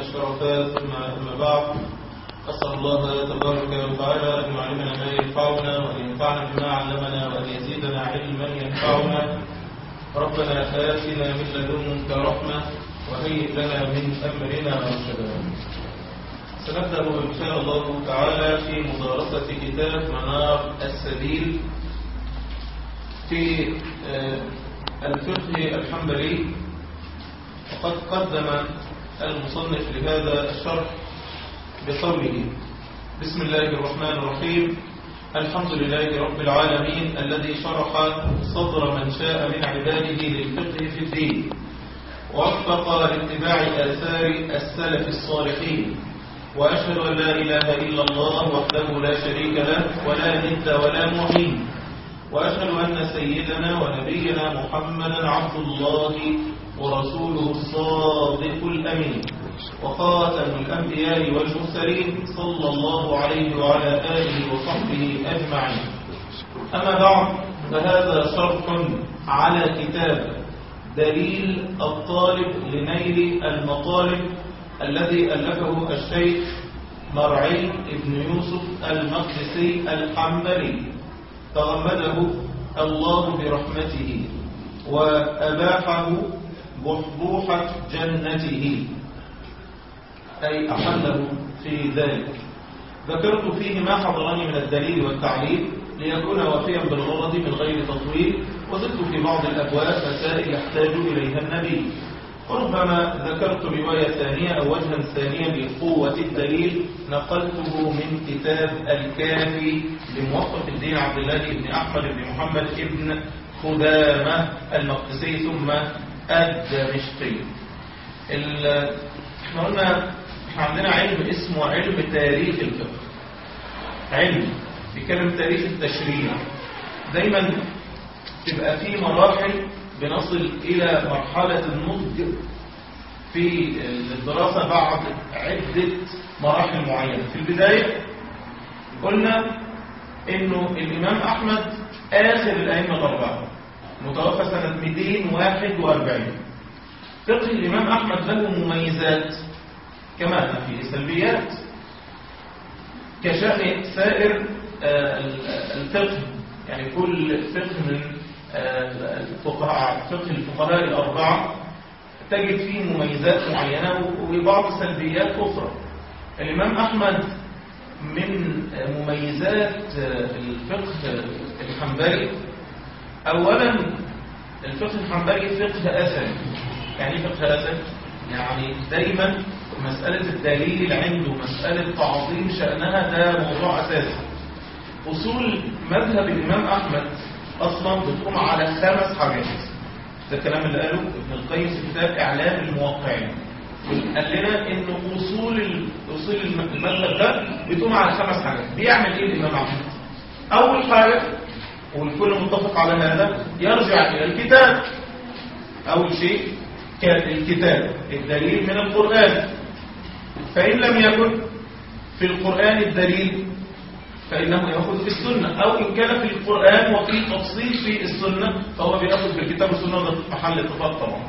والشرفات ثم أما بعد أسأل الله تبارك وتعالى أن يعلمنا ما ينفعنا وأن ينفعنا بما علمنا وأن يزيدنا علما ينفعنا ربنا آتنا من لدنك رحمة وهيئ لنا من أمرنا رشدا سنبدأ إن شاء الله تعالى في مدارسة كتاب منار السبيل في الفقه الحنبلي وقد قدم المصنف لهذا الشرح بقوله بسم الله الرحمن الرحيم الحمد لله رب العالمين الذي شرح صدر من شاء من عباده للفقه في الدين ووفق لاتباع آثار السلف الصالحين وأشهد أن لا إله إلا الله وحده لا شريك له ولا ند ولا معين وأشهد أن سيدنا ونبينا محمدا عبد الله ورسوله الصادق الأمين وخاتم الأنبياء والمرسلين صلى الله عليه وعلى آله وصحبه أجمعين أما بعد فهذا شرح على كتاب دليل الطالب لنيل المطالب الذي ألفه الشيخ مرعي بن يوسف المقدسي الحنبلي تغمده الله برحمته وأباحه بحبوحة جنته أي أحله في ذلك ذكرت فيه ما حضرني من الدليل والتعليل ليكون وافيا بالغرض من غير تطويل وزدت في بعض الأبواب مسائل يحتاج إليها النبي ربما ذكرت رواية ثانية أو وجها ثانيا لقوة الدليل نقلته من كتاب الكافي لموفق الدين عبد الله بن أحمد بن محمد بن خدامة المقدسي ثم الدمشقي احنا قلنا احنا عندنا علم اسمه علم تاريخ الفقه علم بيتكلم تاريخ التشريع دايما تبقى في مراحل بنصل إلى مرحلة النضج في الدراسة بعد عدة مراحل معينة في البداية قلنا انه الامام احمد اخر الائمه الاربعه متوفى سنه 241 فقه الامام احمد له مميزات كما في سلبيات كشأن سائر الفقه يعني كل فقه من الفقهاء فقه الفقهاء الأربعة تجد فيه مميزات معينة وبعض سلبيات أخرى الإمام أحمد من مميزات الفقه الحنبلي أولا الفقه الحنبلي فقه أثري يعني فقه أثري يعني دايما مسألة الدليل عنده مسألة تعظيم شأنها ده موضوع أساسي أصول مذهب الإمام أحمد أصلا بتقوم على خمس حاجات ده الكلام اللي قاله ابن القيم في كتاب إعلام الموقعين قال لنا إن أصول أصول المذهب ده بتقوم على خمس حاجات بيعمل إيه الإمام أحمد أول حاجة والكل متفق على هذا يرجع إلى الكتاب أول شيء كان الكتاب الدليل من القرآن فإن لم يكن في القرآن الدليل فإنه يأخذ في السنة أو إن كان في القرآن وفي تفصيل في السنة فهو بيأخذ في الكتاب والسنة ده محل اتفاق طبعا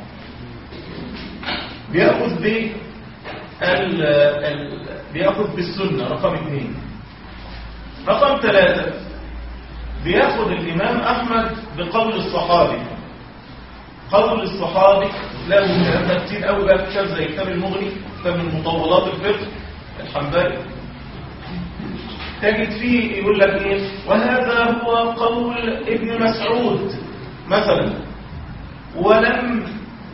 بيأخذ ب ال... ال... بيأخذ بالسنة رقم اثنين رقم ثلاثة بيأخذ الإمام أحمد بقول الصحابي قول الصحابي له كلام ده كتير قوي بقى كتاب زي كتاب المغني كتاب من مطولات الفقه الحنبلي تجد فيه يقول لك ايه وهذا هو قول ابن مسعود مثلا ولم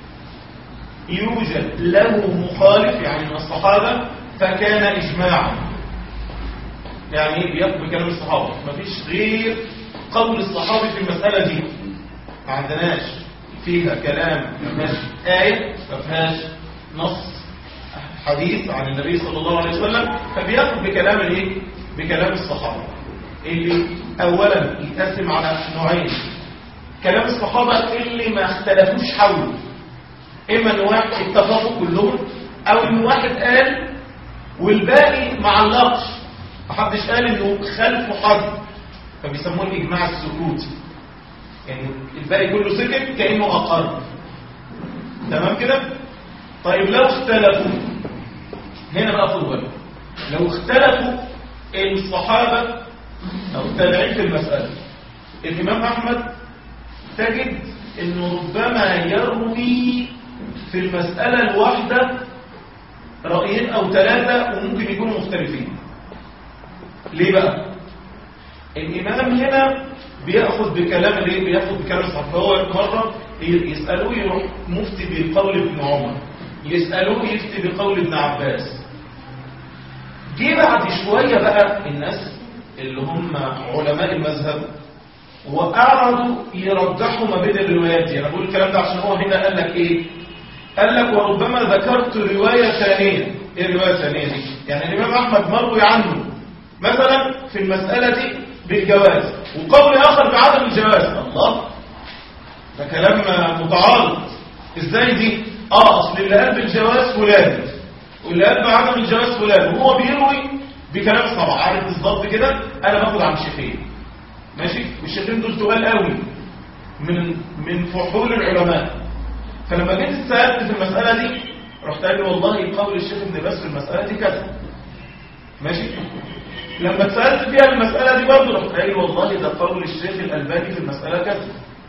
يوجد له مخالف يعني من الصحابة فكان إجماعا يعني بيقضي بكلام الصحابة مفيش غير قول الصحابي في المسألة دي ما عندناش فيها كلام ما فيهاش آية ما فيهاش نص حديث عن النبي صلى الله عليه وسلم فبياخد بكلام الايه بكلام الصحابة اللي اولا يتقسم على نوعين كلام الصحابة اللي ما اختلفوش حوله اما ان واحد اتفقوا كلهم او ان واحد قال والباقي ما علقش محدش قال انه خلفه حد فبيسموه الاجماع السكوتي يعني الباقي كله سكت كانه اقر تمام كده طيب لو اختلفوا هنا بقى خد بالك لو اختلفوا الصحابة أو التابعين في المسألة الإمام أحمد تجد أنه ربما يروي في المسألة الواحدة رأيين أو ثلاثة وممكن يكونوا مختلفين ليه بقى؟ الإمام هنا بياخد بكلام ليه؟ بياخد بكلام الصحابة هو مرة يسألوه يروح مفتي بقول ابن عمر يسألوه يفتي بقول ابن عباس جه بعد شوية بقى الناس اللي هم علماء المذهب وقعدوا يرجحوا ما بين الروايات دي انا بقول الكلام ده عشان هو هنا قال لك ايه قال لك وربما ذكرت رواية ثانية ايه الرواية الثانية دي يعني الامام احمد مروي عنه مثلا في المسألة دي بالجواز وقول اخر بعدم الجواز الله ده كلام متعارض ازاي دي اه اصل اللي قال بالجواز فلان واللي قال بعدم الجواز فلان وهو بيروي بكلام الصبع عارف بالظبط كده انا باخد عن شيخين ماشي والشيخين دول تقال قوي من من فحول العلماء فلما جيت سالت في المساله دي رحت قال لي والله قول الشيخ ابن باز في المساله دي كذا ماشي لما اتسالت فيها المساله دي برضه رحت قال لي والله ده قول الشيخ الالباني في المساله كذا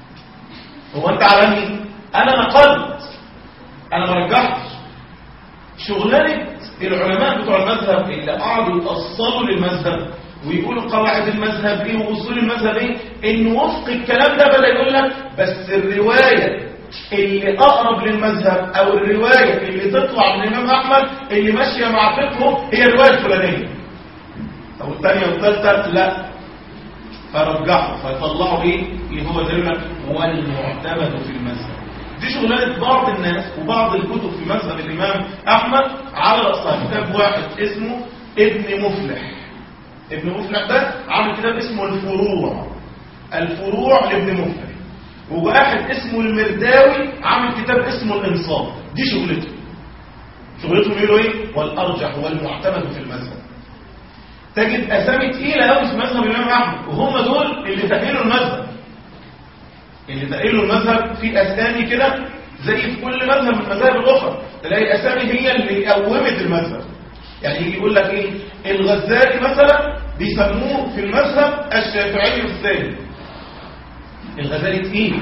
هو انت على مين انا نقلت انا ما رجحتش شغلانه العلماء بتوع المذهب اللي قعدوا يتأصلوا للمذهب ويقولوا قواعد المذهب ايه واصول المذهب ايه ان وفق الكلام ده بدا يقول لك بس الروايه اللي اقرب للمذهب او الروايه اللي تطلع من الامام احمد اللي ماشيه مع فقهه هي الروايه الفلانيه او الثانيه والثالثه لا فرجحوا فيطلعوا ايه اللي هو زي ما والمعتمد في المذهب دي شغلانه بعض الناس وبعض الكتب في مذهب الامام احمد على راسها كتاب واحد اسمه ابن مفلح ابن مفلح ده عامل كتاب اسمه الفروع الفروع لابن مفلح وواحد اسمه المرداوي عامل كتاب اسمه الانصاف دي شغلته شغلتهم يقولوا ايه والارجح والمعتمد في المذهب تجد اسامي تقيله قوي في مذهب الامام احمد وهم دول اللي تأهلوا المذهب اللي تأهلوا المذهب في اسامي كده زي في كل مذهب من المذاهب الاخرى تلاقي اسامي هي اللي قومت المذهب يعني يجي يقول لك ايه الغزالي مثلا بيسموه في المذهب الشافعي الثاني الغزالي تقيل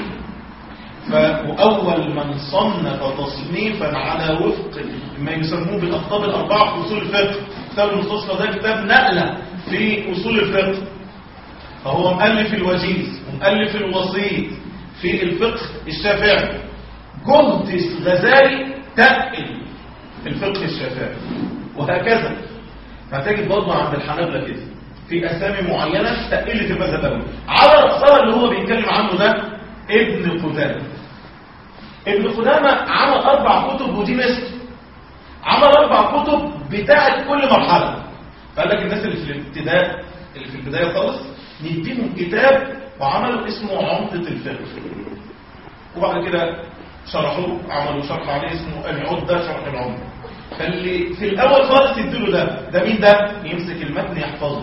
فأول من صنف تصنيفا على وفق ما يسموه بالأخطاب الأربعة في أصول الفقه كتاب المستصفى ده كتاب نقلة في أصول الفقه فهو مؤلف الوجيز ومؤلف الوسيط في الفقه الشافعي جهد غزالي تقل الفقه الشافعي وهكذا هتجد برضه عند الحنابلة كده في أسامي معينة تقلت المذهب قوي على رأسها اللي هو بيتكلم عنه ده ابن قدامة ابن قدامة عمل أربع كتب ودي مثل عمل أربع كتب بتاعت كل مرحلة فقال لك الناس اللي في الابتداء اللي في البداية خالص نديهم كتاب وعملوا اسمه عمدة الفقه وبعد كده شرحوه عملوا شرح عليه اسمه العدة شرح العمدة فاللي في الأول خالص يديله ده ده مين ده؟ يمسك المتن يحفظه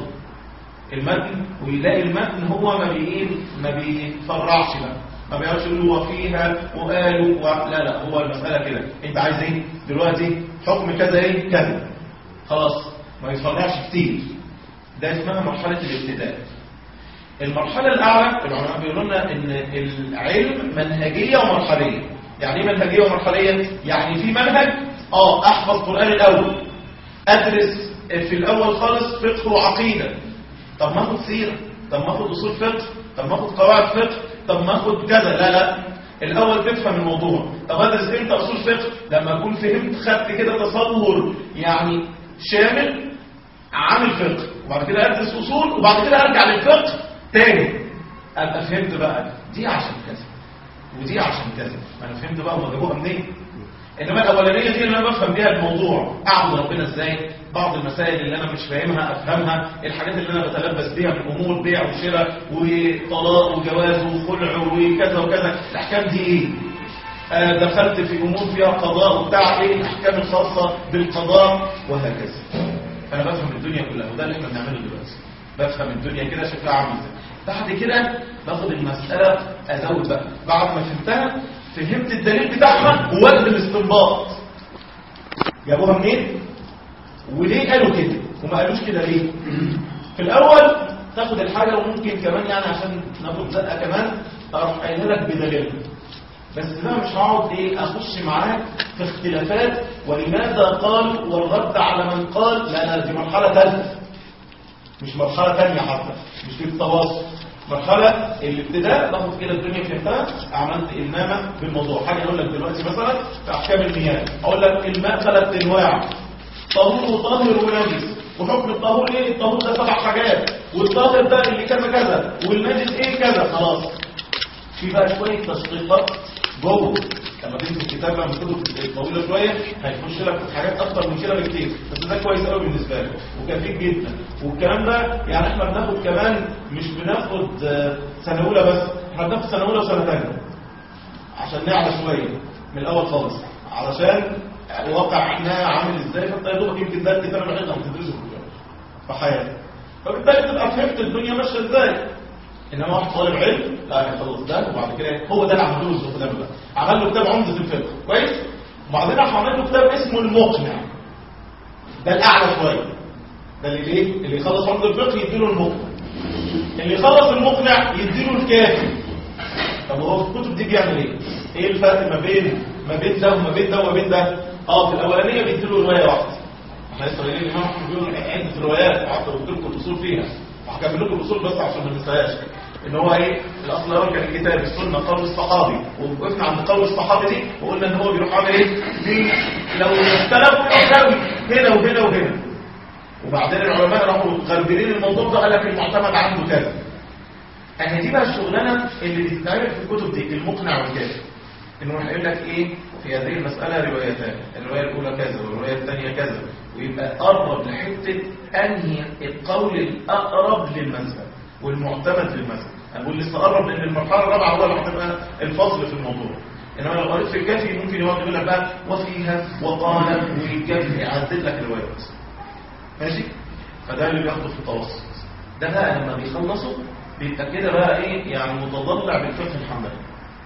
المتن ويلاقي المتن هو ما بي ما بيفرعش بقى ما بيعرفش يقول هو فيها وقالوا و... لا لا هو المسألة كده انت عايز ايه دلوقتي حكم كذا ايه كذا خلاص ما يتفرعش كتير ده اسمها مرحلة الابتداء المرحلة الأعلى العلماء بيقولوا لنا إن العلم منهجية ومرحلية يعني ايه منهجية ومرحلية؟ يعني في منهج اه احفظ قرآن الأول أدرس في الأول خالص فقه وعقيدة طب ما اخد سيرة طب ما اخد أصول فقه طب ما اخد قواعد فقه طب ما اخد كذا لا لا الأول تفهم الموضوع طب أدرس امتى أصول فقه لما أكون فهمت خدت كده تصور يعني شامل عن الفقه وبعد كده أدرس أصول وبعد كده أرجع للفقه تاني أبقى فهمت بقى دي عشان كذا ودي عشان كذا أنا فهمت بقى هما جابوها منين انما الاولانيه دي اللي انا بفهم بيها الموضوع اعبد ربنا ازاي بعض المسائل اللي انا مش فاهمها افهمها الحاجات اللي انا بتلبس بيها من امور بيع وشراء وطلاق وجواز وخلع وكذا وكذا الاحكام دي ايه آه دخلت في امور فيها قضاء وبتاع ايه الاحكام الخاصه بالقضاء وهكذا انا بفهم الدنيا كلها وده اللي احنا بنعمله دلوقتي بفهم الدنيا كده شكلها عامل ازاي بعد كده باخد المساله ازود بقى بعد ما فهمتها فهمت الدليل بتاعها ووزن الاستنباط جابوها منين وليه قالوا كده وما قالوش كده ليه في الاول تاخد الحاجه وممكن كمان يعني عشان ناخد زقه كمان اروح قايلها لك بدليل بس بقى مش هقعد ايه اخش معاك في اختلافات ولماذا قال والرد على من قال لا لا دي مرحله ثالثه مش مرحله ثانيه حتى مش في التواصل مرحله الابتداء باخد كده الدنيا فهمتها عملت المامه بالموضوع حاجه اقول لك دلوقتي مثلا في احكام المياه اقول لك الماء ثلاث انواع طهور وطاهر ونجس وحكم الطهور ايه الطهور ده سبع حاجات والطاهر ده اللي كذا كذا والنجس ايه كذا خلاص في بقى شويه تشقيقات جوه لما تمسك الكتاب بقى من الكتب طويله شويه هيخش لك في حاجات اكتر من كده بكتير بس ده كويس قوي بالنسبه لك وكفيك جدا والكلام ده يعني احنا بناخد كمان مش بناخد آه، سنه اولى بس احنا بناخد سنه اولى وسنه ثانيه عشان نعلى شويه من الاول خالص علشان واقعنا عامل ازاي فانت يا دوبك يمكن ده الكتاب الوحيد اللي هتدرسه في الجامعة في حياتك فبالتالي تبقى فهمت الدنيا ماشيه ازاي انما واحد طالب علم لا هيخلص ده وبعد كده هو ده اللي عمله له الزخدام ده عمل له كتاب عمده الفقه كويس وبعدين راح عمل له كتاب اسمه المقنع ده الاعلى شويه ده اللي ايه اللي يخلص عمده الفقه يديله المقنع اللي يخلص المقنع يديله الكافي طب هو في الكتب دي بيعمل ايه ايه الفرق ما بين ما بين ده وما بين ده وما بين ده اه في الاولانيه بيديله روايه واحده احنا لسه قايلين الامام احمد بيقول عده روايات وحتى قلت لكم الاصول فيها وهكمل لكم الاصول بس عشان ما ننساهاش ان هو ايه الاصل الاول كان الكتاب السنه قول الصحابي ووقفنا عند قول الصحابي دي وقلنا ان هو بيروح عامل ايه دي لو اختلف يساوي هنا وهنا وهنا وبعدين العلماء راحوا مغربلين الموضوع ده قال لك المعتمد عنده كذا اهي دي بقى الشغلانه اللي بتتعمل في الكتب دي المقنع والكافي انه هيقول لك ايه في هذه المساله روايتان الروايه الاولى كذا والروايه الثانيه كذا ويبقى قرب لحته انهي القول الاقرب للمذهب والمعتمد للمذهب انا بقول لسه قرب لان المرحله الرابعه هو اللي هتبقى الفصل في الموضوع انما لو قريت في الكافي ممكن يقعد يقول لك بقى وفيها وقال والكافي يعدل لك الروايات ماشي فده اللي بياخده في التوسط ده بقى لما بيخلصوا بيبقى كده بقى ايه يعني متضلع بالفقه الحنبلي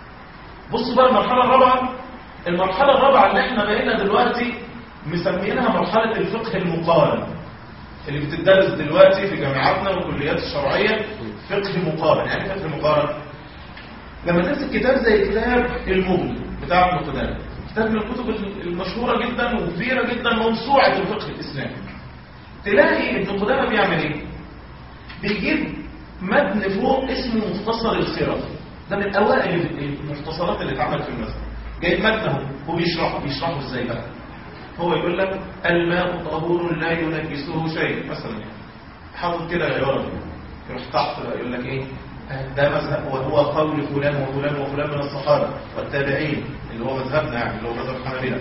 بصوا بقى المرحله الرابعه المرحله الرابعه اللي احنا بقينا دلوقتي مسمينها مرحله الفقه المقارن اللي بتدرس دلوقتي في جامعاتنا والكليات الشرعيه فقه مقارن يعني فقه مقارن لما تمسك كتاب زي كتاب المغني بتاع ابن قدامه كتاب من الكتب المشهوره جدا وكبيره جدا موسوعه الفقه الاسلامي تلاقي ابن قدامه بيعمل ايه بيجيب متن فوق اسمه مختصر الخرافي ده من اوائل المختصرات اللي اتعمل في المذهب جايب متنه هو بيشرحه بيشرحه ازاي بقى هو يقول لك الماء طهور لا ينجسه شيء مثلا يعني حاطط كده عباره دي يروح تحت بقى يقول لك ايه ده مذهب وهو قول فلان وفلان وفلان من الصحابه والتابعين اللي هو مذهبنا يعني اللي هو مذهب الحنابلة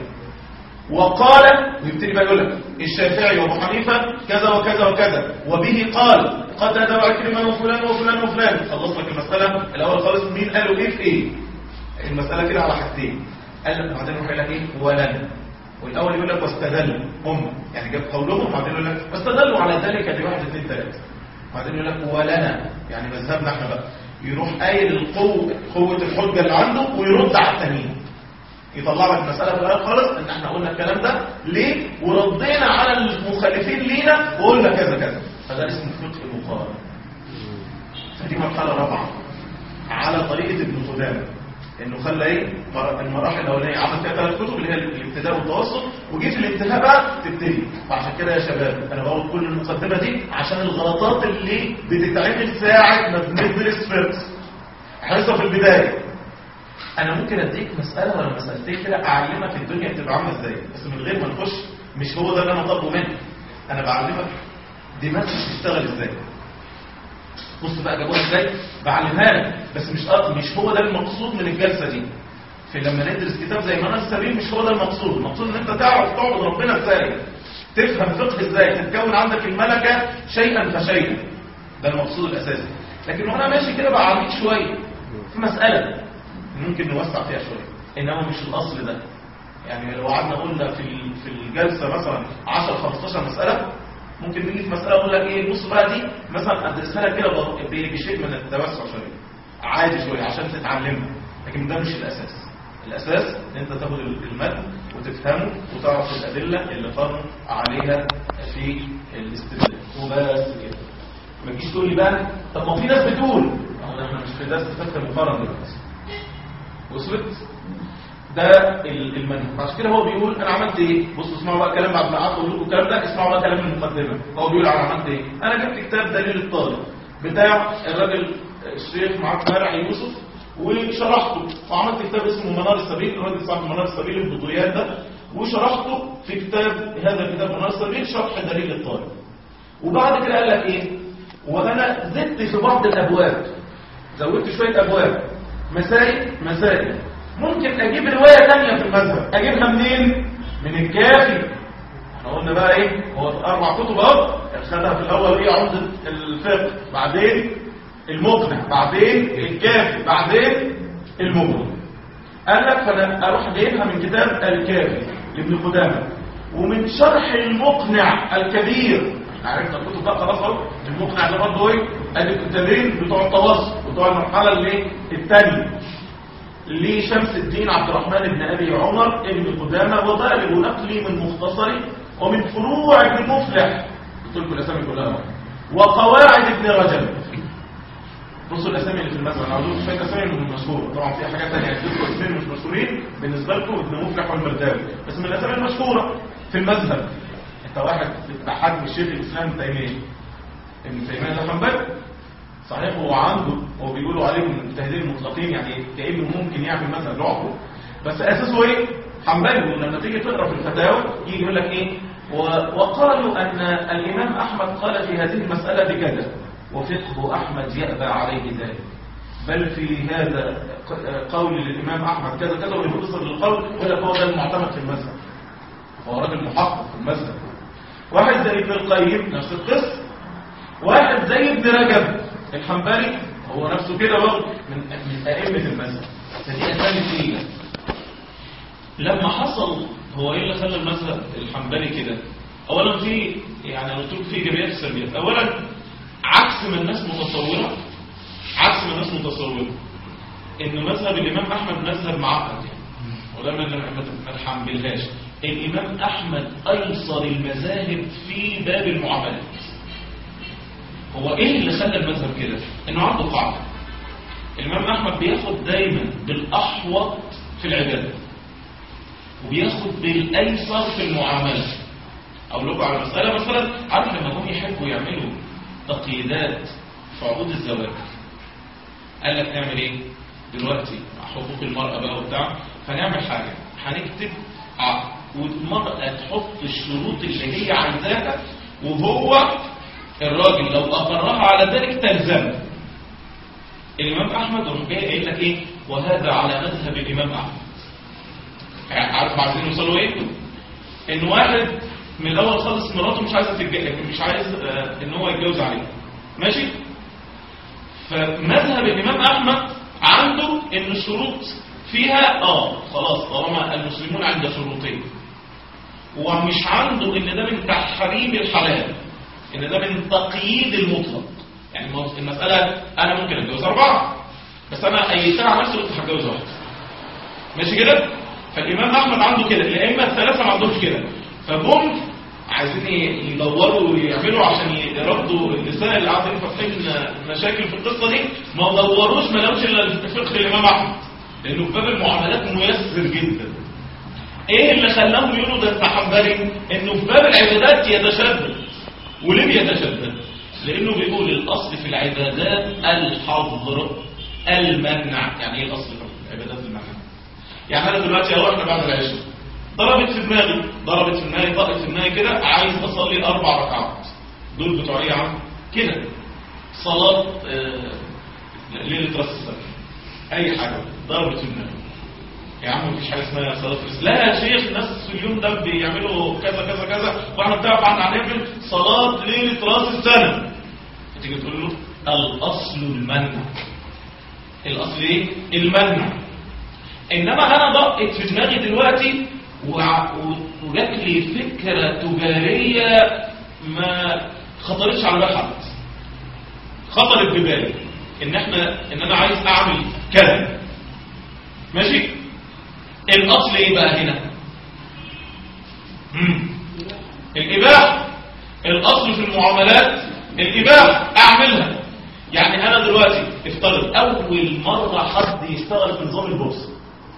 وقال ويبتدي بقى يقول لك الشافعي وابو حنيفه كذا وكذا وكذا وبه قال قتادة وعكرمة وفلان وفلان وفلان خلص لك المسألة الأول خالص مين قالوا إيه في إيه المسألة كده على حاجتين قال لك بعدين يروح يقول لك إيه ولن والأول يقول لك واستدلوا هم يعني جاب قولهم وبعدين يقول لك واستدلوا على ذلك بواحد اثنين ثلاثة بعدين يقول لك ولنا يعني مذهبنا احنا بقى يروح قايل القوة قوة الحجة اللي عنده ويرد على التانيين يطلع لك المسألة في الآخر خالص ان احنا قلنا الكلام ده ليه وردينا على المخالفين لينا وقلنا كذا كذا فده اسمه فقه المقارنة فدي مرحلة رابعة على طريقة ابن قدامة انه خلى ايه المراحل الاولانيه عمل فيها ثلاث كتب اللي هي الابتداء والتوسط وجيت في الانتهاء بقى تبتدي وعشان كده يا شباب انا بقول كل المقدمه دي عشان الغلطات اللي بتتعمل ساعه ما بندرس فقه احنا لسه في البدايه انا ممكن اديك مساله ولا مسالتين كده اعلمك الدنيا بتبقى عامله ازاي بس من غير ما نخش مش هو ده اللي انا طالبه منك انا بعلمك دماغك بتشتغل ازاي بص بقى جابوها ازاي بعلمها لك بس مش مش هو ده المقصود من الجلسه دي في لما ندرس كتاب زي منهج السبيل مش هو ده المقصود المقصود ان انت تعرف تعبد ربنا ازاي تفهم فقه ازاي تتكون عندك الملكه شيئا فشيئا ده المقصود الاساسي لكن وانا ماشي كده بعرفك شويه في مساله ممكن نوسع فيها شويه انما مش الاصل ده يعني لو قعدنا قلنا في في الجلسه مثلا 10 15 مساله ممكن نيجي في مساله اقول لك ايه بص بقى دي مثلا ادرسها لك كده بشيء من التوسع شويه عادي شويه عشان تتعلمها لكن ده مش الاساس الاساس ان انت تاخد المتن وتفهمه وتعرف الادله اللي قاموا عليها في الاستدلال وبس كده ما تجيش تقول لي بقى طب ما في ناس بتقول أهو احنا مش في درس فكر مقارنه دلوقتي وصلت ده ال- المنهج عشان كده هو بيقول انا عملت ايه بصوا اسمعوا بقى كلام بعد ما قعدت اقول لكم الكلام ده اسمعوا بقى كلام المقدمه هو بيقول انا عملت ايه انا جبت كتاب دليل الطالب بتاع الراجل الشيخ معاذ مرع يوسف وشرحته وعملت كتاب اسمه منار السبيل الراجل صاحب منار السبيل البطويات ده وشرحته في كتاب هذا الكتاب منار السبيل شرح دليل الطالب وبعد كده قال لك ايه وانا زدت في بعض الابواب زودت شويه ابواب مسائل مسائل ممكن اجيب روايه ثانيه في المذهب اجيبها منين من الكافي احنا قلنا بقى ايه هو اربع كتب اهو خدها في الاول ايه عمده الفقه بعدين المقنع بعدين الكافي بعدين المغني قال لك فانا اروح جايبها من كتاب الكافي لابن قدامه ومن شرح المقنع الكبير عرفنا الكتب بقى خلاص اهو المقنع ده برضه ايه ادي الكتابين بتوع التوسط بتوع المرحله اللي الثانيه لشمس الدين عبد الرحمن بن ابي عمر ابن قدامه وغالب نقلي من مختصري ومن فروع ابن مفلح قلت لكم الاسامي كلها أهو. وقواعد ابن رجب بصوا الاسامي اللي في المذهب انا عاوز شويه اسامي من المشهوره طبعا في حاجات ثانيه هتجيبوا اسمين مش مشهورين بالنسبه لكم ابن مفلح والمرداوي بس من الاسامي المشهوره في المذهب انت واحد بحجم الشيخ الاسلام ابن تيميه ابن تيميه ده حنبلي صحيح هو عنده هو بيقولوا عليه من المجتهدين المطلقين يعني كانه ممكن يعمل مثلا لوحده بس اساسه ايه حنبلي ولما تيجي تقرا في الفتاوى يجي يقول لك ايه و- وقالوا ان الامام احمد قال في هذه المساله بكذا وفقه احمد يأبى عليه ذلك بل في هذا ق- قول للامام احمد كذا كذا ويفسر للقول يقول لك هو ده المعتمد في المذهب هو راجل محقق في المذهب واحد زي ابن القيم نفس القصه واحد زي ابن رجب الحنبلي هو نفسه كده برضه من من ائمه المذهب فدي اسامي تقيله لما حصل هو ايه اللي خلى المذهب الحنبلي كده اولا في يعني انا قلت لكم في ايجابيات وسلبيات اولا عكس ما الناس متصوره عكس ما الناس متصوره ان مذهب الامام احمد مذهب معقد يعني وده ما ما نحملهاش الامام احمد ايسر المذاهب في باب المعاملات هو ايه اللي خلى المذهب كده انه عنده قاعده الامام احمد بياخد دايما بالاحوط في العباده وبياخد بالايسر في المعامله اقول لكم على مساله مثلا عارف لما هم يحبوا يعملوا تقييدات في عقود الزواج قال لك نعمل ايه دلوقتي مع حقوق المراه بقى وبتاع فنعمل حاجه هنكتب عقد والمراه تحط الشروط اللي هي عايزاها وهو الراجل لو اقرها على ذلك تلزمه الامام احمد راح جاي قايل لك ايه وهذا على مذهب الامام احمد عارف عايزين يوصلوا ايه ان واحد من الاول خالص مراته مش عايزه تتجوز مش عايز آه، ان هو يتجوز عليها ماشي فمذهب الامام احمد عنده ان الشروط فيها اه خلاص طالما المسلمون عند شروطين ومش عنده ان ده من تحريم الحلال ان ده من تقييد المطلق يعني المو- المساله انا ممكن اتجوز اربعه بس انا ايتها على نفسي قلت هتجوز واحد ماشي كده فالامام احمد عنده كده الائمه الثلاثه ما عندهمش كده فجم عايزين ي- يدوروا ويعملوا عشان يردوا النساء اللي قاعدين فاتحين مشاكل في القصه دي ما دوروش ما لقوش الا فقه الامام احمد لانه في باب المعاملات ميسر جدا ايه اللي خلاهم يقولوا ده انت حنبلي انه في باب العبادات يتشدد وليه بيتشدد لانه بيقول الاصل في العبادات الحظر المنع يعني ايه الاصل في العبادات المنع يعني انا دلوقتي اهو احنا بعد العشاء ضربت في دماغي ضربت في دماغي طقت في دماغي كده عايز اصلي اربع ركعات دول بتوع ايه يا عم كده صلاه آه، ليله راس السنه اي حاجه ضربت في دماغي يا عم مفيش حاجه اسمها صلاه الرسل لا يا شيخ الناس في اليوم ده بيعملوا كذا كذا كذا واحنا بنعرف عن هنعمل صلاه ليله راس السنه تيجي تقول له الاصل المنع الاصل ايه المنع انما انا ضقت في دماغي دلوقتي وع- و- وجات لي فكره تجاريه ما خطرتش على بال حد خطرت ببالي ان احنا ان انا عايز اعمل كذا ماشي الاصل ايه بقى هنا مم. الاباحه الاصل في المعاملات الاباحه اعملها يعني انا دلوقتي افترض اول مره حد يشتغل في نظام البورصه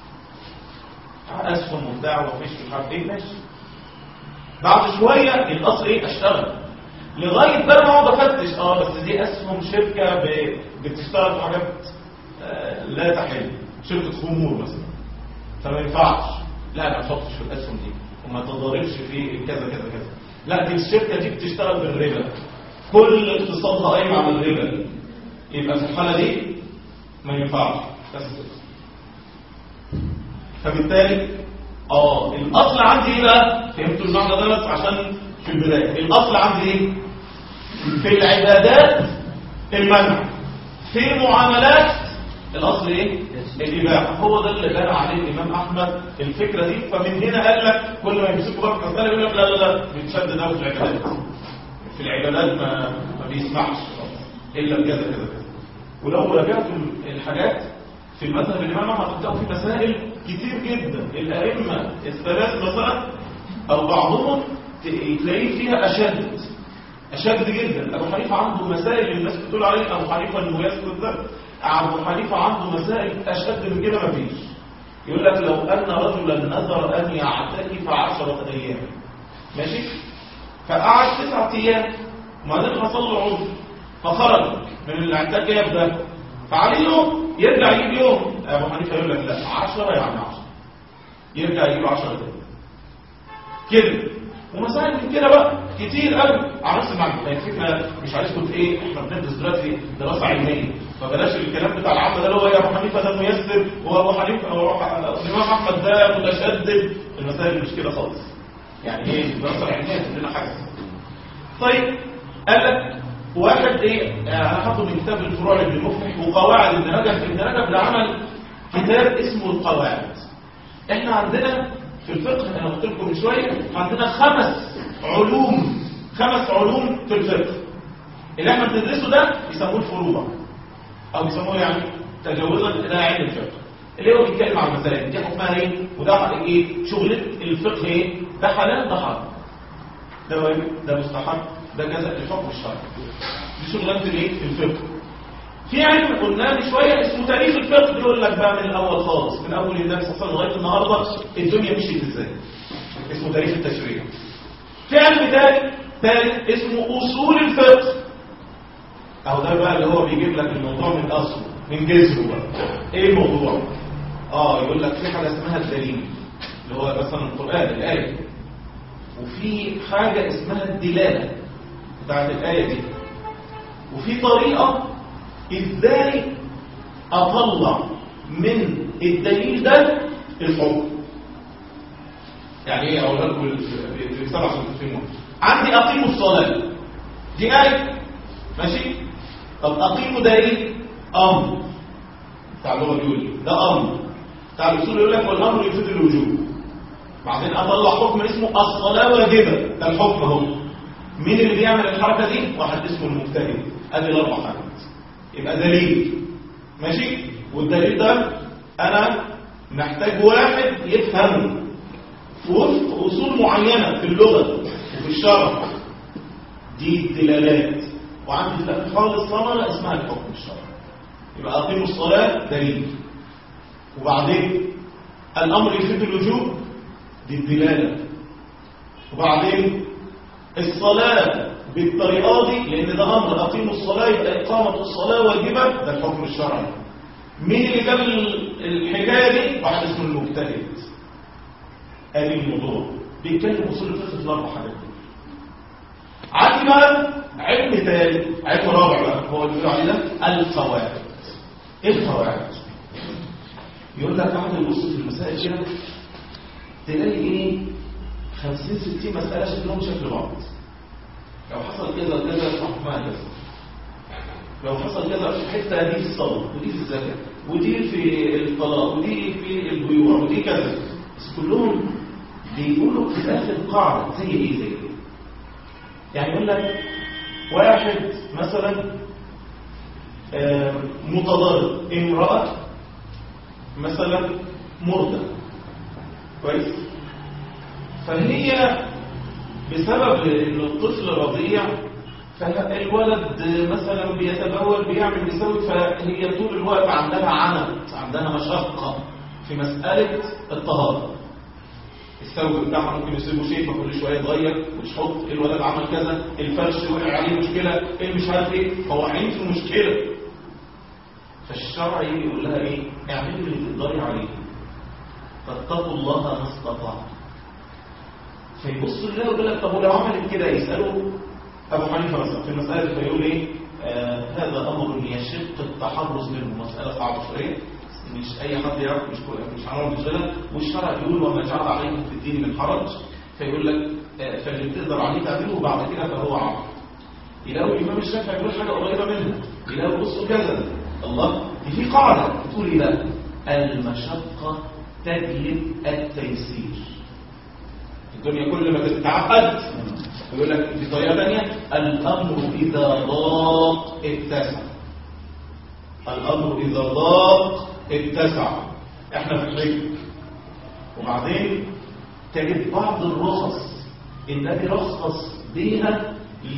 اسهم وبتاع ومفيش مش عارف ايه ماشي بعد شويه الاصل ايه اشتغل لغايه بقى ما اقعد افتش اه بس دي اسهم شركه ب- بتشتغل في حاجات آه، لا تحل شركه خمور مثلا فما ينفعش لا ما تحطش في الاسهم دي وما تضاربش في كذا كذا كذا لا دي الشركه دي بتشتغل بالربا كل اقتصادها قايم على الربا يبقى في الحاله دي ما ينفعش بس كده. فبالتالي اه الاصل عندي ايه بقى فهمتوا المعنى ده بس عشان في البدايه الاصل عندي ايه في العبادات المنع في المعاملات الاصل ايه الاباحه هو ده اللي بنى عليه الامام احمد الفكره دي فمن هنا قال لك كل ما يمسكوا بقى مساله يقول لك لا لا لا بيتشدد قوي في العبادات في العبادات ما ما بيسمعش الا بكذا كذا كذا ولو راجعتوا الحاجات في المذهب الامام احمد هتلاقوا في مسائل كتير جدا الائمه الثلاث مثلا او بعضهم ت- تلاقيه فيها اشد اشد جدا ابو حنيفه عنده مسائل الناس بتقول عليه ابو حنيفه انه يسكت ده ابو حنيفه عنده مسائل اشد من كده مفيش يقول لك لو ان رجلا نذر ان يعتكف عشرة ايام ماشي فقعد تسعة ايام وبعدين حصل له عذر فخرج من الاعتكاف ده فعليه يوم يرجع يجيب يوم ابو حنيفه يقول لك لا 10 يعني 10 يرجع يجيب 10 تاني كده ومسائل من كده بقى كتير قوي على نفس المعنى يعني الفكره مش عايزكم ت- ايه احنا بندرس دلوقتي دراسه علميه فبلاش الكلام بتاع العامه ده اللي هو يا ابو حنيفه ده ميسر وابو حنيفه أو الامام احمد ده متشدد المسائل مش كده خالص يعني ايه الدراسه العلميه تقول لنا حاجه طيب قال لك واحد ايه انا هاخد من كتاب الفروع لابن مفلح وقواعد ابن رجب ابن رجب ده عمل كتاب اسمه القواعد احنا عندنا في الفقه انا قلت لكم من شويه عندنا خمس علوم خمس علوم في الفقه اللي احنا بندرسه ده يسموه الفروع او يسموه يعني تجاوزا الى علم الفقه اللي هو بيتكلم عن المسائل دي حكمها ايه وده ايه شغله الفقه ايه ده حلال ده حرام ده واجب ده مستحب ده كذا الحكم الشرعي دي شغلانه الايه الفقه في علم قلنا من شويه اسمه تاريخ الفقه بيقول لك بقى من الاول خالص من اول النبي صلى الله عليه وسلم لغايه النهارده الدنيا مشيت ازاي اسمه تاريخ التشريع في علم تاني ثالث اسمه اصول الفقه او ده بقى اللي هو بيجيب لك الموضوع من اصله من جذره بقى ايه الموضوع اه يقول لك في حاجه اسمها الدليل اللي هو مثلا القران الايه وفي حاجه اسمها الدلاله بتاعت الايه دي وفي طريقه ازاي اطلع من الدليل ده الحكم يعني ايه اقول لكم في سبع عشان تفهموا عندي اقيموا الصلاه دي ايه ماشي طب اقيموا ده ايه امر بتاع اللغه بيقول لي ده امر بتاع الاصول يقول لك والامر يفيد الوجوب بعدين اطلع حكم اسمه الصلاه واجبه ده الحكم اهو مين اللي بيعمل الحركه دي واحد اسمه المجتهد ادي الاربع حاجات يبقى دليل ماشي والدليل ده انا محتاج واحد يفهمه في وفق اصول معينه في اللغه وفي الشرع دي الدلالات وعندي في الألفاظ ثمرة اسمها الحكم الشرعي يبقى أقيموا الصلاة دليل وبعدين الأمر يفيد الوجوب دي الدلالة وبعدين الصلاة بالطريقة دي لأن ده أمر أقيموا الصلاة يبقى إقامة الصلاة واجبة ده الحكم الشرعي مين اللي جاب الحكاية دي؟ واحد اسمه المجتهد ادي الموضوع بيتكلم اصول الفقه في الاربع حاجات دول عندي بقى علم ثالث علم رابع بقى هو اللي بيقولوا عليه ده القواعد ايه القواعد يقول لك قاعد يبص في المسائل كده تلاقي ايه 50 60 مساله شكلهم شكل بعض لو حصل كذا كذا فحكمها كذا لو حصل كذا في حته دي في الصلاه ودي في الزكاه ودي في الطلاق ودي في البيوع ودي كذا بس كلهم بيقولوا في الاخر قاعده زي ايه زي ايه يعني يقول لك واحد مثلا متضرر امراه مثلا مرضى كويس فهي بسبب ان الطفل رضيع فالولد مثلا بيتبول بيعمل بيسوي فهي طول الوقت عندها عنت عندها مشقة في مسألة الطهارة الثوب بتاعها ممكن يصيبه شيء فكل شويه يتغير وتحط الولد عمل كذا الفرش وقع عليه مشكله ايه مش عارف ايه هو عين في مشكله فالشرع يجي يقول لها ايه اعملي اللي تقدري عليه فاتقوا الله ما استطعتم فيبصوا لله ويقول لك طب ولو عملت كده يسالوا ابو حنيفه مثلا في المساله فيقول ايه آه هذا امر يشق التحرز منه مساله صعبه شويه مش اي حد يعرف مش مش هنعرف نشغلها والشرع يقول وما جعل عليكم في الدين من حرج فيقول لك آه فاللي بتقدر عليه تعمله وبعد كده فهو عمل يلاقوا الامام الشافعي يقول حاجه قريبه منها يلاقوا بصوا كذا الله دي في قاعده بتقول ايه بقى المشقه تجلب التيسير الدنيا كل ما تتعقد يقول لك في طريقه ثانيه الامر اذا ضاق اتسع الامر اذا ضاق اتسع احنا في الحج وبعدين تجد بعض الرخص النبي رخص بيها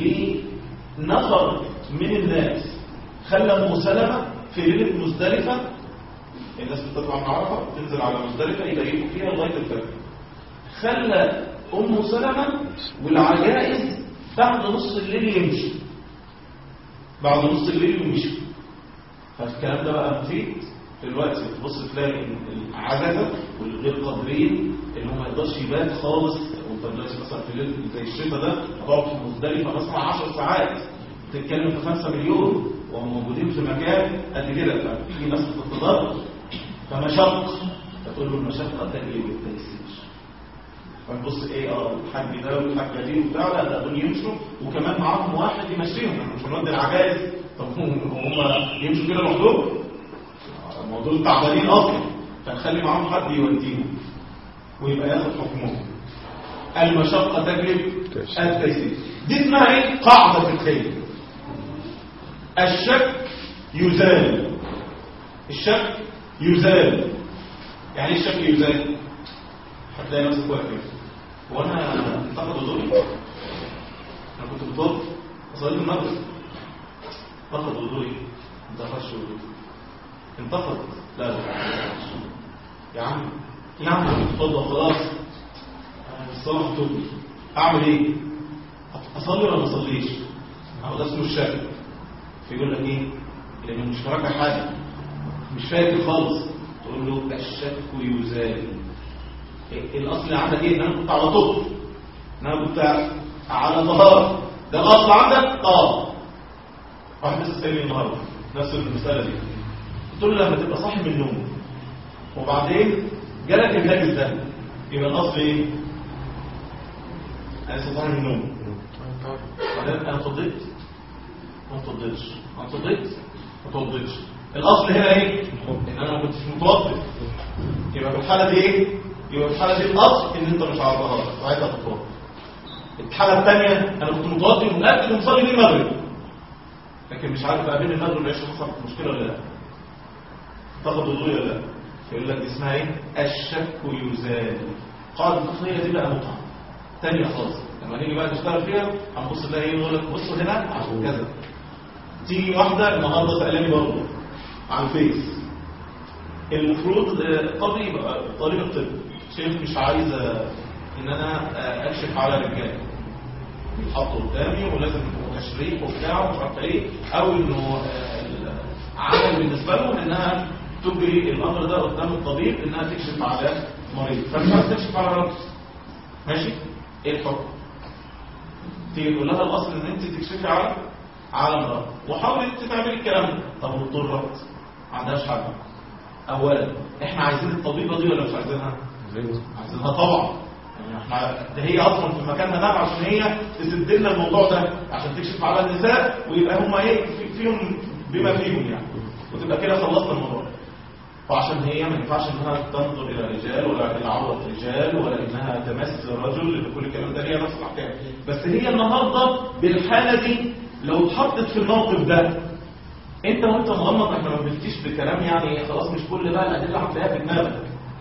لنفر من الناس خلى ام سلمة في ليله مزدلفه الناس بتطلع من عرفه تنزل على مزدلفه يبيتوا فيها لغايه الفجر خلى ام سلمة والعجائز بعد نص الليل يمشي بعد نص الليل يمشي فالكلام ده بقى مفيد دلوقتي تبص تلاقي العجزه والغير قادرين اللي هم ما يقدرش يبات خالص وانت دلوقتي مثلا في ليل زي الشتاء ده هتقعد في مزدلفه مثلا 10 ساعات تتكلم في 5 مليون وهم موجودين في مكان قد كده ففي ناس بتتضرر فمشق فتقول له المشقه تجلب التيسير فتبص ايه اه الحاج ده والحاجه دي وبتاع لا ده دول يمشوا وكمان معاهم واحد يمشيهم احنا مش هنودي العجائز طب هم يمشوا كده لوحدهم الموضوع تعبانين اصلا فنخلي معاهم حد يوديهم ويبقى ياخد حكمهم المشقه تجلب التيسير دي اسمها ايه قاعده فقهيه الشك يزال الشك يزال يعني ايه الشك يزال هتلاقي نفسك واقف كده هو انا انتقد وضوئي انا كنت بطل اصلي المغرب انتقد وضوئي ما انتقدش وضوئي انتقد لا لا يا عم يا عم اتفضل خلاص انا الصلاه بتوبي اعمل ايه اصلي ولا ما اصليش هو ده اسمه الشك فيقول لك ايه لان مش مراجع حاجه مش فاكر خالص تقول له الشك يزال الاصل عندك ايه ان انا كنت على طهر ان انا كنت على طهاره ده الاصل عندك اه واحد لسه سايلني النهارده نفس المساله دي قلت له لما تبقى صاحي من النوم وبعدين جالك الهاجس ده يبقى الاصل ايه انا لسه صاحي من النوم بعدين انا اتوضيت ما اتوضيتش ما اتوضيت ما اتوضيتش الاصل هنا ايه ان انا ما كنتش متوضي يبقى في الحاله دي ايه يبقى في الحاله دي الاصل ان انت مش على طهاره ساعتها تتوضا الحاله الثانيه انا كنت متوضي ومتاكد ومصلي بيه المغرب لكن مش عارف بقى بين المغرب والعشاء حصل مشكله ولا لا تاخد وضوء ولا لا يقول لك دي اسمها ايه الشك يزال قاعده الفقهيه دي بقى متعه ثانيه خالص لما نيجي بقى نشتغل فيها هنبص نلاقي ايه يقول لك بصوا هنا عشان كذا تيجي واحده النهارده سالاني برضه على الفيس المفروض قبل يبقى طالب الطب شايف مش عايزه ان انا اكشف على رجاله بيتحطوا قدامي ولازم تشريح وبتاع ومش عارف ايه او انه عمل بالنسبه لهم انها تجري الامر ده قدام الطبيب انها تكشف على مريض فمش عايز تكشف على رجل ماشي ايه الحكم تيجي تقول لها الاصل ان انت تكشفي على على امرأة وحاولي انت تعملي الكلام ده طب واضطرت ما عندهاش حل اولا احنا عايزين الطبيبه دي ولا مش عايزينها عايزينها طبعا يعني احنا ده هي اصلا في مكانها ده عشان هي تسد لنا الموضوع ده عشان تكشف على النساء ويبقى هم ايه فيهم بما فيهم يعني وتبقى كده خلصنا الموضوع وعشان هي ما ينفعش انها تنظر الى رجال ولا الى عوره رجال ولا انها تمس رجل لان كل الكلام ده هي نفس الاحكام بس هي النهارده بالحاله دي لو اتحطت في الموقف ده انت وانت مغمض احنا ما بنفتيش بكلام يعني خلاص مش كل بقى الادله هتلاقيها في دماغك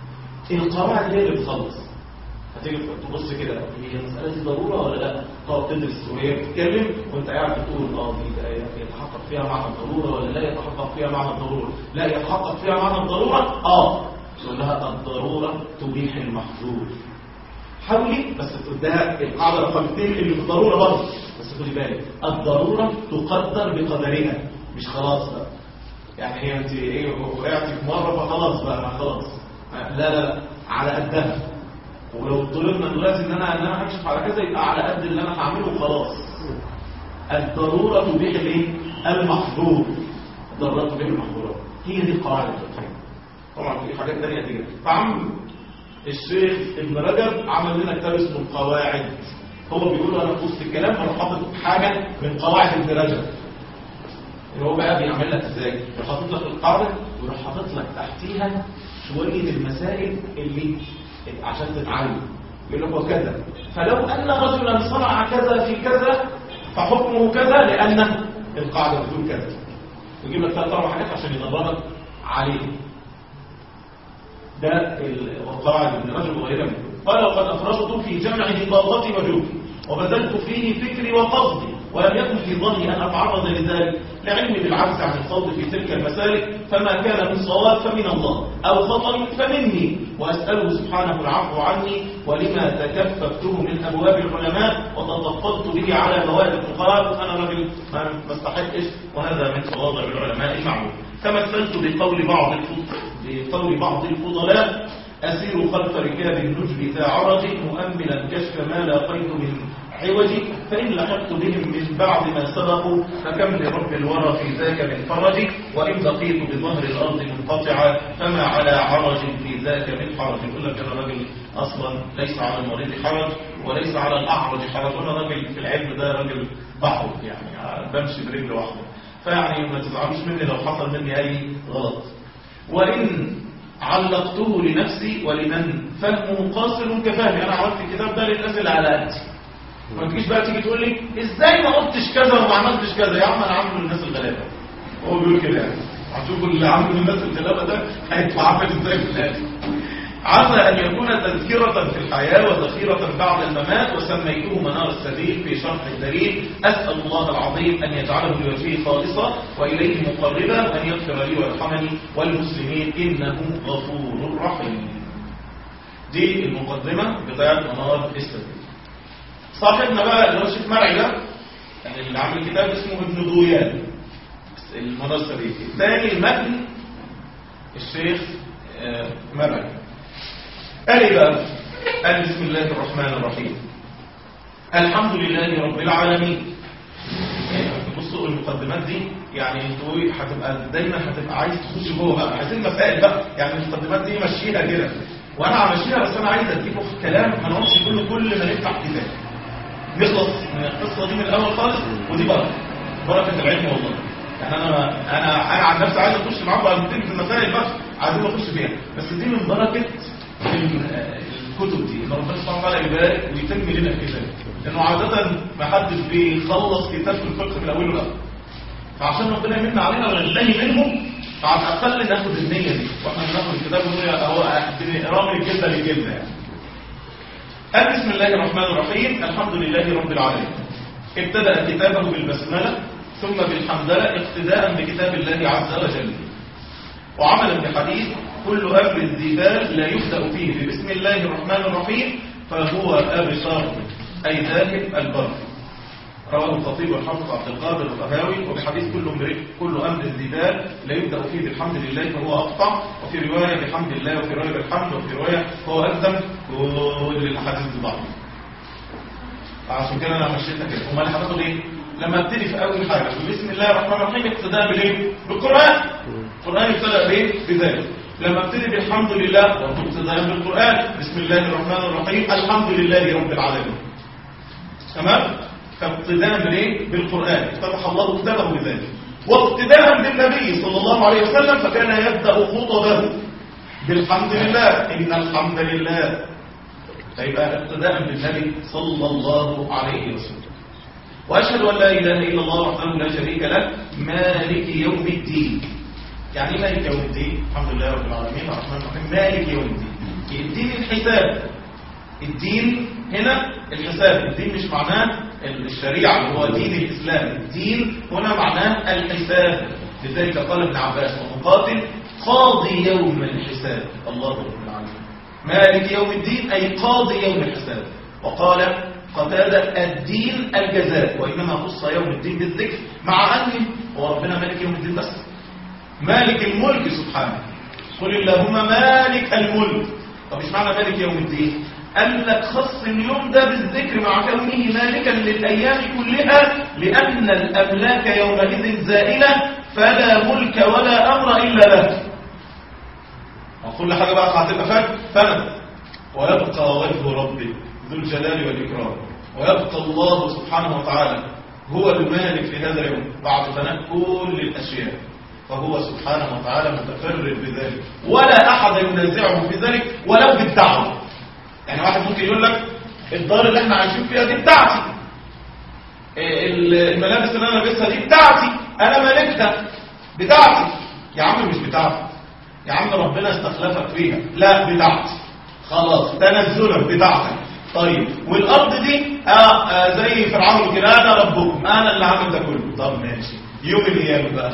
القواعد هي اللي بتخلص هتيجي تبص كده هي المسألة دي ضرورة ولا لا تقعد تدرس وهي بتتكلم وانت قاعد بتقول اه دي ده يتحقق فيها معنى الضرورة ولا لا يتحقق فيها معنى الضرورة لا يتحقق فيها معنى الضرورة اه تقول لها الضرورة تبيح المحظور حاولي بس تديها القاعدة رقم 2 اللي في الضرورة برضه بس خدي بالك الضرورة تقدر بقدرها مش خلاص بقى يعني هي انت ايه وقعتي في مرة فخلاص بقى ما خلاص لا لا لا على قدها ولو طلبنا دلوقتي ان انا ان انا هكشف على كذا يبقى على قد اللي انا هعمله وخلاص الضروره تبيح الايه المحظور الضروره تبيح المحظورات هي دي القواعد الفقهيه طبعا في حاجات ثانيه كده فعم الشيخ ابن رجب عمل لنا كتاب اسمه القواعد هو بيقول انا في وسط الكلام انا حاطط حاجه من قواعد ابن رجب اللي هو بقى بيعمل لك ازاي يروح حاطط لك القاعده ويروح حاطط لك تحتيها شويه المسائل اللي عشان تتعلم يقول لك وكذا فلو ان رجلا صنع كذا في كذا فحكمه كذا لان القاعده بتقول كذا يجيب لك ثلاث اربع حاجات عشان يدربك عليه ده القواعد ابن رجب وغيره منه قال وقد افرغت في جمعه طاقتي وجهدي وبذلت فيه فكري وقصدي ولم يكن في ظني أن أتعرض لذلك لعلمي بالعجز عن الخوض في تلك المسالك فما كان من صواب فمن الله أو خطأ فمني وأسأله سبحانه العفو عني ولما تكففته من أبواب العلماء وتطفلت به على مواد الفقهاء فأنا رجل ما استحقش وهذا من تواضع العلماء المعروف تمثلت بقول بعض بقول بعض الفضلاء أسير خلف ركاب النجب ذا عرج مؤملا كشف ما لاقيت من عوجي فإن لحقت بهم من بعد ما سبقوا فكم لرب الورى في ذاك من فرج وإن بقيت بظهر الأرض منقطعا فما على عرج في ذاك من حرج يقول لك أنا راجل أصلا ليس على المريض حرج وليس على الأعرج حرج أنا راجل في العلم ده راجل بعض يعني بمشي برجل واحدة فيعني ما تزعلوش مني لو حصل مني أي غلط وإن علقته لنفسي ولمن فهمه قاصر كفاهي أنا عملت الكتاب ده للناس اللي على قدي ما تجيش بقى تيجي تقول لي ازاي ما قلتش كذا وما عملتش كذا يا عم انا عامله للناس الغلابه هو بيقول كده يعني هتشوفوا اللي عامله للناس الغلابه ده هيطلع عامل ازاي في الاخر عسى ان يكون تذكرة في الحياة وذخيرة بعد الممات وسميته منار السبيل في شرح الدليل أسأل الله العظيم أن يجعله لوجهه خالصا وإليه مقربا وأن يغفر لي ويرحمني والمسلمين إنه غفور رحيم دي المقدمة بتاعت منار السبيل صاحبنا بقى اللي هو الشيخ مرعي ده يعني اللي عامل كتاب اسمه ابن دويان المنار السبيل الثاني المتن الشيخ مرعي قال ايه بقى قال بسم الله الرحمن الرحيم الحمد لله رب العالمين بصوا المقدمات دي يعني انتوا هتبقى دايما هتبقى عايز تخش جوه بقى عايزين مسائل بقى يعني المقدمات دي مشيها كده وانا همشيها بس انا عايز اديكم كلام ما نقعدش كل كل ما نفتح كتاب نخلص من القصه دي من الاول خالص ودي بركه بركه العلم والله يعني انا انا انا عن نفسي عايز اخش معاكم على في المسائل بس عايزين نخش فيها بس دي من بركه الكتب دي ان ربنا سبحانه وتعالى يبارك ويتم لنا الكتاب لانه عاده ما حدش بيخلص كتاب في الفقه من اوله لاخره فعشان ربنا يمن علينا وننتهي منهم فعلى الاقل ناخد النيه دي واحنا بناخد الكتاب ونقول اهو نقرا من الجلده للجلده يعني قال بسم الله الرحمن الرحيم الحمد لله رب العالمين ابتدأ كتابه بالبسملة ثم بالحمدلة اقتداء بكتاب الله عز وجل وعملا بحديث كل أمر ذي بال لا يبدأ فيه بسم الله الرحمن الرحيم فهو أبصر أي ذاهب البر رواه الخطيب والحافظ عبد القادر الطهاوي وبحديث كل امرئ كل امر ذي بال لا يبدا فيه بالحمد لله فهو اقطع وفي روايه بحمد الله وفي روايه بالحمد وفي روايه هو اقدم كل الاحاديث ضعيفه عشان كده انا مشيتها كده امال هتاخد ايه لما ابتدي في اول حاجه بسم الله الرحمن الرحيم اقتداء بالايه بالقران القران ابتدى بايه بذلك لما ابتدي بالحمد لله برضه اقتداء بالقران بسم الله الرحمن الرحيم الحمد لله رب العالمين تمام فاقتداء بالايه بالقران فتح الله كتابه بذلك واقتداء بالنبي صلى الله عليه وسلم فكان يبدا خطبه بالحمد لله ان الحمد لله فيبقى اقتداء بالنبي صلى الله عليه وسلم واشهد ان لا اله الا الله وحده لا شريك له مالك يوم الدين يعني ايه مالك يوم الدين الحمد لله رب العالمين الرحمن الرحيم مالك يوم الدين الدين الحساب الدين هنا الحساب الدين مش معناه الشريعة اللي هو دين الإسلام الدين هنا معناه الحساب لذلك قال ابن عباس ومقاتل قاضي يوم الحساب الله رب العالمين مالك يوم الدين أي قاضي يوم الحساب وقال قتادة الدين الجزاء وإنما خص يوم الدين بالذكر مع أن هو ربنا مالك يوم الدين بس مالك الملك سبحانه قل اللهم مالك الملك طب مش معنى مالك يوم الدين قال لك خص اليوم ده بالذكر مع كونه مالكا للأيام كلها لأن الأملاك يومئذ زائلة فلا ملك ولا أمر إلا له وكل حاجة بقى هتبقى فات فند ويبقى وجه ربي ذو الجلال والإكرام ويبقى الله سبحانه وتعالى هو المالك في هذا اليوم بعد فناء كل الأشياء فهو سبحانه وتعالى متفرد بذلك ولا أحد ينازعه في ذلك ولو بالدعوة يعني واحد ممكن يقول لك الدار اللي احنا عايشين فيها دي بتاعتي الملابس اللي انا لابسها دي بتاعتي انا مالكها بتاعتي يا عم مش بتاعتي يا عم ربنا استخلفك فيها لا بتاعتي خلاص تنزلا بتاعتك طيب والارض دي آه آه زي فرعون كده انا ربكم انا اللي عامل ده كله طب ماشي يوم القيامه بقى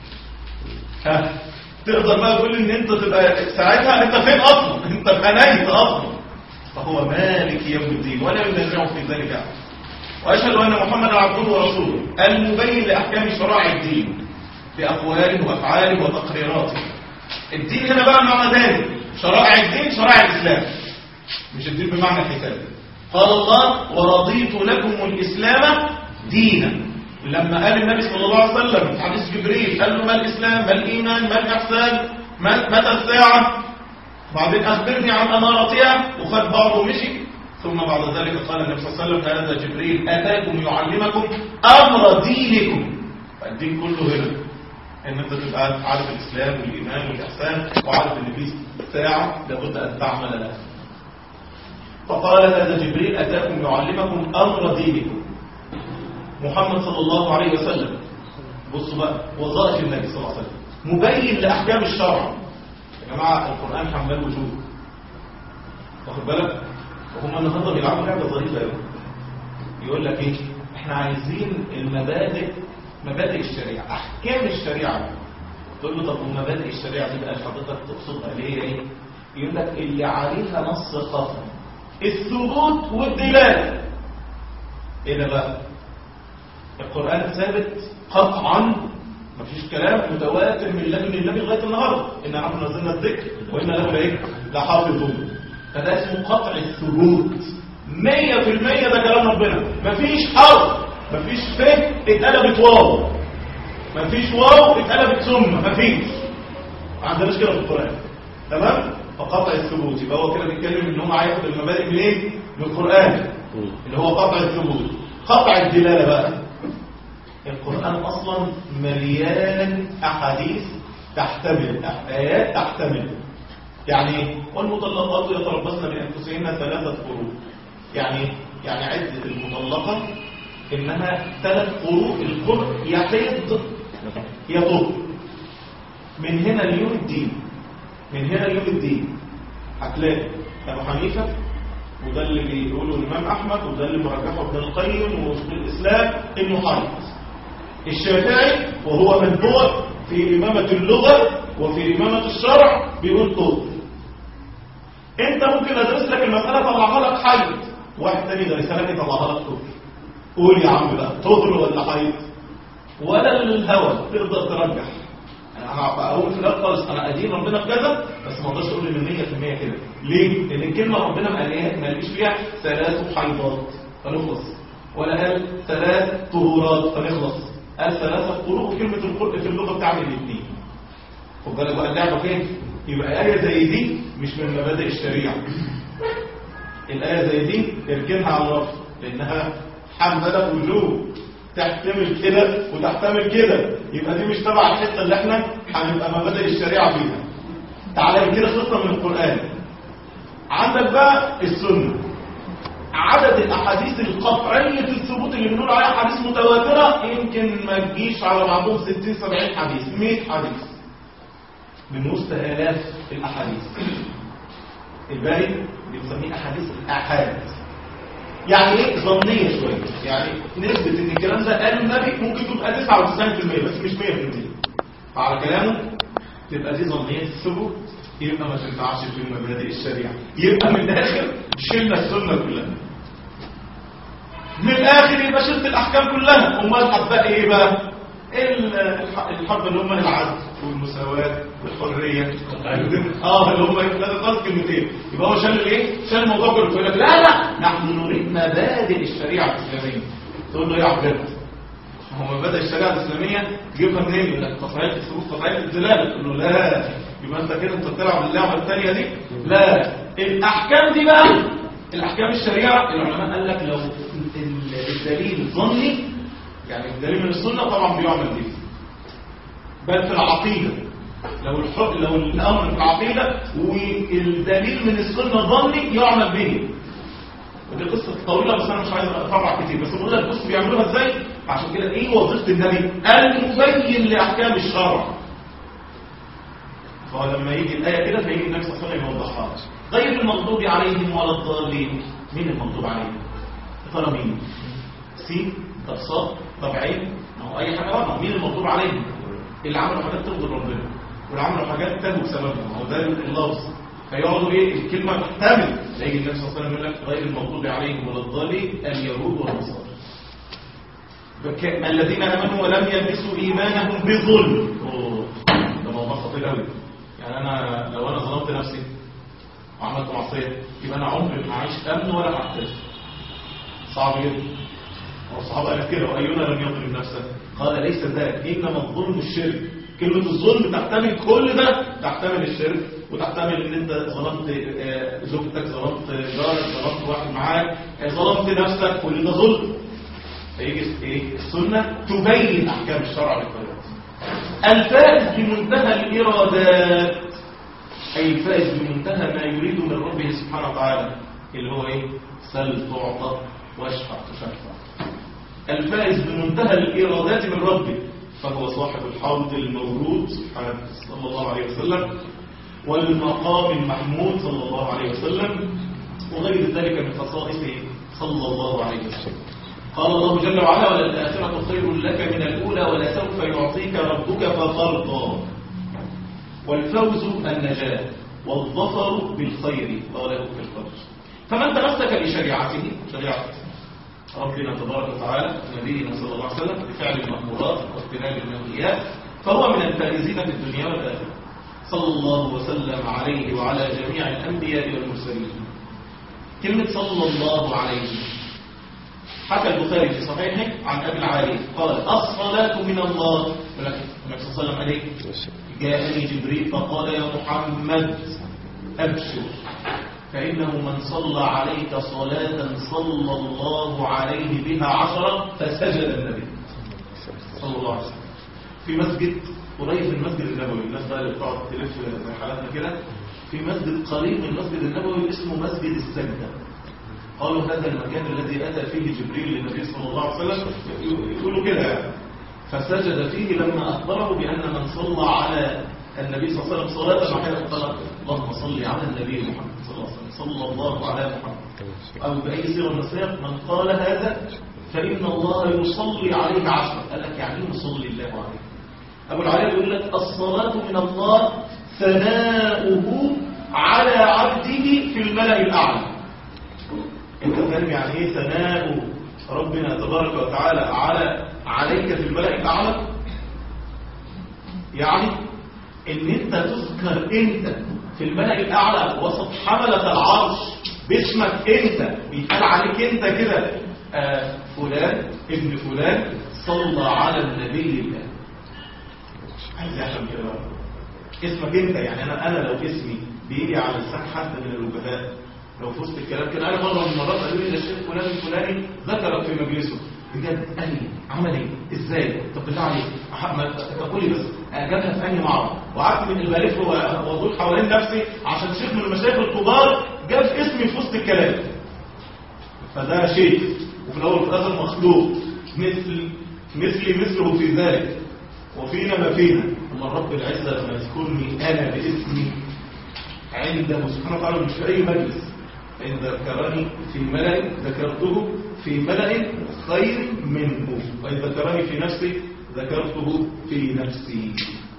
ها تقدر بقى تقول ان انت تبقى ساعتها انت فين اصلا انت فنيت اصلا فهو مالك يوم الدين ولا ينازعه في ذلك احد واشهد ان محمدا عبده ورسوله المبين لاحكام شرائع الدين باقواله وافعاله وتقريراته الدين هنا بقى معنى ثاني شرائع الدين شرائع الاسلام مش الدين بمعنى الحساب قال الله ورضيت لكم الاسلام دينا لما قال النبي صلى الله عليه وسلم في حديث جبريل قال له ما الاسلام ما الايمان ما الاحسان متى الساعه بعدين أخبرني عن أمارتها وخد بعضه ومشي ثم بعد ذلك قال النبي صلى الله عليه وسلم هذا جبريل أتاكم يعلمكم أمر دينكم فالدين كله هنا ان انت تبقى عارف الاسلام والايمان والاحسان وعارف ان في ساعه لابد ان تعمل لها فقال هذا جبريل اتاكم يعلمكم امر دينكم محمد صلى الله عليه وسلم بصوا بقى وظائف النبي صلى الله عليه وسلم مبين لاحكام الشرع يا جماعه القران حمال وجوه واخد بالك وهم النهارده بيلعبوا لعبه ظريفه قوي يقول لك ايه احنا عايزين المبادئ مبادئ الشريعه احكام الشريعه تقول له طب ومبادئ الشريعه دي بقى حضرتك تقصدها ليه ايه يقول لك اللي عليها نص خاص الثبوت والدلاله ايه ده بقى القران ثابت قطعا مفيش كلام متواتر من لدن النبي لغايه النهارده ان نحن نزلنا الذكر وان له ايه لحافظون فده اسمه قطع الثبوت 100% ده كلام ربنا مفيش حرف مفيش ف اتقلبت واو مفيش واو اتقلبت ثم مفيش ما عندناش كده في القران تمام فقطع الثبوت يبقى هو كده بيتكلم ان هو هياخد المبادئ منين من القران اللي هو قطع الثبوت قطع الدلاله بقى القران اصلا مليان احاديث تحتمل ايات تحتمل يعني والمطلقات يتربصن بانفسهن ثلاثه قروء يعني يعني عده المطلقه انها ثلاث قروء القرء يحيض يطهر من هنا ليوم الدين من هنا ليوم الدين هتلاقي ابو حنيفه وده اللي بيقوله الامام احمد وده اللي مرجحه ابن القيم وفي الاسلام انه حيض الشافعي وهو متبوع في امامه اللغه وفي امامه الشرع بيقول طهر انت ممكن ادرس لك المساله طلعها لك حيض واحد تاني درسها لك يطلعها لك طهر قول يا عم بقى طهر ولا حيض ولا الهوى تقدر ترجح انا اقول في الاول خالص انا ادين ربنا في كذا بس ما اقدرش اقول ان 100% كده ليه لان الكلمه ربنا ما قالها ما قاليش فيها ثلاث حيضات فنخلص ولا قال ثلاث طهورات فنخلص قال ثلاثه قروء كلمه القرء في اللغه بتاعت الاثنين خد بالك بقى اللعبه فين يبقى ايه زي دي مش من مبادئ الشريعه الايه زي دي اركنها على الرف لانها حمله وجوب تحتمل كده وتحتمل كده يبقى دي مش تبع الحته اللي احنا هنبقى مبادئ الشريعه فيها تعالى كده خطه من القران عندك بقى السنه عدد الاحاديث القطعيه في الثبوت اللي بنقول عليها احاديث متواتره يمكن ما تجيش على بعضهم 60 70 حديث 100 حديث من وسط الاف الاحاديث الباقي بنسميه احاديث الاحاد يعني ايه ظنيه شويه يعني نسبه ان الكلام ده قاله النبي ممكن تبقى 99% بس مش 100% فعلى كلامه تبقى دي ظنيه الثبوت يبقى ما تنفعش في مبادئ الشريعه يبقى من الاخر شلنا السنه كلها من الاخر يبقى شلت الاحكام كلها امال هتبقى ايه بقى الحرب اللي هم العدل والمساواة والحرية اه اللي هم لا تقصد كلمتين يبقى هو شال الايه شال الموضوع كله يقول لك لا لا نحن نريد مبادئ الشريعة الإسلامية تقول له يا عبد هو مبادئ الشريعة الإسلامية تجيبها منين يقول لك قطعية الثبوت قطعية الدلالة تقول له لا يبقى انت كده انت بتلعب اللعبة الثانية دي لا الأحكام دي بقى الأحكام الشريعة العلماء قال لك لو الدليل ظني يعني الدليل من السنة طبعا بيعمل به بل في العقيدة لو الحق لو الأمر في العقيدة والدليل من السنة ظني يعمل به ودي قصة طويلة بس أنا مش عايز أفرع كتير بس بقول لك بص بيعملوها إزاي عشان كده إيه وظيفة النبي المبين لأحكام الشرع فهو لما يجي الآية كده فيجي النبي صلى الله عليه وسلم يوضحها غير المغضوب عليهم ولا الضالين مين المغضوب عليهم؟ ترى مين؟ سين طب صاد طب عين ما هو اي حاجه بره مين المطلوب عليهم اللي عملوا حاجات ترضي ربنا واللي عملوا حاجات تهوا بسببها هو ده اللفظ فيقعدوا ايه الكلمه تحتمل يجي النبي صلى الله عليه وسلم يقول لك غير المغضوب عليهم ولا الضالين اليهود والنصارى الذين امنوا ولم يلبسوا ايمانهم بظلم ده موضوع خطير قوي يعني انا لو انا ظلمت نفسي وعملت معصيه يبقى انا عمري ما هعيش امن ولا هعترف صعب جدا والصحابة قالت كده وأينا لم يظلم نفسه قال ليس ذلك إنما الظلم الشرك كلمة الظلم تحتمل كل ده تحتمل الشرك وتحتمل ان انت ظلمت زوجتك ظلمت جارك ظلمت واحد معاك ظلمت نفسك كل ده ظلم فيجي ايه السنة تبين احكام الشرع للطريقة الفائز بمنتهى الارادات اي الفائز بمنتهى ما يريد من ربه سبحانه وتعالى اللي هو ايه سل تعطى واشفع تشفع الفائز بمنتهى الإرادات من ربه فهو صاحب الحوض المورود سبحانه صلى الله عليه وسلم والمقام المحمود صلى الله عليه وسلم وغير ذلك من خصائصه صلى الله عليه وسلم قال الله جل وعلا وللآخرة خير لك من الأولى ولسوف يعطيك ربك فترضى والفوز النجاة والظفر بالخير قاله في الفرج فمن تمسك بشريعته شريعة ربنا تبارك وتعالى نبينا صلى الله عليه وسلم بفعل المأمورات واجتناب المنهيات فهو من الفائزين في الدنيا والآخرة صلى الله وسلم عليه وعلى جميع الأنبياء والمرسلين كلمة صلى الله عليه حكى البخاري في صحيحه عن أبي العالي قال الصلاة من الله النبي صلى الله عليه وسلم عليه جاءني جبريل فقال يا محمد أبشر فإنه من صلى عليك صلاة صلى الله عليه بها عشرة فسجد النبي صلى الله عليه وسلم في مسجد قريب من المسجد النبوي الناس بقى اللي بتقعد تلف زي حالاتنا كده في مسجد قريب من المسجد النبوي اسمه مسجد السجدة قالوا هذا المكان الذي أتى فيه جبريل للنبي صلى الله عليه وسلم يقولوا كده يعني فسجد فيه لما أخبره بأن من صلى على النبي صلى الله عليه وسلم صلاة واحدة قال اللهم صل على النبي محمد صلى الله عليه وسلم صلى الله على محمد أو بأي صيغة من الصيغ من قال هذا فإن الله يصلي عليه عشرة قال لك يعني يصلي الله عليه أبو العلي يقول لك الصلاة من الله ثناؤه على عبده في الملأ الأعلى انت فاهم يعني ايه ثناء ربنا تبارك وتعالى على عليك في الملأ الأعلى يعني ان انت تذكر انت في الملأ الأعلى وسط حملة العرش باسمك انت بيتقال عليك انت كده آه فلان ابن فلان صلى على النبي الله عايز يحلم كده بقى. اسمك انت يعني انا انا لو اسمي بيجي على لسان حد من الوجهاء لو في وسط الكلام كده انا مره من المرات قالوا لي ده الشيخ فلان الفلاني ذكرك في مجلسه بجد قال لي عمل ايه ازاي طب بالله عليك تقول لي بس جابها في انهي معرض وقعدت من البالف وادور حوالين نفسي عشان شيخ من المشايخ الكبار جاب اسمي في وسط الكلام فده شيخ وفي الاول وفي الاخر مخلوق مثل مثلي مثله في ذلك وفينا ما فينا اما رب العزه لما يذكرني انا باسمي عنده سبحانه وتعالى مش في أي مجلس إن ذكرني في ملأ ذكرته في ملأ خير منه وإن ذكرني في نفسي ذكرته في نفسي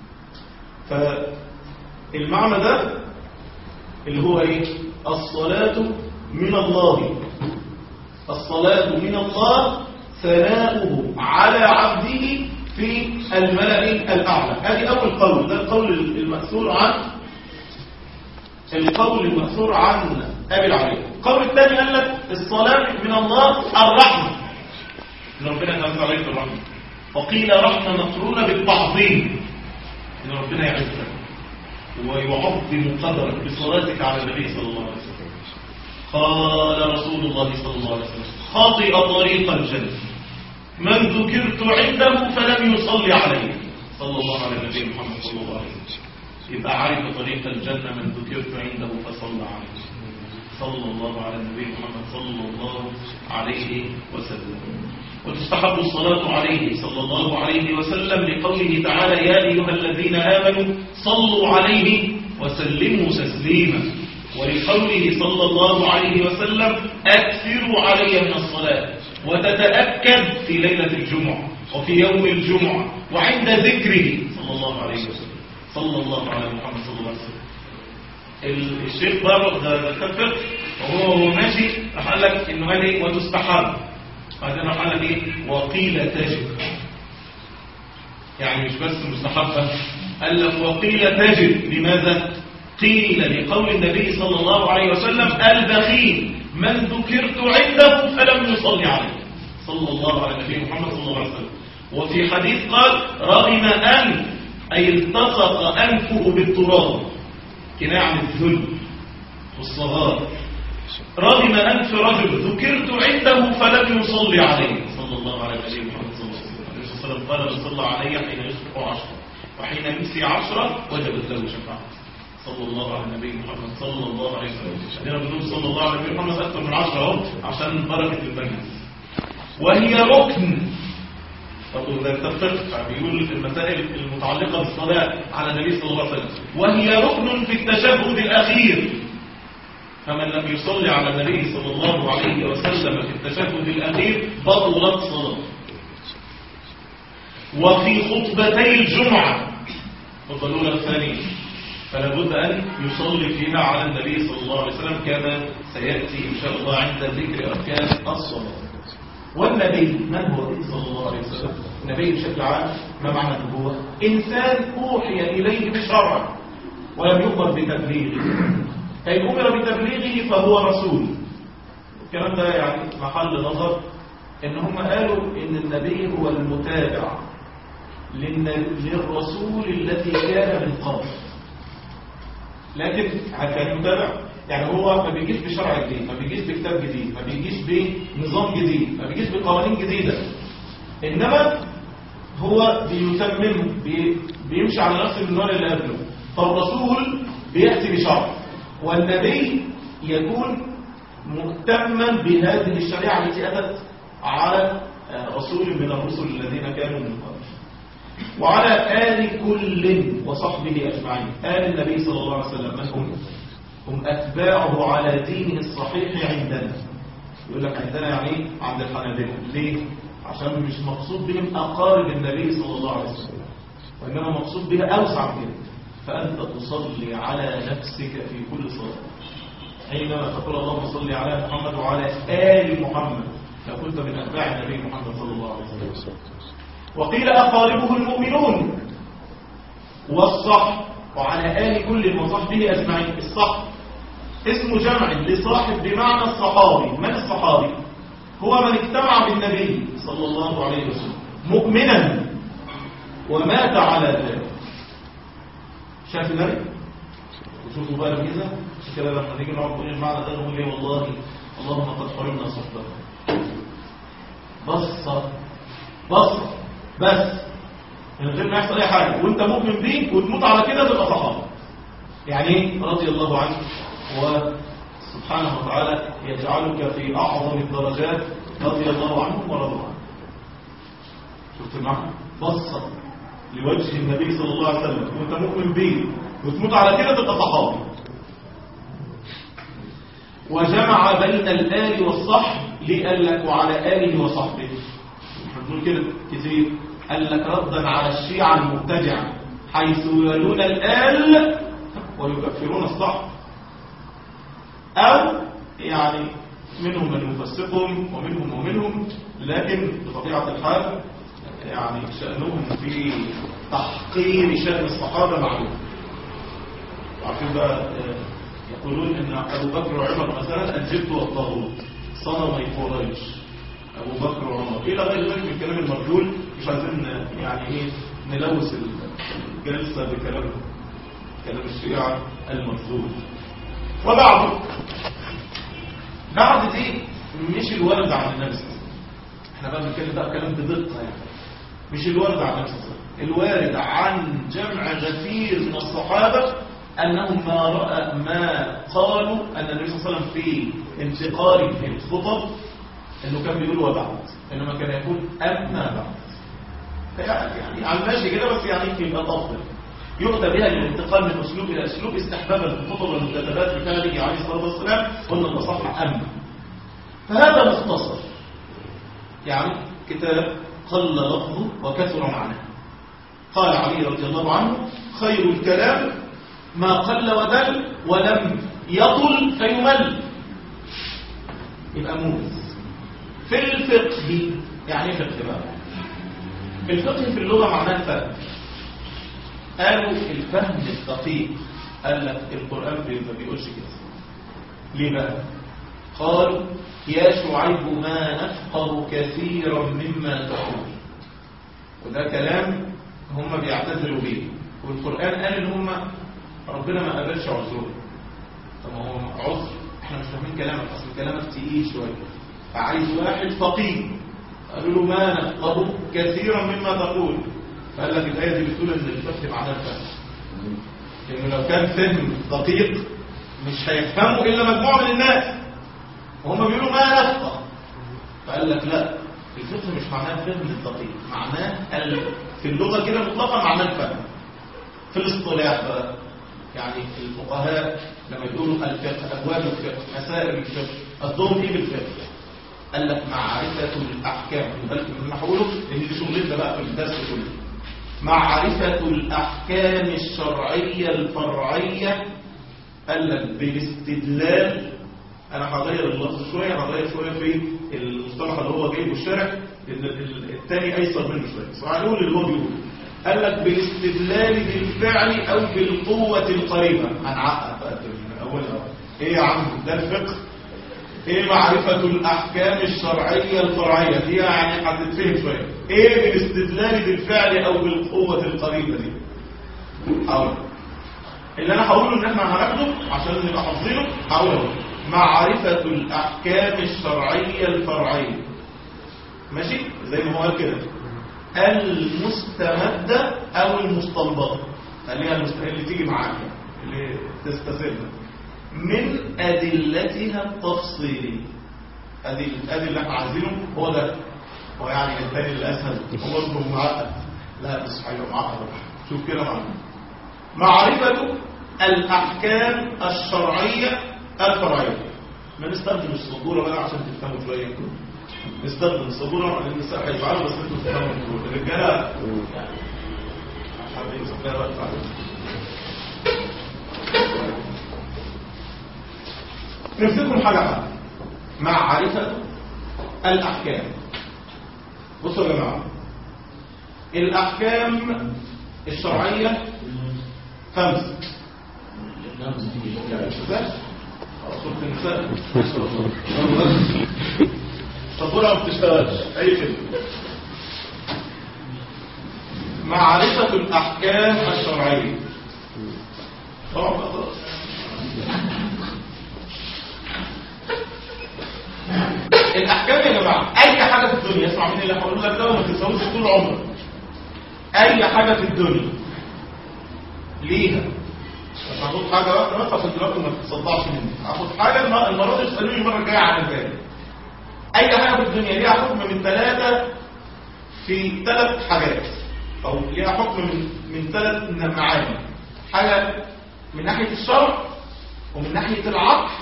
فالمعنى ده اللي هو ايه الصلاة من الله الصلاة من الله ثناؤه على عبده في الملأ الأعلى هذه أول قول ده القول المأثور عن القول المأثور عن أبي العلي القول الثاني قال لك الصلاة من الله الرحمة إن ربنا ينزل عليك الرحمة وقيل رحمة مقرونة بالتعظيم إن ربنا يعزك ويعظم قدرك بصلاتك على النبي صلى الله عليه وسلم قال رسول الله صلى الله عليه وسلم خاطئ طريق الجنة من ذكرت عنده فلم يصلي عليه صلى الله على النبي محمد صلى الله عليه وسلم يبقى عرف طريق الجنة من ذكرت عنده فصلى عليه صلى الله على النبي محمد صلى الله عليه وسلم وتستحب الصلاة عليه صلى الله عليه وسلم لقوله تعالى يا أيها الذين آمنوا صلوا عليه وسلموا تسليما ولقوله صلى الله عليه وسلم أكثروا علي من الصلاة وتتأكد في ليلة الجمعة وفي يوم الجمعة وعند ذكره صلى الله عليه وسلم صلى الله على محمد صلى الله عليه وسلم الشيخ بابا ده كفر وهو هو ماشي راح قال لك انه قال ايه وتستحب بعدين راح قال لك ايه وقيل تجب يعني مش بس مستحبه قال لك وقيل تجب لماذا قيل لقول النبي صلى الله عليه وسلم البخيل من ذكرت عنده فلم يصلي عليه صلى الله على النبي محمد صلى الله عليه وسلم وفي حديث قال رغم أن أي التصق أنفه بالتراب كناية عن الذل والصغار رغم أنف رجل ذكرت عنده فلم يصلي عليه صلى الله على النبي محمد صلى الله عليه وسلم النبي صلى الله عليه وسلم قال من صلى علي حين يصبح عشرة وحين يمسي عشرة وجبت له شفاعة صلى الله على النبي محمد صلى الله عليه وسلم عندنا بنقول صلى الله على النبي محمد أكثر من عشرة اهو عشان بركة المجلس وهي ركن برضه ده التفق بيقول في المسائل المتعلقة بالصلاة على النبي صلى الله عليه وسلم وهي ركن في التشهد الأخير فمن لم يصلي على النبي صلى الله عليه وسلم في التشهد الأخير بطلت صلاة وفي خطبتي الجمعة الضلولة الثانية فلا بد أن يصلي فيها على النبي صلى الله عليه وسلم كما سيأتي إن شاء الله عند ذكر أركان الصلاة والنبي من هو صلى الله عليه وسلم النبي بشكل عام ما معنى النبوة إنسان أوحي إليه بشرع ولم يؤمر بتبليغه فإن أمر بتبليغه فهو رسول الكلام ده يعني محل نظر إن هم قالوا إن النبي هو المتابع للرسول الذي كان من قبل لكن كان متابع يعني هو ما بيجيش بشرع جديد ما بيجيش بكتاب جديد ما بيجيش بنظام جديد ما بيجيش بقوانين جديدة إنما هو بيتمم بي بيمشي على نفس المنوال اللي قبله فالرسول بيأتي بشرع والنبي يكون مهتما بهذه الشريعة التي أتت على رسول من الرسل الذين كانوا من قبل وعلى آل كل وصحبه أجمعين آل النبي صلى الله عليه وسلم من هم هم أتباعه على دينه الصحيح عندنا يقول لك عندنا يعني عند الحنابلة ليه؟ عشان مش مقصود بهم أقارب النبي صلى الله عليه وسلم وإنما مقصود بها أوسع منه فأنت تصلي على نفسك في كل صلاة حينما تقول اللهم صل على محمد وعلى آل محمد لو كنت من أتباع النبي محمد صلى الله عليه وسلم وقيل أقاربه المؤمنون والصح وعلى آل كل وصحبه أجمعين الصح اسم جمع لصاحب بمعنى الصحابي من الصحابي هو من اجتمع بالنبي صلى الله عليه وسلم مؤمنا ومات على ذلك شاف النبي وشوفوا بقى الميزه مش كده لما نيجي نقعد نقول المعنى ده نقول ايه والله اللهم قد حرمنا صحبته بصه بصه بس من غير ما يحصل اي حاجه وانت مؤمن بيه وتموت على كده تبقى صحابه يعني ايه رضي الله عنه وسبحانه وتعالى يجعلك في اعظم الدرجات رضي الله عنهم ورضوا عنه شفت المعنى بصه لوجه النبي صلى الله عليه وسلم وانت مؤمن بيه وتموت على كده تبقى صحابي وجمع بين الآل والصحب ليه قال لك وعلى آله وصحبه احنا بنقول كده كتير قال لك ردا على الشيعة المبتدعة حيث يولون الآل ويكفرون الصحب أو يعني منهم من يفسقهم ومنهم ومنهم لكن بطبيعة الحال يعني شأنهم في تحقير شأن الصحابة معلوم عارفين بقى آه، يقولون ان ابو بكر وعمر مثلا الجبت والطاغوت صنمي قريش ابو بكر وعمر الى غير ذلك من الكلام المرجول مش عايزين يعني ايه نلوث الجلسه بكلام كلام الشيعه المرجول وبعد بعد دي مش الورد عن النبي صلى الله عليه وسلم احنا بقى بنتكلم بقى كلام بدقه يعني مش الورد عن النبي صلى الله عليه وسلم الوارد عن جمع غفير من الصحابه انهم ما رأى ما قالوا ان النبي صلى الله عليه وسلم في انتقال في الخطب انه كان بيقول وبعد انما كان يقول اما بعد يعني على الماشي كده بس يعني يبقى افضل يؤتى بها للانتقال من اسلوب الى اسلوب استحبابا في الخطب والمكتبات بفعله عليه الصلاه والسلام قلنا الاصح اما فهذا مختصر يعني كتاب قل لفظه وكثر معناه قال علي رضي الله عنه خير الكلام ما قل ودل ولم يطل فيمل يبقى موز في الفقه يعني ايه فقه بقى الفقه في اللغة معناه الفهم قالوا الفهم الدقيق قال لك القرآن ما بيقولش كده ليه بقى قالوا يا شعيب ما نفقه كثيرا مما تقول وده كلام هم بيعتذروا بيه والقرآن قال ان هم ربنا ما قبلش عذرهم طب ما هو عذر احنا مش فاهمين كلامك اصل كلامك تقيل شويه فعايز واحد فقيه قالوا له ما نفقه كثيرا مما تقول فقال لك الايه دي بتقول ان الفقه معناه الفهم لانه لو كان فهم دقيق مش هيفهموا الا مجموعه من الناس وهم بيقولوا ما نفقه فقال لك لا الفقه مش معناه الفهم الدقيق معناه ال- في اللغه كده مطلقا معناه الفهم في الاصطلاح بقى يعني الفقهاء لما يقولوا الفقه ابواب الفقه مسائل الفقه قصدهم ايه بالفقه قال لك معرفه الاحكام خد بالك من اللي انا هقوله لان دي شغلتنا بقى في الدرس كله معرفه الاحكام الشرعيه الفرعيه قال لك بالاستدلال انا هغير اللفظ شويه هغير شويه في المصطلح اللي هو جايبه الشارع لان ال- الثاني ايسر منه شويه بس هنقول اللي هو بيقوله قال لك بالاستدلال بالفعل او بالقوه القريبه هنعقد بقى في اول ايه يا عم ده الفقه ايه معرفة الاحكام الشرعية الفرعية دي يعني هتتفهم شوية ايه بالاستدلال بالفعل او بالقوة القريبة دي حاول اللي انا هقوله ان احنا هناخده عشان نبقى حافظينه هقوله معرفة الاحكام الشرعية الفرعية ماشي زي ما هو قال كده المستمدة او المستنبطة خليها المست- اللي تيجي معاك اللي تستسلم من ادلتها التفصيلية ادي ادي اللي احنا عايزينه هو ده هو يعني الثاني الاسهل هو اسمه معقد لا بس هيبقى معقد شوف كده معانا معرفة الأحكام الشرعية الفرعية ما نستخدم الصبورة بقى عشان تفهموا شوية نستخدم الصبورة لأن النساء هيفعلوا بس انتوا تفهموا الرجالة يعني مش عارفين يسميها بقى تعالوا. نمسكهم حاجة حاجة معرفة الأحكام بصوا يا جماعة الأحكام الشرعية خمسة يعني النساء سورة النساء الصبورة ما بتشتغلش أي كلمة معرفة الأحكام الشرعية طبعا بقى خلاص الأحكام يا جماعة أي حاجة في الدنيا اسمع مني اللي هقول لك ده وما تنساوش طول عمرك أي حاجة في الدنيا ليها مش هاخد حاجة واحدة بس عشان دلوقتي ما تتصدعش مني هاخد حاجة الم- المرة دي تسألوني المرة الجاية عن الباقي أي حاجة في الدنيا ليها حكم من ثلاثة في ثلاث حاجات أو ليها حكم من من ثلاث معاني حاجة من ناحية الشرع ومن ناحية العقل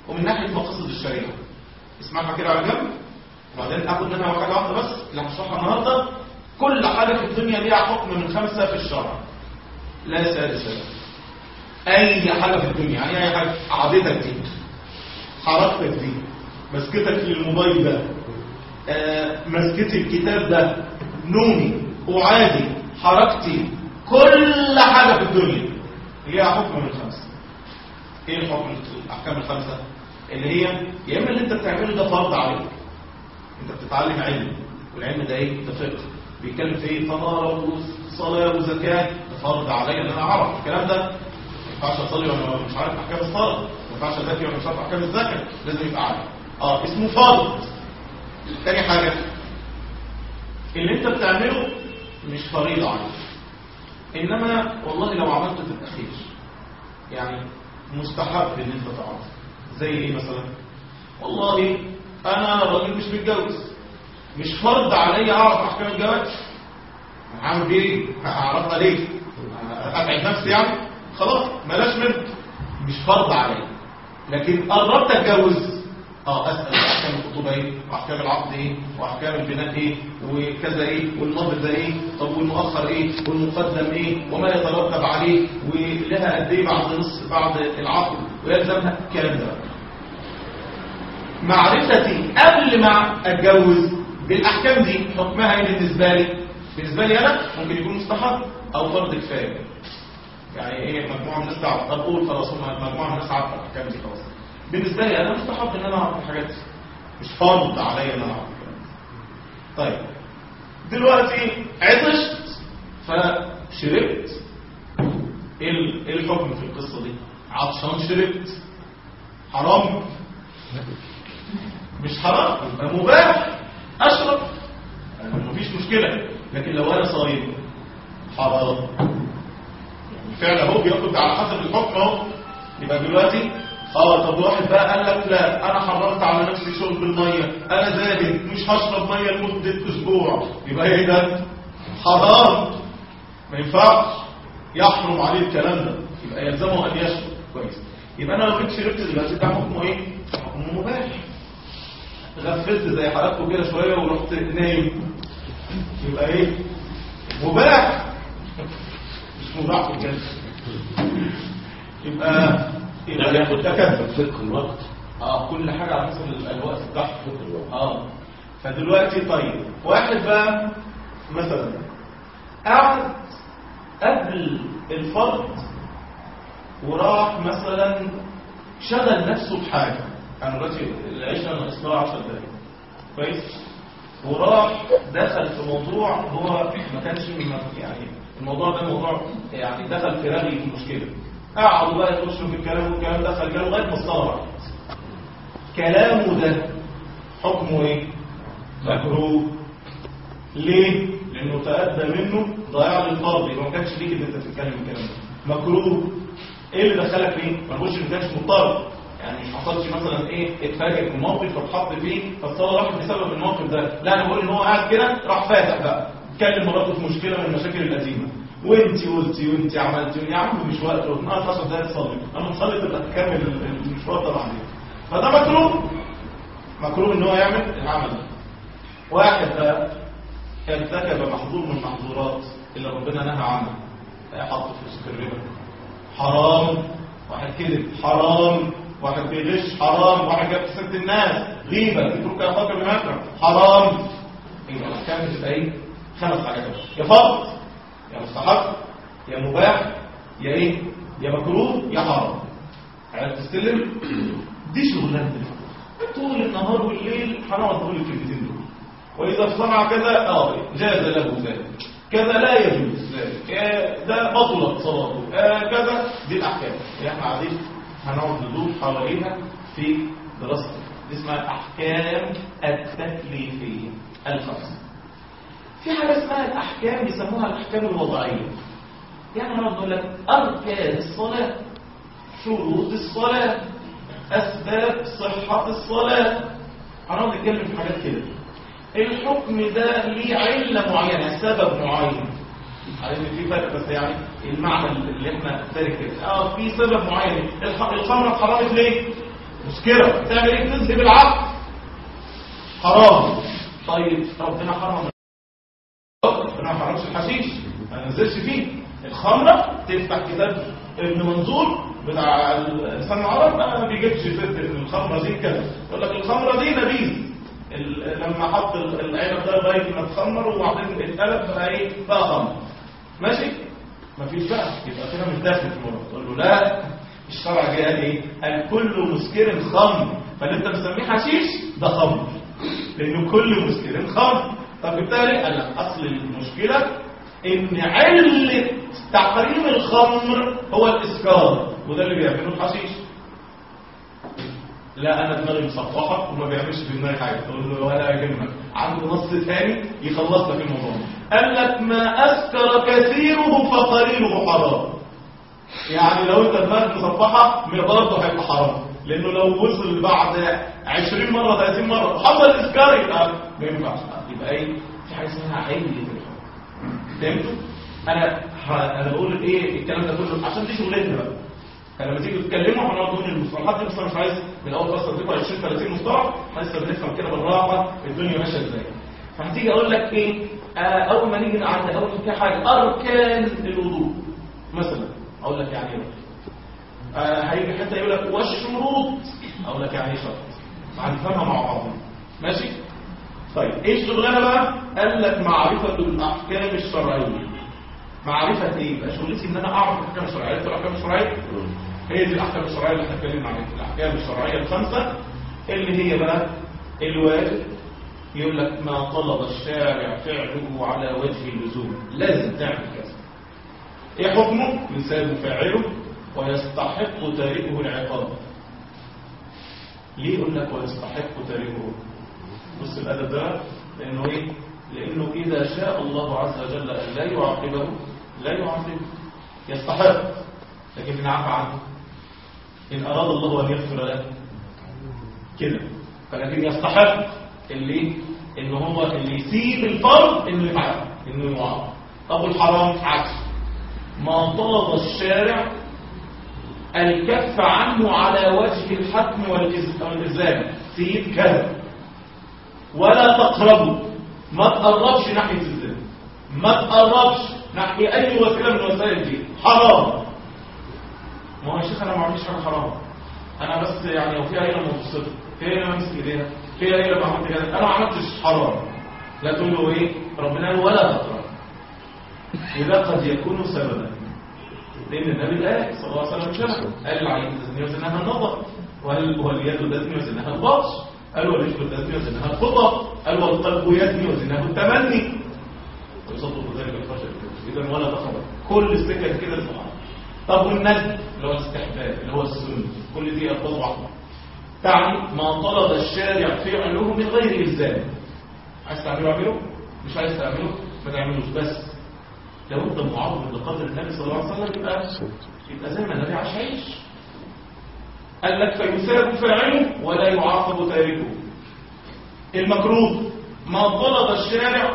ومن ناحيه مقاصد الشريعه اسمعها كده على جنب وبعدين اخد منها حاجه واحده بس اللي هشرحها النهارده كل حاجه في الدنيا ليها حكم من خمسه في الشرع لا سادس له اي حاجه في الدنيا يعني اي حاجه قعدتك دي حركتك دي مسكتك للموبايل ده آه، مسكتي الكتاب ده نومي قعادي حركتي كل حاجه في الدنيا ليها حكم من خمسه ايه الحكم الاحكام الخمسه اللي هي يا اما اللي انت بتعمله ده فرض عليك انت بتتعلم علم والعلم ده ايه ده فقه بيتكلم في ايه طهاره وصلاه وزكاه ده فرض عليا ان انا اعرف الكلام ده ما ينفعش اصلي وانا مش عارف احكام الصلاه ما ينفعش ازكي وانا مش عارف احكام الزكاه لازم يبقى عارف اه اسمه فرض تاني حاجه اللي انت بتعمله مش فريضه عليك انما والله لو عملته تبقى خير يعني مستحب ان انت تعرف زي ايه مثلا والله انا راجل مش متجوز مش فرض عليا اعرف احكام الجواز هعمل ايه اعرفها ليه اتعب نفسي يعني خلاص بلاش منه مش فرض عليا لكن قربت اتجوز اه اسال احكام الخطوبه ايه واحكام العقد ايه واحكام البناء ايه وكذا ايه والمهر ده ايه طب والمؤخر ايه والمقدم ايه وما يترتب عليه ولها قد ايه بعد نصف بعد العقد ويلزمها الكلام ده معرفتي قبل ما اتجوز بالاحكام دي حكمها ايه بالنسبه لي بالنسبه لي انا ممكن يكون مستحب او فرض كفايه يعني ايه مجموعه من الناس تعرف طب قول خلاص هم مجموعه من الناس عارفه الاحكام دي خلاص بالنسبه لي انا مستحب ان انا اعرف الحاجات دي مش فرض عليا ان انا اعرف الكلام ده طيب دلوقتي عطشت فشربت ايه ال- إيه الحكم في القصه دي عطشان شربت حرام مش حرام يبقى مباح اشرب يعني مفيش مشكله لكن لو انا صايم حرام يعني فعل اهو بياخد على حسب الحكم اهو يبقى دلوقتي اه طب واحد بقى قال لك لا انا حرمت على نفسي شرب الميه انا زاهد مش هشرب ميه لمده اسبوع يبقى ايه ده حرام ما ينفعش يحرم عليه الكلام ده يبقى يلزمه ان يشرب كويس يبقى انا لو جيت شربت دلوقتي ده حكمه ايه حكمه مباح غفلت زي حالاتكم كده شويه ورحت نايم يبقى ايه مباح مش مباح في الجنة يبقى يبقى ياخد تكبر فقه الوقت اه كل حاجه على حسب ال- الوقت بتاعها فقه الوقت اه فدلوقتي طيب واحد بقى مثلا قعد قبل الفرض وراح مثلا شغل نفسه بحاجه انا دلوقتي العشاء ناقص 10 دقايق كويس وراح دخل في موضوع هو ما كانش من يعني الموضوع ده موضوع يعني دخل في رغي في المشكله قعدوا بقى يخشوا في الكلام والكلام دخل جاله لغايه ما الصلاه كلامه ده حكمه ايه مكروه ليه لانه تأدى منه ضياع للفرض يبقى ما كانش ليك ان انت تتكلم الكلام ده مكروه ايه اللي دخلك فيه ما نقولش ما كانش مضطر يعني مش حصلش مثلا ايه اتفاجئ بموقف فاتحط فيه فالصلاه راحت بسبب الموقف ده لا انا بقول ان هو قاعد كده راح فاتح بقى اتكلم مراته في مشكله من المشاكل القديمه وانت قلتي وانت عملتي يا عم مش وقت 12 دقيقه تصلي انا تصلي تبقى تكمل المشوار ده بعدين فده مكروه مكروه ان هو يعمل العمل ده واحد بقى ارتكب محظور من المحظورات اللي ربنا نهى عنها حط فلوس في الربا حرام واحد كذب حرام واحد بيغش حرام واحد جاب سيره الناس غيبه يترك يا فاكر بمكر حرام يبقى الاحكام بتبقى ايه خمس حاجات يا فرض يا مستحب يا مباح يا ايه يا مكروه يا حرام عرفت تستلم دي شغلانه طول النهار والليل حرام تقول الكلمتين دول واذا صنع كذا اه جاز له ذلك كذا لا يجوز ذلك آه، ده بطلت صلاته آه، كذا دي الاحكام اللي احنا قاعدين هنقعد ندور حواليها في دراسه دي اسمها الاحكام التكليفيه الخمسه في حاجه اسمها الاحكام بيسموها الاحكام الوضعيه يعني هنقعد نقول لك اركان الصلاه شروط الصلاه اسباب صحه الصلاه هنقعد نتكلم في حاجات كده الحكم ده ليه علة معينة سبب معين عارف في فرق بس يعني المعنى اللي احنا ذلك كده اه في سبب معين الح- الخمرة اتحرمت ليه؟ مسكرة تعمل ايه تذهب العقل حرام طيب ربنا حرم ربنا ما حرمش الحشيش ما نزلش فيه الخمرة تفتح كتاب ابن منظور بتاع الانسان العرب ما بيجيبش سيره الخمره دي كده يقول لك الخمره دي نبيذ ال- لما حط ال- العنب ده لغايه ما اتخمر وبعدين اتقلب بقى ايه بقى خمر ماشي مفيش بقى يبقى كده مش داخل في الموضوع تقول له لا الشرع جه قال ايه قال كل مسكر خمر فاللي انت مسميه حشيش ده خمر لانه كل مسكر خمر طب بالتالي قال لك اصل المشكله ان علة تحريم الخمر هو الاسكار وده اللي بيعمله الحشيش لا انا دماغي مصفحه وما بيعملش في دماغي حاجه تقول له ولا يهمك عنده نص ثاني يخلص لك الموضوع قال لك ما اسكر كثيره فقليله حرام يعني لو انت دماغك مصفحه برضه هيبقى حرام لانه لو وصل بعد 20 مره 30 مره حصل اسكار يبقى ما ينفعش يبقى ايه في حاجه اسمها علة الحكم فهمتوا انا ه- انا بقول ايه الكلام ده كله عشان دي شغلتنا بقى فلما تيجي تتكلموا هنقعد نقول المصطلحات دي بس انا مش عايز من اول بس اديكم 20 30 مصطلح لسه بنفهم كده بالراحه الدنيا ماشيه ازاي فهتيجي اقول لك ايه آه اول ما نيجي نعدي اول ما في حاجه اركان الوضوء مثلا اقول لك يعني ايه آه هيجي حتى يقول لك والشروط اقول لك يعني ايه شرط هنفهمها مع بعض ماشي طيب ايه الشغلانه بقى قال لك معرفه الاحكام الشرعيه معرفه ايه بقى شغلتي ان انا اعرف الاحكام الشرعيه عرفت الاحكام الشرعيه هي دي الاحكام الشرعيه اللي احنا اتكلمنا عليها الاحكام الشرعيه الخمسه اللي هي بقى الواجب يقول لك ما طلب الشارع فعله على وجه اللزوم لازم تعمل كذا ايه حكمه يساب فاعله ويستحق تاركه العقاب ليه يقول لك ويستحق تاركه بص الادب ده لانه ايه لانه اذا شاء الله عز وجل ان لا يعاقبه لا يعاقبه يستحق لكن ان عفى عنه ان اراد الله ان يغفر له كده فلكن يستحق اللي ان هو اللي يسيب الفرض انه يفعل انه يعاقب طب الحرام عكس ما طلب الشارع الكف عنه على وجه الحتم والإز- والإلزام سيد كذا ولا تقربوا ما تقربش ناحية الزنا ما تقربش ناحية أي وسيلة من وسائل دي حرام ما هو يا شيخ أنا ما عملتش حاجة حرام أنا بس يعني لو في عيلة مبسطة في عيلة ممسك إيديها في عيلة بعمل كده أنا ما عملتش حرام لا تقول له إيه ربنا قال ولا تقرب وده قد يكون سببا لأن النبي قال صلى الله عليه وسلم شرح قال العين تزني وزنها النظر وهل واليد تزني وزنها البطش قال والرجل تزني وزنها الخطى قال والقلب يزني وزنها التمني ويصدق ذلك الفشل إذا ولا تخبر كل السكك كده سبحان طب والندب اللي هو الاستحباب اللي هو السنة كل دي ألفاظ واحدة تعني ما طلب الشارع فعله من غير إلزام عايز تعمله اعمله مش عايز تعمله ما تعملوش بس لو انت معظم لقدر النبي صلى الله عليه وسلم يبقى يبقى زي ما النبي عاش عيش قال لك فيثاب فاعله ولا يعاقب تاركه المكروه ما طلب الشارع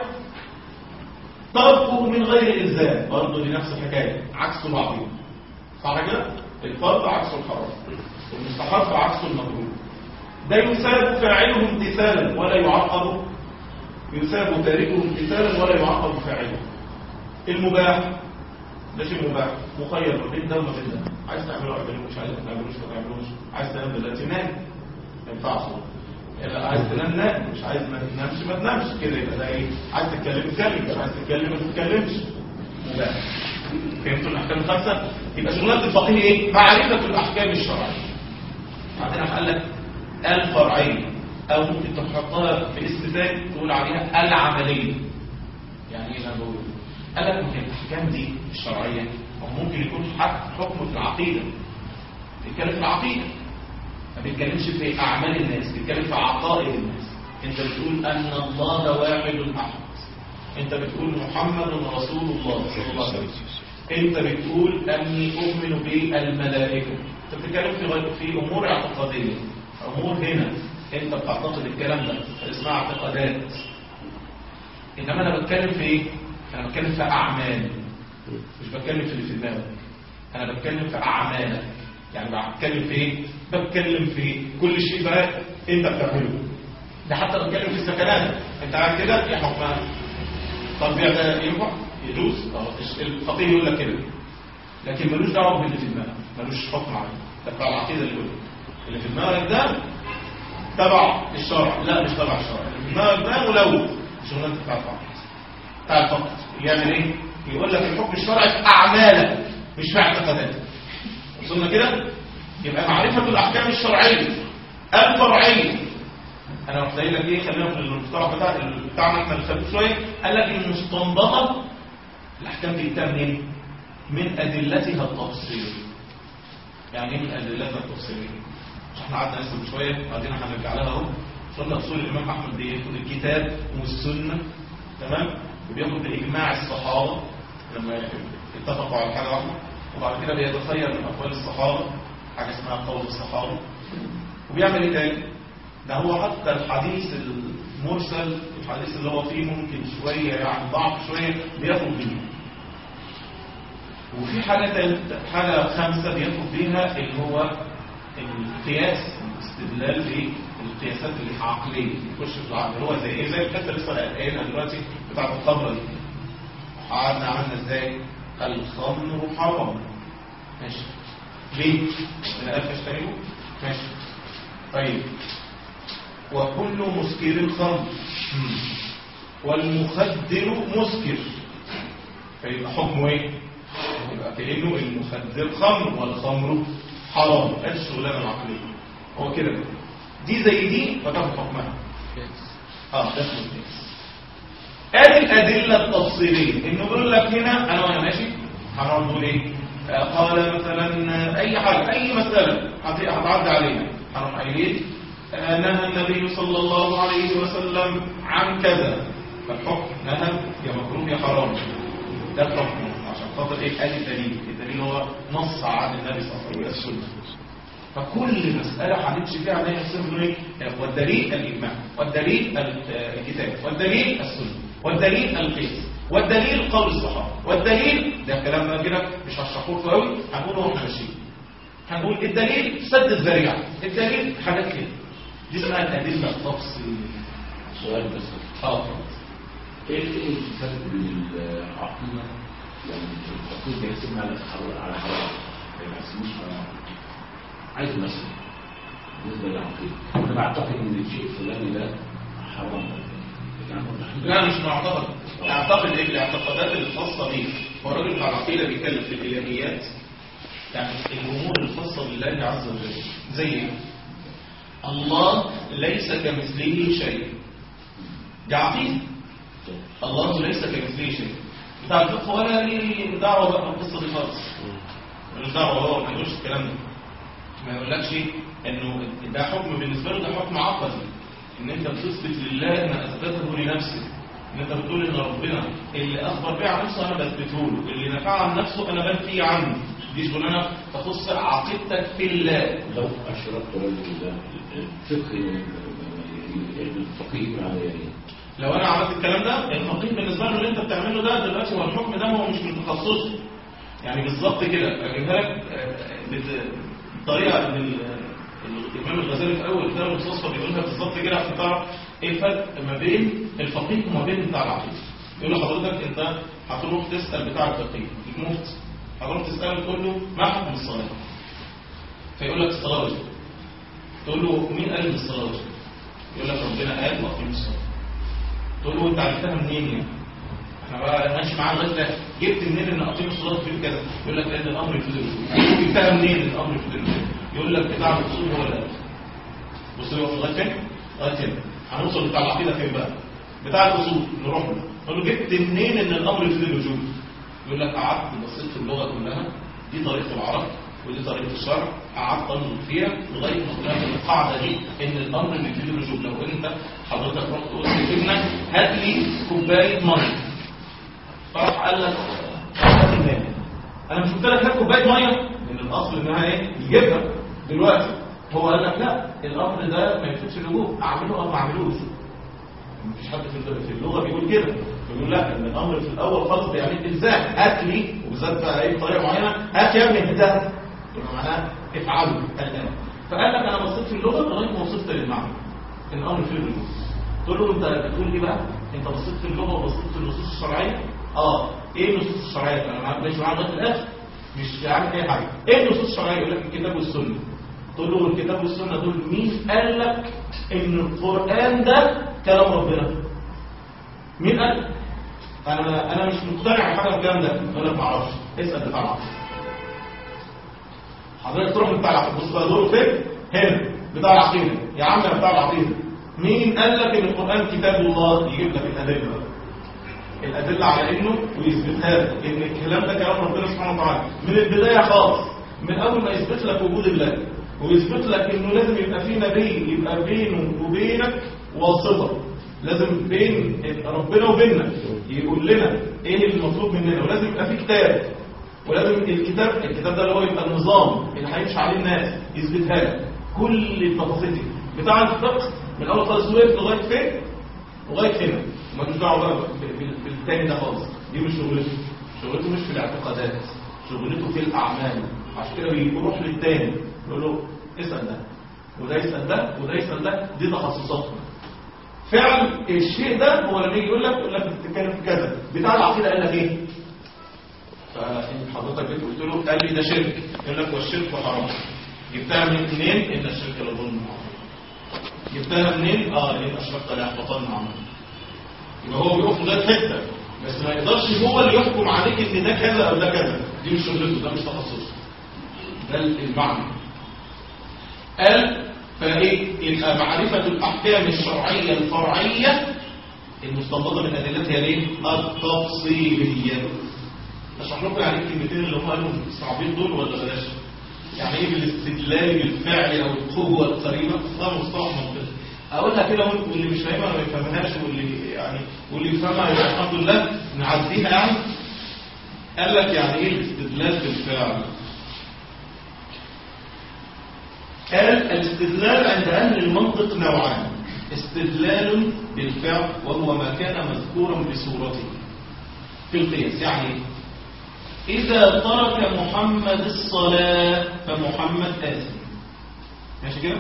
تركه من غير الزام برضه دي نفس الحكايه عكس بعضهم صح كده الفرض عكس الحرام والمستحب عكس المكروه ده يثاب فاعله امتثالا ولا يعاقب يثاب تاركه امتثالا ولا يعاقب فاعله المباح ده شيء مباح مخير ما بين ده وما بين ده عايز تعمله اعمله مش عايز ما تعملوش ما تعملوش عايز تنام دلوقتي نام ما ينفعش لا عايز تنام نام مش عايز ما تنامش ما تنامش كده يبقى ده ايه عايز تتكلم اتكلم مش عايز تتكلم ما تتكلمش مباح فهمتوا الاحكام الخمسه يبقى شغلات الفقيه ايه معرفه الاحكام الشرعيه بعدين قال لك الفرعيه او ممكن تحطها في اسم ثاني تقول عليها العمليه يعني ايه انا بقول قال لك ممكن الاحكام دي الشرعيه او ممكن يكون حق حكم في العقيده بيتكلم في العقيده ما بيتكلمش في اعمال الناس بيتكلم في عقائد الناس انت بتقول ان الله واحد احد انت بتقول محمد رسول الله صلى الله عليه وسلم انت بتقول اني اؤمن بالملائكه انت بتتكلم في غير في امور اعتقاديه امور هنا انت بتعتقد الكلام ده اسمها اعتقادات انما انا بتكلم في ايه انا بتكلم في اعمال مش بتكلم في اللي في دماغك انا بتكلم في اعمالك يعني بتكلم في ايه بتكلم في كل شيء بقى انت بتعمله ده حتى بتكلم في السكنات انت قاعد كده يا حكمها طب ده ينفع يجوز اه الفقيه يقول لك كده لكن ملوش دعوه باللي في دماغك ملوش حكم عليه ده بتاع العقيده اللي يقول اللي في دماغك ده تبع الشرع لا مش تبع الشرع اللي في دماغك ده ملوث شغلانه بتاع الفقه بتاع الفقه يعمل ايه يقول لك الحكم الشرعي في اعمالك مش في اعتقاداتك وصلنا كده يبقى معرفه الاحكام الشرعيه الفرعيه انا رحت قايل لك ايه خلينا في المصطلح بتاع بتاعنا احنا الخفيف شويه قال لك المستنبطه الاحكام دي جبتها منين من ادلتها التفصيليه يعني ايه من ادلتها التفصيليه مش احنا قعدنا نسال شويه وبعدين هنرجع لها اهو قلنا اصول الامام احمد بياخد الكتاب والسنه تمام وبياخد باجماع الصحابه لما اتفقوا على حاجه واحده وبعد كده بيتخير من اقوال الصحابه حاجه اسمها قول الصحابه وبيعمل ايه تاني ده هو حتى الحديث المرسل الحديث اللي هو فيه ممكن شوية يعني ضعف شوية بياخد بيه وفي حاجة تالتة حاجة خامسة بياخد بيها اللي هو القياس الاستدلال بالقياسات العقلية يخش في العقل اللي هو زي ايه زي الحته لسه قايلها دلوقتي بتاعت الخمرة دي قعدنا عملنا ازاي الخمر حرام ماشي ليه؟ من ألف اشتريه ماشي طيب وكل مسكر خمر والمخدر مسكر فيبقى حكمه ايه يبقى كأنه المخدر خمر والخمر حرام ادي الشغلانه العقليه هو كده دي زي دي فتاخد حكمها اه ده اسمه القياس ادي الادله التفصيليه انه بيقول لك هنا انا وانا ماشي هنقعد نقول ايه آه قال مثلا اي حاجه اي مساله هتعدي علينا هنروح قايلين نهى النبي صلى الله عليه وسلم عن كذا فالحكم نهى يا مكروه يا حرام ده الحكم عشان خاطر ايه ادي الدليل الدليل هو نص عن النبي صلى الله عليه وسلم فكل مسألة هنمشي فيها عليها نصير ايه والدليل الإجماع والدليل الكتاب والدليل السنة والدليل القياس والدليل قول الصحابة والدليل ده كلام كده مش هشرحه لكم قوي هنقوله واحنا ماشيين هنقول الدليل سد الذريعة الدليل حاجات كده دي اسمها الأدلة التفصيلية سؤال بس اه ايه ايه الفرق بين العقيدة يعني العقيدة بيحسبنا على حرام على حرام ما يحسبوش حرام عايز مثلا بالنسبة للعقيدة انا بعتقد ان الشيء الفلاني ده حرام لكن انا متخيل- لا مش معتقد اعتقد ايه الاعتقادات الخاصة بيه هو الراجل بتاع العقيدة بيتكلم في الإلهيات يعني الأمور الخاصة بالله عز وجل زي ايه؟ الله ليس كمثله شيء دي عقيدة الله ليس كمثله شيء بتاع الفقه ولا ليه دعوة بقى بالقصة دي خالص ملوش دعوة هو ما يقولش الكلام ده ما يقولكش انه ده حكم بالنسبة له ده حكم عقدي ان انت بتثبت لله ما اثبته لنفسه ان انت بتقول ان ربنا اللي اخبر بيه عن نفسه انا بثبته له اللي نفع عن نفسه انا بنفي عنه دي شغلانه تخص عقيدتك في الله لو اشركت رجل ده الفقه الفقيه على يعني لو انا عملت الكلام ده الفقيه بالنسبه له اللي انت بتعمله ده دلوقتي هو الحكم ده هو مش من تخصصه يعني بالظبط كده اجيبها لك آه، بت- بطريقه ان ال- الامام الغزالي في اول كتاب المستصفى بيقولها بالظبط كده عشان تعرف ايه الفرق ما بين الفقيه وما بين بتاع العقيده يقول لحضرتك انت هتروح تسال بتاع الفقيه المفتي هتروح تساله تقول له ما حكم الصلاه فيقول لك الصلاه واجب تقول له مين قال ان الصلاه واجب يقول لك ربنا قال واقيموا الصلاه تقول له انت عرفتها منين يعني احنا بقى ماشي معاه لغايه ده جبت منين ان اقيم الصلاه في كذا يقول لك لان الامر يفيد الوجوب جبتها منين ان الامر يفيد الوجوب يقول لك بتاع الاصول هو اللي قال. بص هو لغايه فين لغايه هنا هنوصل بتاع العقيده فين بقى بتاع الاصول نروح له نقول له جبت منين ان الامر يفيد الوجوب يقول لك قعدت بصيت في اللغه كلها دي طريقه العرب ودي طريقه الشرع قعدت انظر فيها لغايه ما طلعت القاعده دي ان الامر بيفيد الوجوب لو انت حضرتك رحت قلت لابنك هات لي كوبايه ميه فراح قال لك هات الماء انا مش قلت لك هات كوبايه ميه لان الاصل انها ايه يجيبها دلوقتي هو قال لك لا الامر ده ما يفيدش الوجوب اعمله او ما اعملوش مفيش حد في في اللغه بيقول كده بيقول لا ان الامر في الاول خالص بيعني الزام هات لي وبالذات بقى ايه بطريقه معينه هات يا ابني ده يبقى معناه افعلوا الان فقال لك انا بصيت في اللغه لغايه ما وصلت للمعنى الامر في الرجوع تقول له انت بتقول ايه بقى انت بصيت في اللغه وبصيت في النصوص الشرعيه اه ايه النصوص الشرعيه انا معاك ماشي معاك لغايه الاخر مش عارف اي حاجه ايه النصوص الشرعيه يقول لك الكتاب والسنه تقول له الكتاب والسنه دول مين قال لك ان القران ده كلام ربنا مين قال انا انا مش مقتنع بحاجه الكلام ده يقول لك ما اعرفش اسال بتاع العقيده حضرتك تروح بتاع العقيده بص بقى دوره فين هنا بتاع العقيده يا عم يا بتاع العقيده مين قال لك ان القران كتاب الله يجيب لك الادله بقى الادله على انه ويثبتها لك ان الكلام ده كلام ربنا سبحانه وتعالى من البدايه خالص من اول ما يثبت لك وجود الله ويثبت لك انه لازم يبقى في نبي يبقى بينه وبينك واسطه لازم بين ربنا وبيننا يقول لنا ايه المطلوب مننا ولازم يبقى في كتاب ولازم الكتاب الكتاب ده اللي هو يبقى النظام اللي هيمشي عليه الناس يثبتها لك كل التفاصيل دي بتاع الفقه من اول خالص وقف لغايه فين لغايه هنا وما دعوه بقى بال- بال- بالتاني ده خالص دي مش شغلته شغلته مش في الاعتقادات شغلته في الاعمال عشان كده بيروح للتاني يقول له اسال ده وده يسال ده وده يسال ده دي تخصصاتهم فعل الشيء ده هو لما يجي يقول لك يقول لك بتتكلم في كذا بتاع العقيده قال لك ايه فان حضرتك جيت قلت له قال لي ده شرك يقول لك والشرك حرام جبتها من منين ان الشرك لظلم عظيم جبتها منين اه لان اشركت لا يحبطن عملك يبقى هو بيقف لغايه حته بس ما يقدرش هو اللي يحكم عليك ان ده كذا او ده كذا دي مش شغلته ده مش تخصصه ده المعنى قال فايه يبقى معرفه الاحكام الشرعيه الفرعيه المستنبطه من ادلتها ليه التفصيليه اشرح لكم يعني الكلمتين اللي هم قالوا صعبين دول ولا بلاش يعني ايه بالاستدلال بالفعل او القوه القريبه ده مصطلح منطقي اقولها كده وانت- واللي مش فاهمها ما يفهمهاش واللي يعني واللي يفهمها يبقى الحمد لله نعديها يعني قال لك يعني ايه الاستدلال بالفعل قال الاستدلال عند أهل المنطق نوعان استدلال بالفعل وهو ما كان مذكورا بصورته في القياس يعني إذا ترك محمد الصلاة فمحمد آثم ماشي كده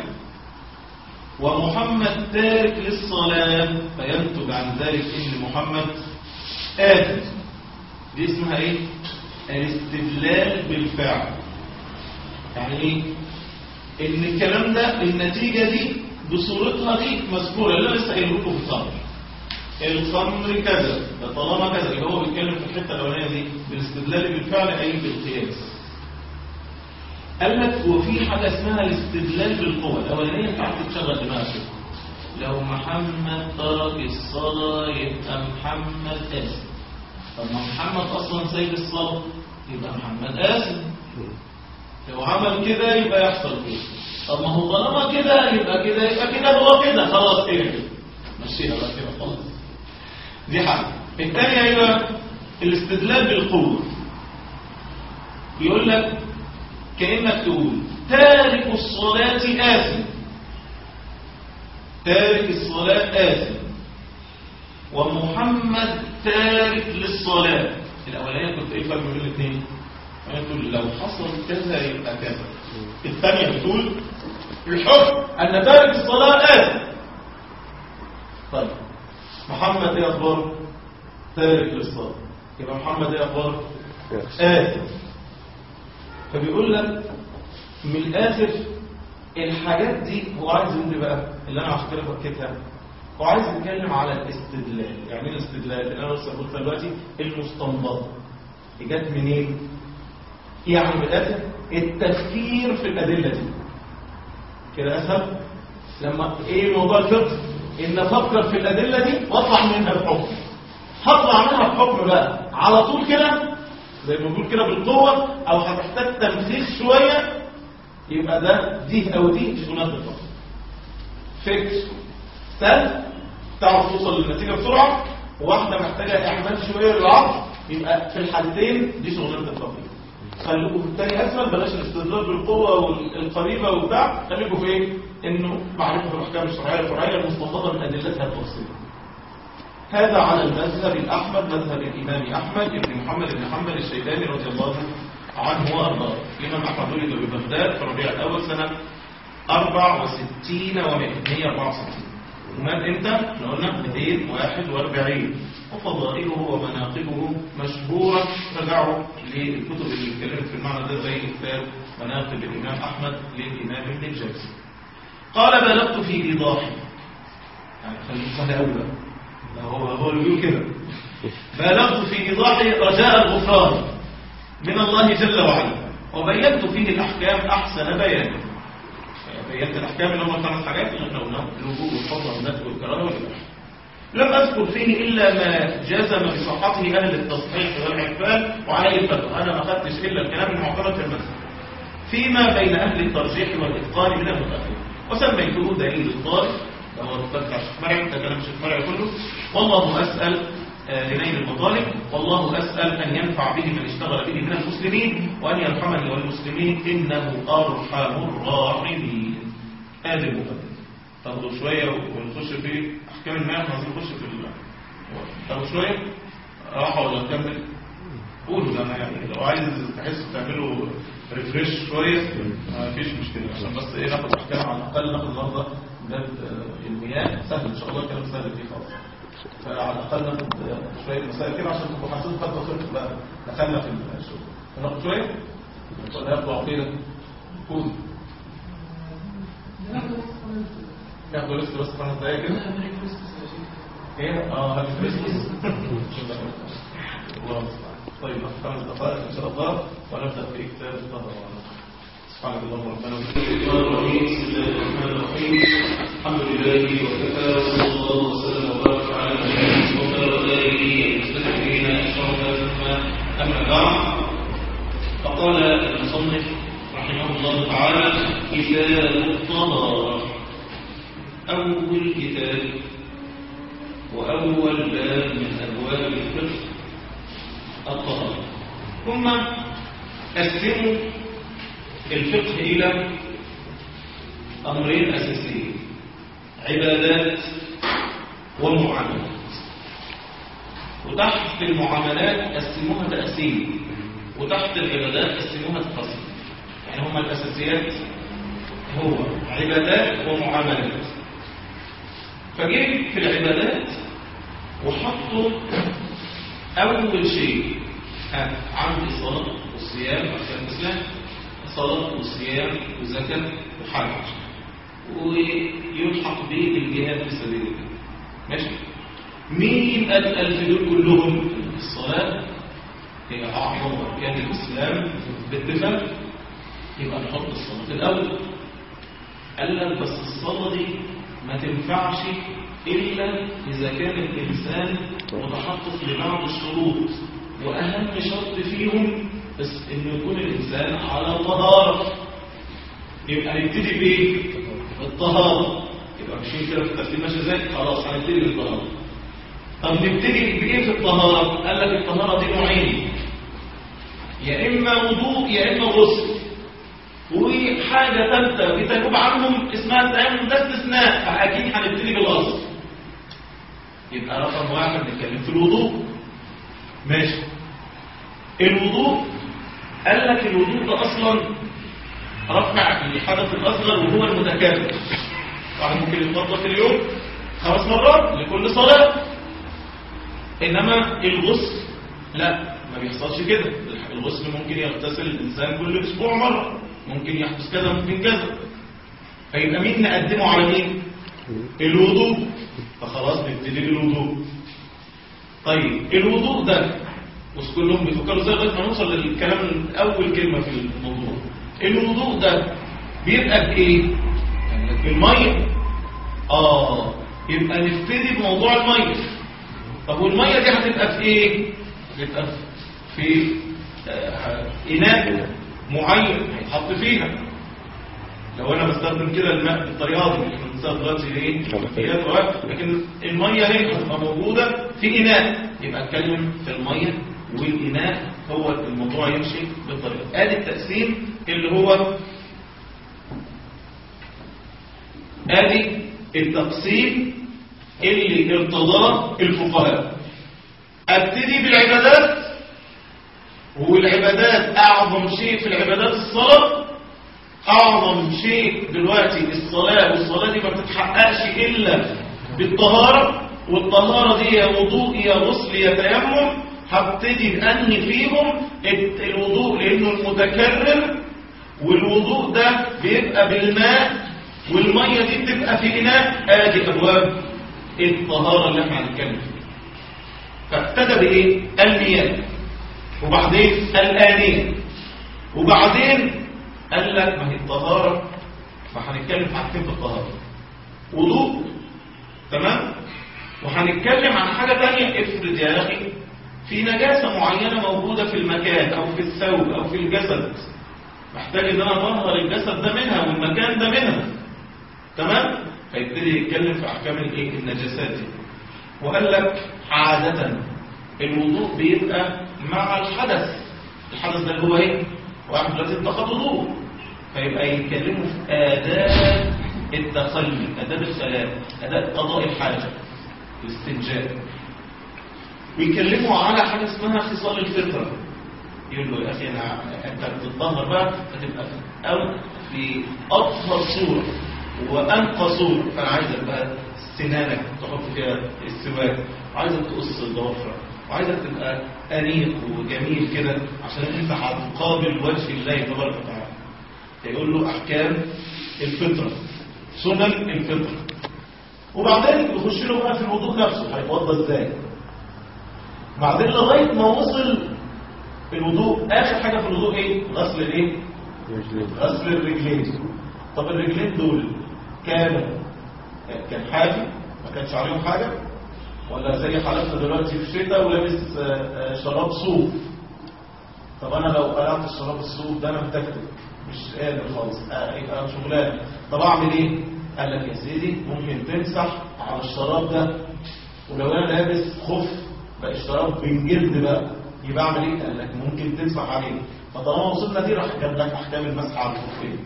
ومحمد تارك للصلاة فينتج عن ذلك إن محمد آثم دي اسمها إيه الاستدلال بالفعل يعني إيه ان الكلام ده النتيجة دي بصورتها دي مذكورة اللي انا لسه قايل لكم في الخمر الخمر كذا ده طالما كذا يبقى هو بيتكلم في الحته الاولانيه دي بالاستدلال بالفعل اي بالقياس قال لك وفي حاجه اسمها الاستدلال بالقوه الاولانيه انت عارف تشغل دماغك لو محمد ترك الصلاه يبقى محمد اسم طب ما محمد اصلا سايب الصلاه يبقى محمد اسم لو عمل كده يبقى يحصل كده طب ما هو طالما كده يبقى كده يبقى كده هو كده خلاص كده كده مشيها بقى كده خلاص دي حاجه الثانيه ايه بقى الاستدلال بالقوه يقول لك كانك تقول تارك الصلاه آثم تارك الصلاه آثم ومحمد تارك للصلاه الاولانيه كنت ايه الفرق بين الاثنين تقول لو حصل كذا يبقى كذا الثانية بتقول الحكم أن تارك الصلاة آثم طيب محمد ايه أخباره تارك للصلاة يبقى محمد ايه أخباره آثم فبيقول لك من الآخر الحاجات دي هو عايز يقول لي بقى اللي أنا عشان كده فكيتها هو عايز يتكلم على الاستدلال يعني ايه الاستدلال اللي أنا لسه قلت دلوقتي المستنبطة جت منين يعني من الآخر التفكير في الأدلة دي كده أسهل لما إيه موضوع الفقه إن أفكر في الأدلة دي وأطلع منها بحكم هطلع منها بحكم بقى على طول كده زي ما بنقول كده بالقوة أو هتحتاج تمثيل شوية يبقى ده دي أو دي شغلات الفقه فكر سهل تعرف توصل للنتيجة بسرعة وواحدة محتاجة إعمال شوية للعقل يبقى في الحالتين دي شغلانة الفقه خليكم في الثاني اسفل بلاش الاستدلال بالقوه والقريبه وبتاع خليكم في ايه انه معرفه الاحكام الشرعيه الفرعيه المستنبطه من ادلتها التفصيليه هذا على المذهب الاحمد مذهب الامام احمد بن محمد بن حنبل الشيباني رضي الله عنه وارضاه الامام احمد ولد ببغداد في ربيع الاول سنه 64 و 164 ومات امتى؟ احنا قلنا 241 وفضائله ومناقبه مشهورة رجعوا للكتب اللي اتكلمت في المعنى ده زي كتاب مناقب الإمام أحمد للإمام ابن الجوزي قال بلغت في إيضاحي يعني خليك سهل أوي بقى لا هو هو اللي بيقول كده بلغت في إيضاحي رجاء الغفران من الله جل وعلا وبينت فيه الأحكام أحسن بيان بينت الأحكام اللي هم الخمس حاجات اللي احنا قلناهم الوجوب والفضل والندب والكراهه والإباحة لم أذكر فيه إلا ما جزم بصحته أهل التصحيح والعرفان وعليه الفتوى أنا ما خدتش إلا الكلام المعتمد في المذهب فيما بين أهل الترجيح والإتقان من المتأخرين وسميته دليل الضار ده هو الكتاب بتاع الشيخ مرعي ده كلام الشيخ مرعي كله والله أسأل آه، لنيل المطالب والله أسأل أن ينفع به من اشتغل به من المسلمين وأن يرحمني والمسلمين إنه أرحم الراحمين هذه المقدمة تاخدوا شوية ونخش في أحكام المال عايزين نخش في ال تاخدوا شوية راحة ولا نكمل قولوا ده أنا يعني لو عايز تحس تعملوا ريفريش شوية ما فيش مشكلة عشان بس إيه ناخد أحكام على الأقل ناخد النهارده باب آه، المياه سهل إن شاء الله الكلام سهل فيه خالص فعلى الأقل ناخد آه، شوية مسائل كده عشان تبقوا حاسين خطوة خطوة بقى دخلنا في الشغل ناخد شوية ولا ياخدوا عقيدة قول ياخدوا لسه بس خمس دقايق كده ايه اه هذه كريسماس الله المستعان طيب ناخد خمس دقائق ان شاء الله ونبدا في كتاب الطهر سبحانك اللهم ربنا وبحمدك الرحيم بسم الله الرحمن الرحيم الحمد لله وكفى وصلى الله وسلم وبارك على نبينا وخير اله المستكبرين اشرف ثم اما بعد فقال المصنف رحمه الله تعالى كتاب الطهارة أول كتاب وأول باب من أبواب الفقه الطهارة ثم قسموا الفقه إلى أمرين أساسيين عبادات ومعاملات وتحت المعاملات قسموها تقسيم وتحت العبادات قسموها تقسيم يعني هما الأساسيات هو عبادات ومعاملات فجيب في العبادات وحطوا أول شيء ها، عندي صلاة والصيام أحسن الإسلام صلاة وصيام وزكاة وحج ويلحق به الجهاد في سبيل الله ماشي مين الألف دول كلهم الصلاة هي أعظم أركان الإسلام باتفاق يبقى نحط الصلاة الأول قال لك بس الصلاة دي ما تنفعش إلا إذا كان الإنسان متحقق لبعض الشروط وأهم شرط فيهم بس إنه يكون الإنسان على طهارة يبقى نبتدي بإيه؟ بالطهارة يبقى ماشيين كده في الترتيب ماشي ازاي؟ خلاص هنبتدي بالطهارة طب نبتدي بإيه في الطهارة؟ قال لك الطهارة دي نوعين يا إما وضوء يا إما غسل وحاجة ثالثة بتنوب عنهم اسمها التيمم ده استثناء فأكيد هنبتدي بالأصل يبقى رقم واحد نتكلم في الوضوء ماشي الوضوء قال لك الوضوء ده أصلا رفع الحدث الأصغر وهو المتكرر واحد ممكن يتوضا في اليوم خمس مرات لكل صلاة إنما الغسل لا ما بيحصلش كده الغسل ممكن يغتسل الإنسان كل أسبوع مرة ممكن يحدث كذا ممكن كذا فيبقى مين نقدمه على مين الوضوء فخلاص نبتدي بالوضوء طيب الوضوء ده بص كلهم بيفكروا زي لغايه ما نوصل للكلام اول كلمه في الموضوع الوضوء ده بيبقى بايه بالميه اه يبقى نبتدي بموضوع الميه طب والميه دي هتبقى في ايه هتبقى في آه، اناء معين هيتحط فيها لو انا بستخدم كده الماء بالطريقه دي احنا بنستخدم دلوقتي ايه خلفيات وقت لكن الميه اهي هتبقى موجوده في اناء يبقى اتكلم في الميه والاناء هو الموضوع يمشي بالطريقه ادي التقسيم اللي هو ادي التقسيم اللي ارتضاه الفقهاء ابتدي بالعبادات والعبادات اعظم شيء في العبادات الصلاة أعظم شيء دلوقتي الصلاة والصلاة دي ما بتتحققش إلا بالطهارة والطهارة دي يا وضوء يا غسل يا تيمم هبتدي أنهي فيهم الوضوء لأنه المتكرر والوضوء ده بيبقى بالماء والمية دي بتبقى في إناء آدي أبواب الطهارة اللي احنا هنتكلم فيها فابتدى بإيه؟ المياه وبعدين الآنية وبعدين قال لك ما هي الطهارة ما هنتكلم في حاجتين في الطهارة وضوء تمام وهنتكلم عن حاجة تانية افرض يا أخي في نجاسة معينة موجودة في المكان أو في الثوب أو في الجسد محتاج ان انا اطهر الجسد ده منها والمكان ده منها تمام فيبتدي يتكلم في احكام الايه النجاسات دي وقال لك عادة الوضوء بيبقى مع الحدث الحدث ده اللي هو ايه واحد دلوقتي اتخذ وضوء فيبقى يتكلموا في آداب التخلي آداب الخلاء آداب قضاء الحاجة الاستنجاء ويكلموا على حاجة اسمها خصال الفطرة يقول له يا أخي أنا أنت بتتطهر بقى هتبقى في أو في أطهر صورة وأنقى صورة فأنا عايزك بقى سنانك تحط فيها السواك وعايزك تقص الضوافر وعايزك تبقى أنيق وجميل كده عشان أنت هتقابل وجه الله تبارك وتعالى يقول له أحكام الفطرة سنن الفطرة وبعدين يخش له بقى في الوضوء نفسه هيتوضى ازاي بعدين لغايه ما وصل الوضوء اخر حاجه في الوضوء ايه غسل الايه غسل الرجلين طب الرجلين دول كانوا كان حافي ما كانش عليهم حاجه ولا زي حالتنا دلوقتي في الشتاء ولابس شراب صوف طب انا لو قلعت الشراب الصوف ده انا متكتك مش قادر خالص يبقى شغلانه طب اعمل ايه قال لك يا سيدي ممكن تمسح على الشراب ده ولو انا لابس خف بقى الشراب من جلد بقى يبقى اعمل ايه قال لك ممكن تمسح عليه فطالما وصلنا دي راح جاب لك احكام المسح على الخفين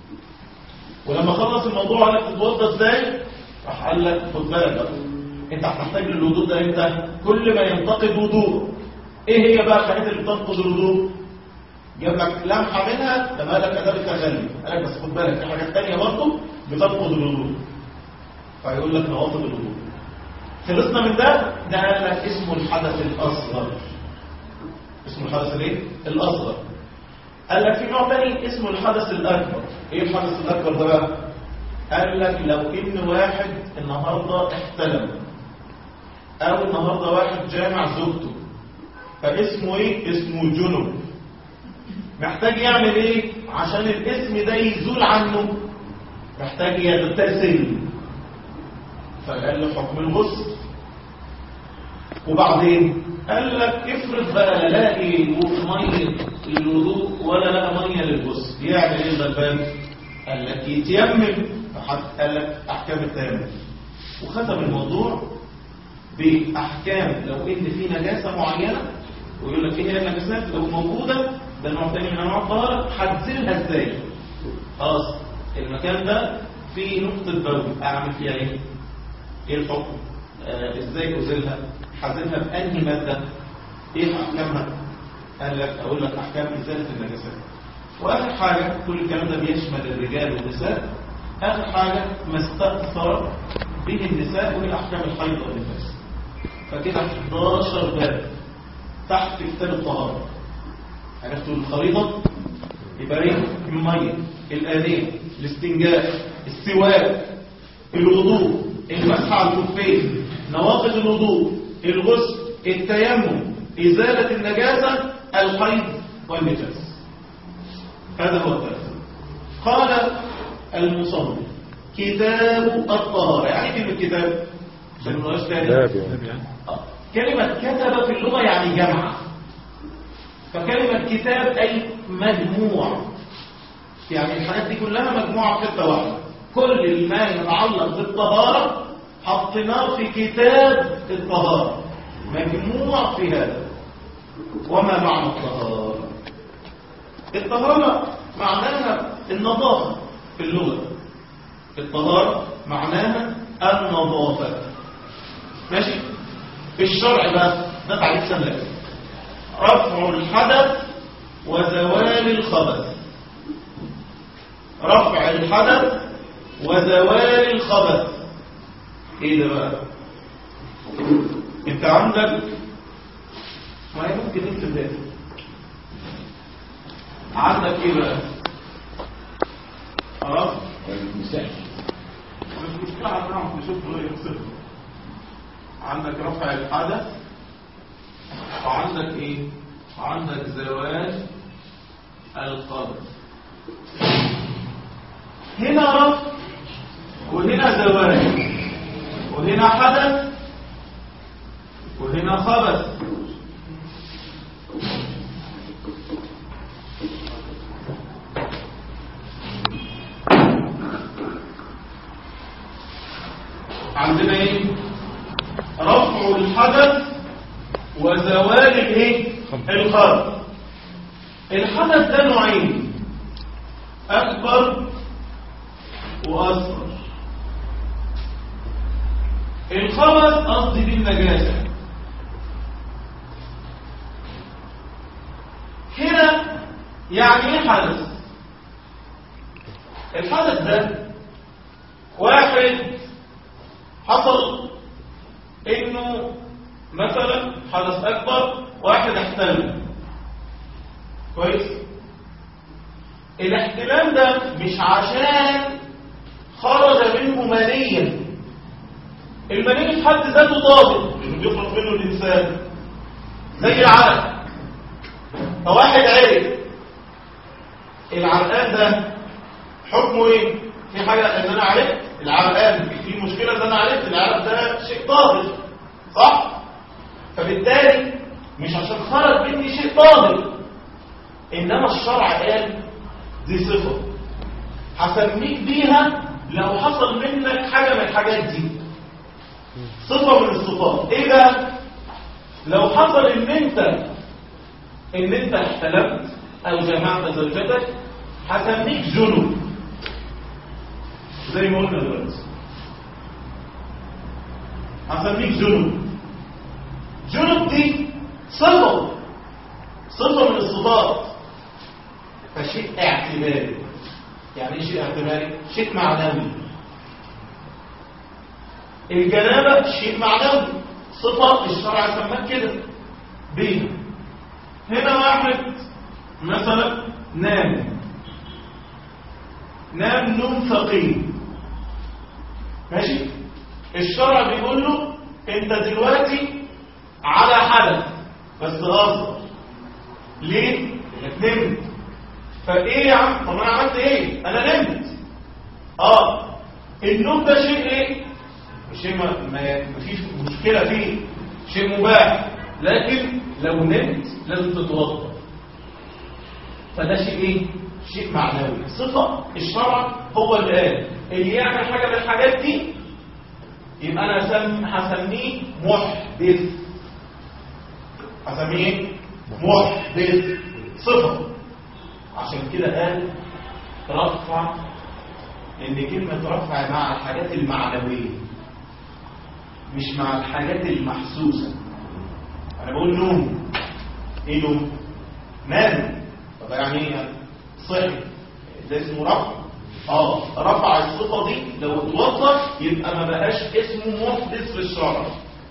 ولما خلص الموضوع قال لك تتوضى ازاي راح قال لك خد بالك بقى انت هتحتاج للوضوء ده امتى كل ما ينتقد وضوء ايه هي بقى الحاجات اللي بتنقض الوضوء جاب لك لمحه منها ده لك اداب التغلي قال لك بس خد بالك في حاجات ثانيه برضه بتنقض الوضوء فيقول لك نواقض الوضوء خلصنا من ده ده قال لك اسمه الحدث الاصغر اسمه الحدث الايه الاصغر قال لك في نوع تاني اسمه الحدث الاكبر ايه الحدث الاكبر ده بقى قال لك لو ان واحد النهارده احتلم او النهارده واحد جامع زوجته فاسمه ايه اسمه جنب محتاج يعمل ايه عشان الاسم ده يزول عنه محتاج يغتسل فقال له حكم الغسل وبعدين قال لك افرض بقى لا لاقي ميه للوضوء ولا لا ميه للغسل يعمل ايه الغلبان قال لك يتيمم قال لك احكام التيمم وختم الموضوع باحكام لو ان في نجاسه معينه ويقول لك ايه هي النجاسات لو موجوده ده نوع تاني من انواع الطهاره هتزيلها ازاي خلاص المكان ده فيه نقطه بول اعمل فيها ايه ايه الحكم آه ازاي ازيلها حازمها بانهي ماده ايه احكامها قال لك اقول لك احكام ازاله النجاسات واخر حاجه كل الكلام ده بيشمل الرجال والنساء اخر حاجه ما استأثر به النساء وهي احكام الحيض والنفاس فكده 11 باب تحت كتاب الطهاره عرفتوا الخريطه يبقى ايه الميه الانيه الاستنجاء السواك الوضوء المسح على الكفين نواقض الوضوء الغسل التيمم ازاله النجاسه الحيض والنفاس هذا هو الثالث قال المصنف كتاب الطهاره يعني كلمه كتاب عشان ما نقولش تاني كلمه كتب في اللغه يعني جمع فكلمه كتاب اي مجموع يعني الحاجات دي كلها مجموعه في حته واحده كل ما يتعلق بالطهاره حطيناه في كتاب الطهاره مجموع في هذا وما معنى الطهاره الطهاره معناها النظافه في اللغه الطهاره معناها النظافه ماشي في الشرع بقى ده تعريف سهل رفع الحدث وزوال الخبث رفع الحدث وزوال الخبث ايه ده بقى انت عندك ما هي ممكن نكتب ده عندك ايه بقى خلاص مثال مش مشكلة هنعرف نشوف له يوصف عندك رفع الحدث وعندك ايه عندك زواج القبر هنا رفع وهنا زواج وهنا حدث وهنا خبث عندنا ايه رفع الحدث وزوال الايه الخبث الحدث ده نوعين اكبر واصغر الخبث قصدي بيه النجاسه هنا يعني ايه حدث الحدث ده واحد حصل انه مثلا حدث اكبر واحد احتلم كويس الاحتلام ده مش عشان خرج منه منيا المني في حد ذاته طاهر مش بيخرج منه الانسان زي العرق فواحد عرق العرقان ده حكمه ايه في حاجه ان انا عرفت العرقان في مشكله ان انا عرفت العرق ده شيء طاهر صح فبالتالي مش عشان خرج مني شيء طاهر انما الشرع قال دي صفه هسميك بيها لو حصل منك حاجه من الحاجات دي صفه من الصفات ايه بقى لو حصل ان انت ان انت احتلمت او جمعت زوجتك هسميك جنب زي ما قلنا دلوقتي هسميك جنب جنب دي صفة صفة من الصفات فشيء اعتباري يعني ايه شيء اعتباري شيء معنوي الجنابة شيء معنوي صفة الشرع سماك كده بيها هنا واحد مثلا نام نام نوم ثقيل ماشي الشرع بيقول له انت دلوقتي على حدث بس اصغر ليه انك نمت فايه يا عم طب انا عملت ايه انا نمت اه النوم ده شيء ايه شيء ما ما فيش مشكله فيه شيء مباح لكن لو نمت لازم تتوضا فده شيء ايه شيء معنوي صفه الشرع هو اللي قال اللي يعمل حاجه من الحاجات دي يبقى انا هسم هسميه محدث هسميه محدث صفه عشان كده قال رفع ان كلمه رفع مع الحاجات المعنويه مش مع الحاجات المحسوسه انا بقول نوم ايه نوم نام طب يعني ايه يعني صحي ده اسمه رفع اه رفع الصفه دي لو اتوضى يبقى ما بقاش اسمه محدث في الشرع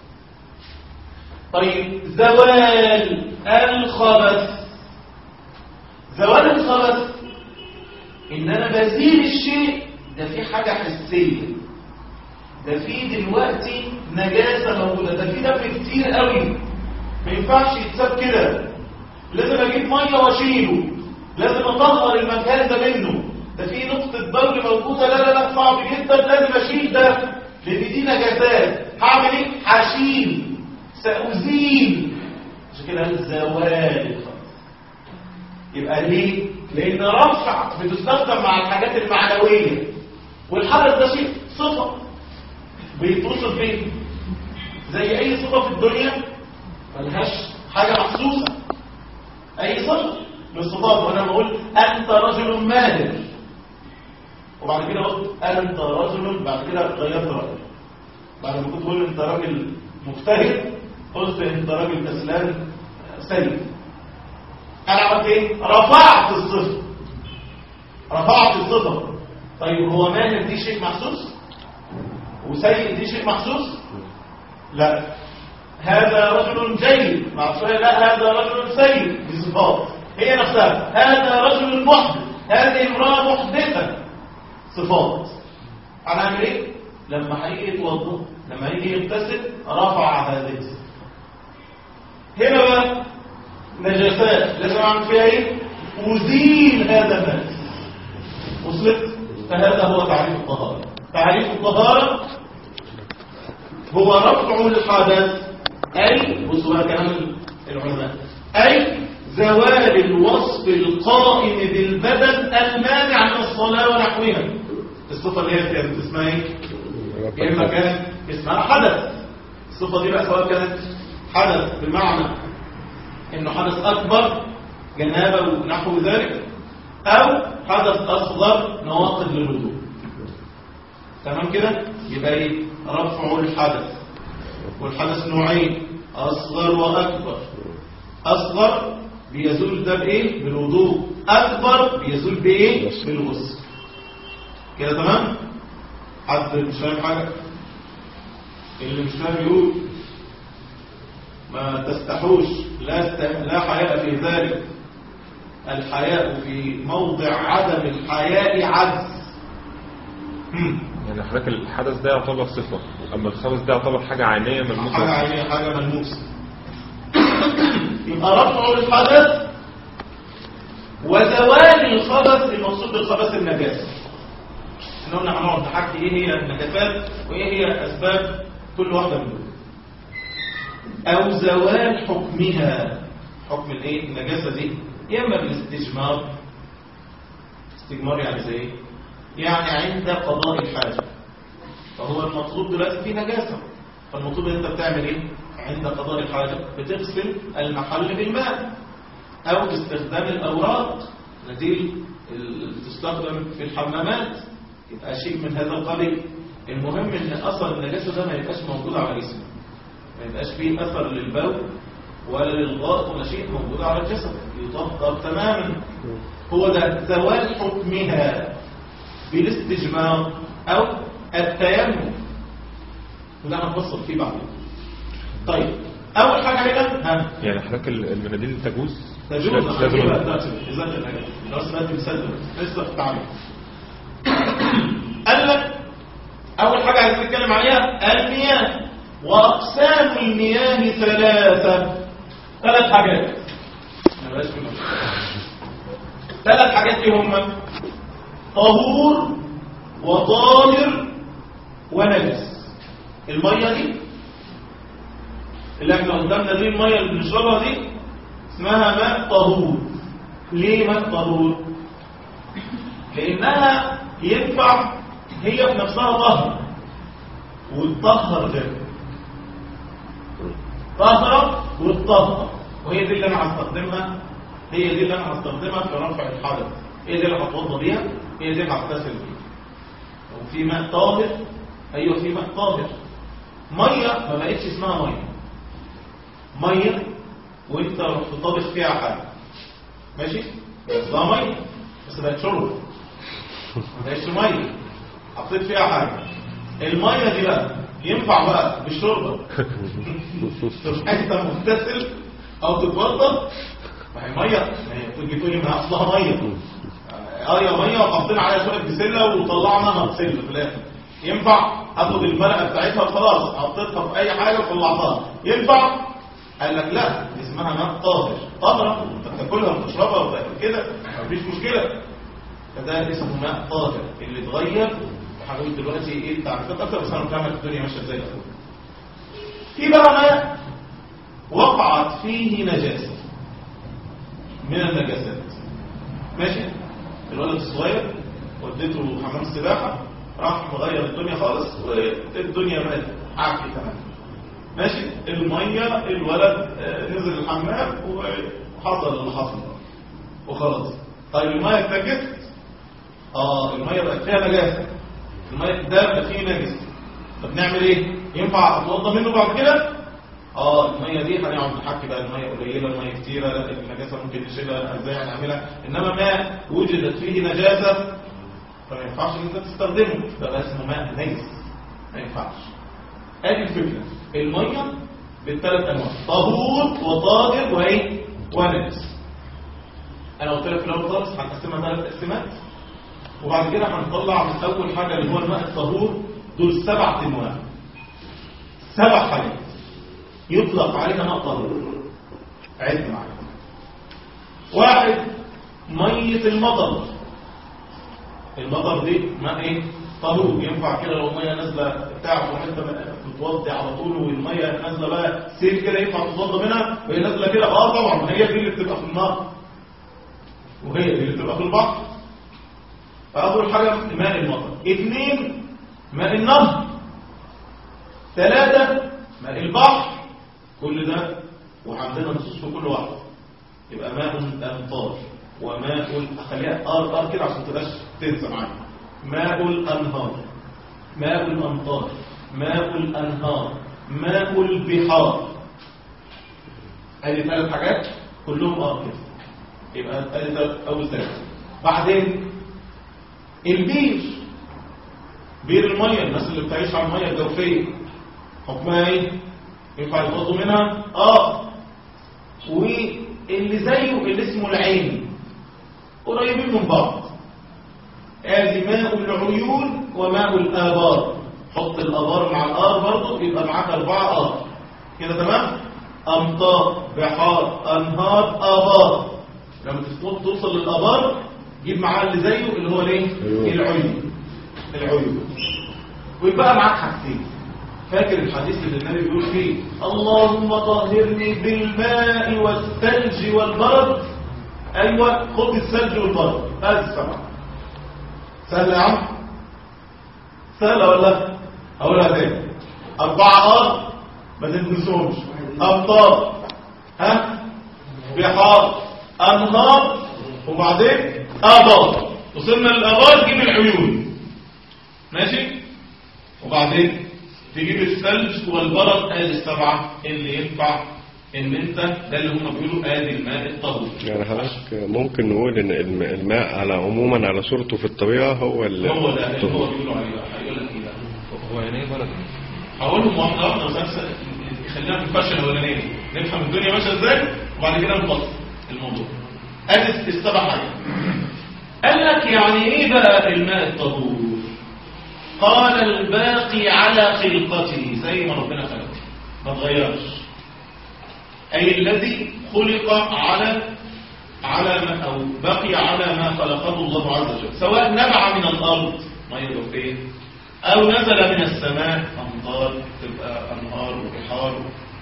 طيب زوال الخبث زوال الخبث ان انا بزيل الشيء ده في حاجه حسيه ده في دلوقتي نجاسه موجوده ده في دم كتير قوي ما ينفعش يتساب كده لازم اجيب ميه واشيله لازم اطهر المكان ده منه ده في نقطه بول موجوده لا لا لا صعب جدا لازم اشيل ده لان دي نجاسات هعمل ايه هشيل سازيل عشان كده قال زوال الخبث يبقى ليه لان رفع بتستخدم مع الحاجات المعنويه والحدث ده شيء صفه بيتوصف بيه زي اي صفه في الدنيا ملهاش حاجه محسوسه اي صفه من الصفات وانا بقول انت رجل ماهر وبعد كده قلت انت رجل بعد كده غيرت رايي بعد ما كنت بقول انت راجل مجتهد قلت انت راجل كسلان سيء انا عملت ايه رفعت الصفه رفعت الصفه طيب هو ماهر دي شيء محسوس وسيء دي شيء محسوس لا هذا رجل جيد مع شويه لا هذا رجل سيء بصفات هي نفسها هذا رجل محدث هذه امراه محدثه صفات هنعمل ايه لما هيجي يتوضا لما يجي يغتسل رفع هذه الصفه هنا بقى نجاسات لازم اعمل فيها ايه ازيل هذا النجس وصلت فهذا هو تعريف الطهاره تعريف الطهاره هو رفع الحدث اي بصوا بقى كلام العلماء اي زوال الوصف القائم بالبدن المانع من الصلاه ونحوها الصفه اللي هي كانت اسمها ايه يا اما كانت اسمها حدث الصفه دي بقى سواء كانت حدث بمعنى انه حدث اكبر جنابه ونحو ذلك او حدث اصغر نواقض للوضوء تمام كده يبقى ايه رفع الحدث والحدث نوعين اصغر واكبر اصغر بيزول ده بايه بالوضوء اكبر بيزول بايه بالغسل كده تمام حد مش فاهم حاجه اللي مش فاهم يقول ما تستحوش لا است... لا حياء في ذلك الحياء في موضع عدم الحياء عجز هم. يعني حضرتك الحدث ده يعتبر صفة أما الخبث ده يعتبر حاجة عينية ملموسة حاجة عينية حاجة ملموسة يبقى رفع الحدث وزوال الخبث المقصود بالخبث النجاسة احنا قلنا هنقعد نحكي ايه هي النجاسات وايه هي اسباب كل واحدة منهم او زوال حكمها حكم الايه النجاسة دي يا اما بالاستجمار استجمار يعني زي ايه يعني عند قضاء الحاجة فهو المطلوب دلوقتي فيه نجاسة فالمطلوب ان انت بتعمل ايه عند قضاء الحاجة بتغسل المحل بالماء او باستخدام الاوراق دي اللي بتستخدم في الحمامات يبقى شيء من هذا القبيل المهم ان اثر النجاسة ده ما يبقاش موجود على جسمه ما يبقاش فيه اثر للبول ولا للغائط ولا شيء موجود على الجسد يطهر تماما هو ده زوال حكمها بالاستجمار او التيمم وده هنفصل فيه بعدين طيب اول حاجه هنا ها يعني حضرتك المناديل تجوز تجوز مش لازم هنجيبها دلوقتي ازاله الحاجات لو سمعت مثال لسه في التعامل قال لك اول حاجه عايز نتكلم عليها المياه واقسام المياه ثلاثه ثلاث حاجات ما بلاش منهم. ثلاث حاجات ايه هم طهور وطاهر ونجس الميه دي اللي احنا قدامنا دي الميه اللي بنشربها دي اسمها ماء طهور ليه ماء طهور لانها ينفع هي في نفسها طهر وتطهر غيرها طهرة وتطهر وهي دي اللي انا هستخدمها هي دي اللي انا هستخدمها في رفع الحدث هي دي اللي هتوضى بيها هي دي اللي هغتسل بيها وفي ماء طاهر ايوه في ماء طاهر ميه ما بقتش اسمها ميه ميه وانت رحت طابخ فيها حاجه ماشي اسمها ميه بس بقت شرب ما بقتش ميه حطيت فيها حاجه الميه دي بقى ينفع بقى بالشربه تبقى انت مغتسل او تتوضا ما هي ميه ما هي تيجي تقول لي ما اصلها ميه اه يا ميه وحطينا عليها شويه بسله وطلعنا بسله في الاخر ينفع اخد المرقه بتاعتها وخلاص حطيتها في اي حاجه وطلعتها ينفع قال لك لا دي اسمها ماء طاهر طاهره انت بتاكلها وتشربها وتاكل كده مفيش مشكله فده اسمه ماء طاهر اللي اتغير وهقول دلوقتي ايه التعريفات اكتر بس انا مكمل الدنيا ماشيه ازاي الاول في بقى ماء وقعت فيه نجاسه من النجاسات ماشي الولد الصغير وديته حمام السباحه راح مغير الدنيا خالص والدنيا بقت عافيه تمام ماشي الميه الولد آه، نزل الحمام وحصل اللي حصل وخلاص طيب الميه اتنجست اه الميه بقت فيها نجاسه الميه ده بقى فيه نجس طب نعمل ايه ينفع اتوضى منه بعد كده اه الميه دي هنقعد نحكي بقى الميه قليله الميه كتيره لا النجاسه ممكن نشيلها ازاي هنعملها انما ماء وجدت فيه نجاسه فما ينفعش ان انت تستخدمه ده بقى اسمه ماء نجس ما ينفعش ادي الفكره الميه بالثلاث انواع طهور وطاهر وايه ونجس انا قلت لك في الاول خالص هنقسمها ثلاث تقسيمات وبعد كده هنطلع من اول حاجه اللي هو الماء الطهور دول سبع انواع سبع حاجات يطلق عليها ماء طهور عد معايا واحد ميه المطر المطر دي ماء ايه طهور ينفع كده لو الميه نازله تعرف ان انت بتوضي على طول والميه نازله بقى سيل كده ينفع تتوضى منها وهي نازله كده اه طبعا هي دي اللي بتبقى في النار وهي دي اللي بتبقى في البحر فأول حاجة ماء المطر اثنين ماء النهر ثلاثة ماء البحر كل ده وعندنا نصوص في كل واحد يبقى ماء الأمطار وماء أخليها آر آر كده عشان تبقاش تنسى معايا ماء الأنهار ماء الأمطار ماء الأنهار ماء البحار ادي ثلاث حاجات كلهم اه كده يبقى ادي ثلاث اول ثلاثه بعدين البير بير الميه الناس اللي بتعيش على الميه الجوفيه حكمها ايه ينفع يتوضوا منها اه واللي زيه اللي اسمه العين قريبين من بعض ادي ماء العيون وماء الابار حط الابار مع الار برضه يبقى معاك اربعه ار كده تمام امطار بحار انهار ابار لما تستوط توصل للابار جيب معاه اللي زيه اللي هو الايه العيون العيون ويبقى معاك حاجتين فاكر الحديث اللي النبي بيقول فيه اللهم طهرني بالماء والثلج والبرد ايوه خد الثلج والبرد ادي السبعه سهله يا عم سهله ولا هقولها تاني اربعه ار ما تنسوهمش امطار ها بحار انهار وبعدين ابار وصلنا للابار جيب العيون ماشي وبعدين تجيب الثلج والبرد ادي السبعه اللي ينفع ان انت ده اللي هم بيقولوا ادي الماء الطهور يعني حضرتك ممكن نقول ان الم- الماء على عموما على صورته في الطبيعة هو ال- هو ده اللي هو الطهور. بيقولوا عليه بقى. هيقول لك ايه بقى هو يعني ايه بلد هقولهم واحده واحده بس أنسى- خلينا في الفشل الاولانيه نفهم الدنيا ماشيه ازاي وبعد كده نفصل الموضوع ادي السبع حاجات قال لك يعني ايه بقى الماء الطهور قال الباقي على خلقته زي ما ربنا خلقه ما تغيرش اي الذي خلق على على ما او بقي على ما خلقه الله عز وجل سواء نبع من الارض ميه جوفيه او نزل من السماء امطار تبقى انهار وبحار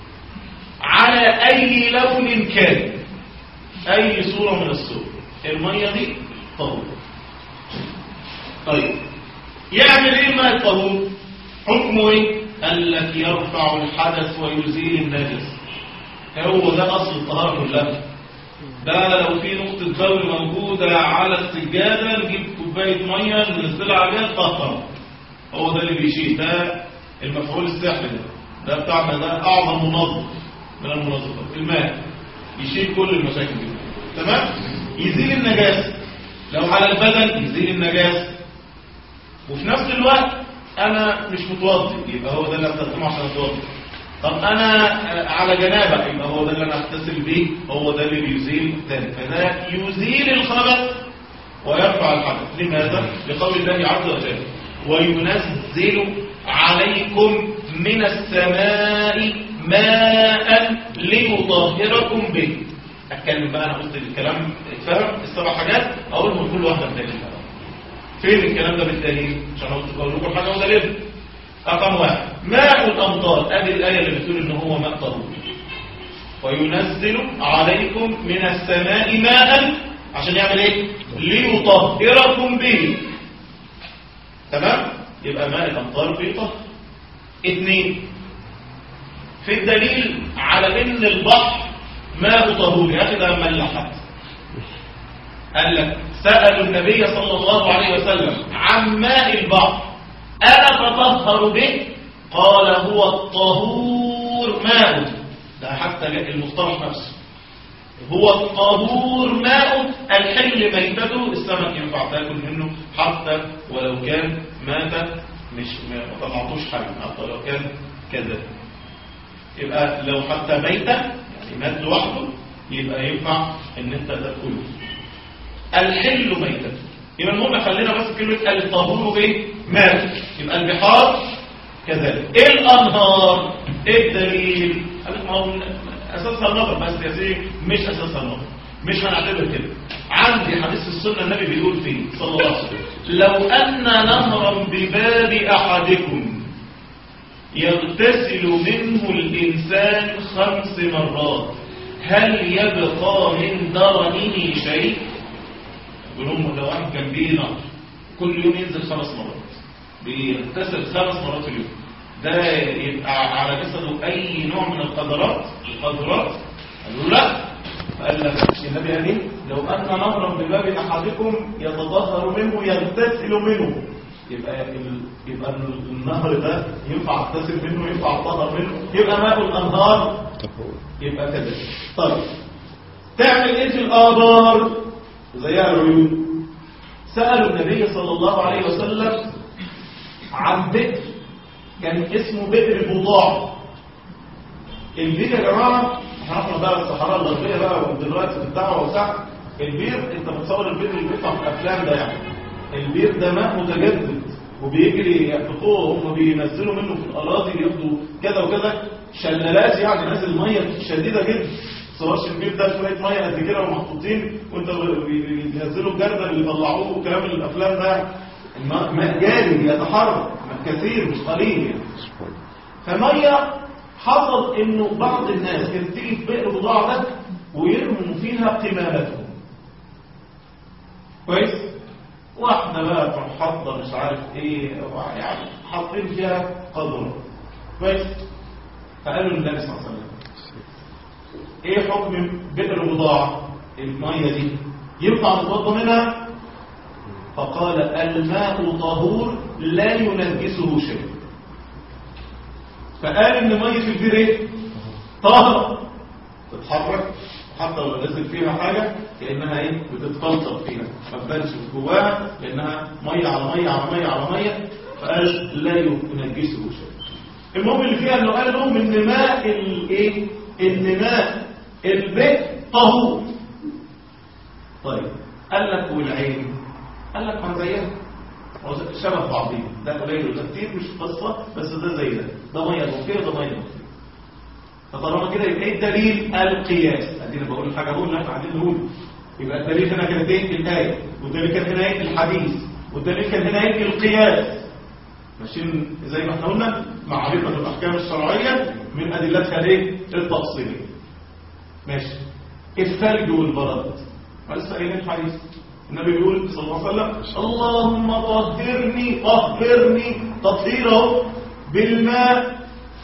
على اي لون كان اي صوره من الصور الميه دي طهور طيب يعمل ايه الماء الطهور حكمه ايه قال لك يرفع الحدث ويزيل النجس هو ده اصل الطهاره كلها ده لو في نقطة بول موجودة على السجادة نجيب كوباية مية ننزلها عليها تطهر هو ده اللي بيشيل ده المفعول السحري ده ده بتاعنا ده أعظم منظم من المنظمات الماء يشيل كل المشاكل دي تمام يزيل النجاسة لو على البدن يزيل النجاسة وفي نفس الوقت أنا مش متوضي يبقى هو ده اللي هستخدمه عشان أتوضي طب انا آه، على جنابه يبقى هو ده اللي انا اغتسل بيه هو ده اللي بيزيل ذلك فده يزيل الخبث ويرفع الحدث لماذا لقول الله عز وجل وينزل عليكم من السماء ماء ليطهركم به اتكلم بقى انا قلت الكلام فاهم السبع حاجات اقولهم كل واحده بدليل فين الكلام ده بالدليل عشان اقول لكم حاجه ودليل رقم واحد ماء الأمطار ادي الآية اللي بتقول إن هو ماء طهور وينزل عليكم من السماء ماء عشان يعمل ايه ليطهركم به تمام يبقى ماء الأمطار فيه طهر اثنين في الدليل على ان البحر ماء طهور يا اخي ده ملحت قال لك سألوا النبي صلى الله عليه وسلم عن ماء البحر أنا تطهر به قال هو الطهور ماء ده حتى المصطلح نفسه هو الطهور ماء الحل ميتته السمك ينفع تاكل منه حتى ولو كان مات مش ما طلعتوش حي حتى لو كان كذا يبقى لو حتى ميتة يعني مات لوحده يبقى ينفع ان انت تاكله الحل ميتة يبقى المهم خلينا بس كلمة الطهور ايه ماء يبقى البحار كذلك ايه الانهار ايه الدليل قال لك ما هو اساسها النظر بس يا سيدي مش اساسها النظر مش هنعتبر كده عندي حديث السنه النبي بيقول فيه صلى الله عليه وسلم لو ان نهرا بباب احدكم يغتسل منه الانسان خمس مرات هل يبقى من درنه شيء يقول لهم لو واحد كان بيه نهر كل يوم ينزل خمس مرات بيغتسل خمس مرات في اليوم ده يبقى على جسده اي نوع من القدرات القدرات قالوا لا فقال لك النبي قال ايه لو ان نهرا بباب احدكم يتطهر منه يغتسل منه يبقى ال... يبقى النهر ده ينفع اغتسل منه ينفع اطهر منه يبقى ماء الانهار طهور يبقى كده طيب تعمل ايه في الابار زيها العيون سالوا النبي صلى الله عليه وسلم عن بئر كان اسمه بئر البضاع البئر يا جماعه احنا رحنا بقى الصحراء الغربيه بقى ودلوقتي في الدعوه وسع البير انت بتصور البير اللي بيطلع في الافلام ده يعني البير ده ماء متجدد وبيجري يحفظوه هم بينزلوا منه في الاراضي بياخدوا كذا وكذا شلالات يعني نازل ميه شديده جدا تصورش البير ده شويه ميه قد كده ومحطوطين وانت بينزلوا الجردل اللي طلعوه وكلام الافلام ده الماء ماء جاري يتحرك ماء كثير مش قليل يعني سبحان الله. فمية حصل انه بعض الناس كانت تيجي في بئر بضاعة ده ويرموا فيها قمامتهم كويس واحدة بقى تروح حاطة مش عارف ايه يعني حاطين فيها قدر كويس فقالوا للنبي صلى الله عليه وسلم ايه حكم بئر بضاعة المية دي ينفع نتوضى منها فقال الماء طهور لا ينجسه شيء فقال ان ميه البير ايه طاهره تتحرك حتى لو نزل فيها حاجه كانها ايه بتتفلتر فيها ما تبانش جواها لانها ميه على ميه على ميه على ميه فقال لا ينجسه شيء المهم اللي فيها انه قال لهم ان ماء الايه ان ماء البئر طهور طيب قال لك والعين قال لك ما زيها هو شبه بعضهم ده قليل وده كتير مش قصه بس ده زي ده ده ميه مغفيه وده ميه مغفيه فطالما كده يبقى ايه الدليل القياس ادينا بقول الحاجه بقول لك قاعدين نقول يبقى الدليل هنا كانت ايه الايه والدليل كان هنا ايه الحديث والدليل كان هنا ايه القياس ماشيين زي ما احنا قلنا معرفه الاحكام الشرعيه من ادلتها ايه التفصيليه ماشي الثلج والبرد ما لسه قايلين الحديث النبي بيقول صلى الله عليه وسلم اللهم طهرني طهرني تطهيره بالماء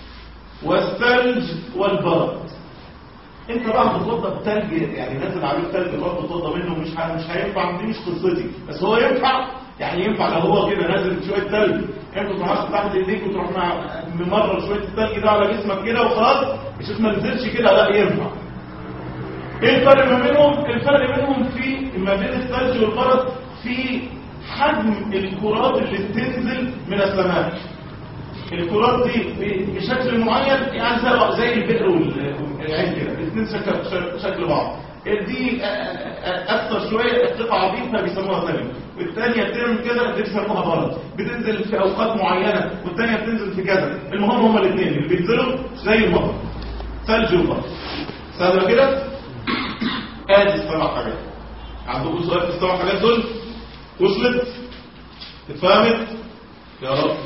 والثلج والبرد انت بقى بتوضى بثلج يعني نازل عليه ثلج برضه توضى منه مش ه- مش هينفع دي مش قصتي بس هو ينفع يعني ينفع لو هو كده نازل شويه ثلج انت تروح تحت ايديك وتروح مع- ممرر شويه الثلج ده على جسمك كده وخلاص مش ما نزلش كده لا ينفع ايه الفرق ما بينهم الفرق بينهم في ما بين الثلج والبرد في حجم الكرات اللي بتنزل من السماء الكرات دي ب- بشكل معين يعني زي زي البئر والعين كده الاثنين شكل شكل- شكل بعض دي آه، آه، اكثر شويه القطعه دي فبيسموها ثلج والثانيه بتعمل كده دي بيسموها برد بتنزل في اوقات معينه والثانيه بتنزل في كذا المهم هما الاثنين اللي بينزلوا زي المطر ثلج وبرد سهله كده ادي السبع حاجات عندكم سؤال في السبع حاجات دول وصلت اتفهمت يا رب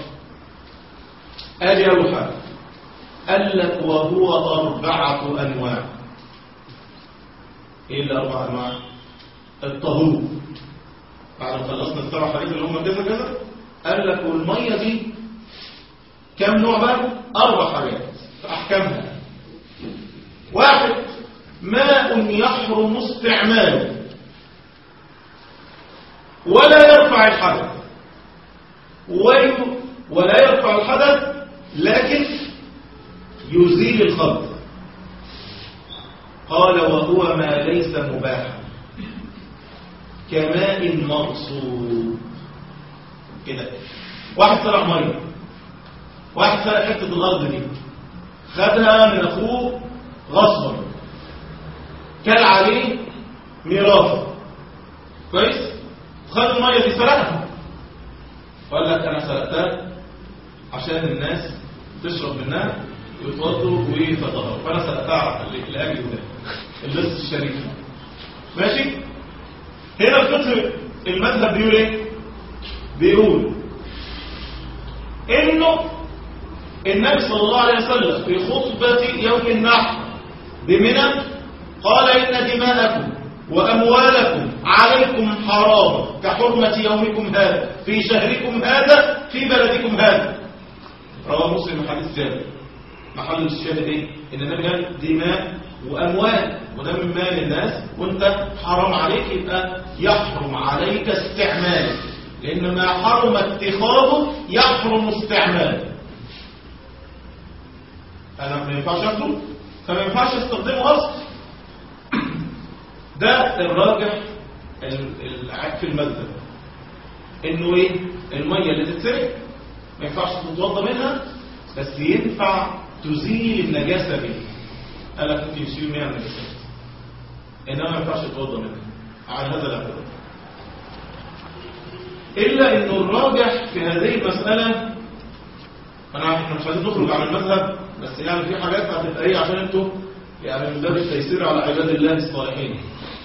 ادي اول حاجه قال لك وهو اربعه انواع ايه الاربع انواع الطهور بعد ما خلصنا السبع حاجات اللي هم كذا كذا قال لك والميه دي كم نوع بقى اربع حاجات في احكامها واحد ماء يحرم استعماله ولا يرفع الحدث وي- ولا يرفع الحدث لكن يزيل الخبث قال وهو ما ليس مباحا كماء مغصوب كده واحد سرق ميه واحد سرق حته الارض دي خدها من اخوه غصبا كل عليه ميراث كويس خد الميه دي سرقها وقال لك انا سرقتها عشان الناس تشرب منها ويتوضوا ويتطهروا فانا سرقتها لاجل ده اللص الشريف ماشي هنا الفقه المذهب بيقول ايه بيقول انه النبي صلى الله عليه وسلم في خطبة يوم النحر بمنى قال إن دماءكم وأموالكم عليكم حرام كحرمة يومكم هذا في شهركم هذا في بلدكم هذا رواه مسلم من حديث جابر محل الشاهد ايه ان النبي قال دماء واموال وده من مال الناس وانت حرام عليك يبقى يحرم عليك استعماله لان ما حرم اتخاذه يحرم استعماله انا ما ينفعش اخده فما ينفعش استخدمه اصلا ده الراجح ال- ال- في المذهب انه ايه الميه اللي تتسرق ما ينفعش تتوضى منها بس ينفع تزيل النجاسه بيها قال لك ممكن يشيل منها النجاسات انما ما ينفعش تتوضى منها على هذا الاعتبار الا انه الراجح في هذه المساله انا عارف احنا مش عايزين نخرج عن المذهب بس يعني في حاجات هتبقى ايه عشان انتوا يعني من باب التيسير على عباد الله الصالحين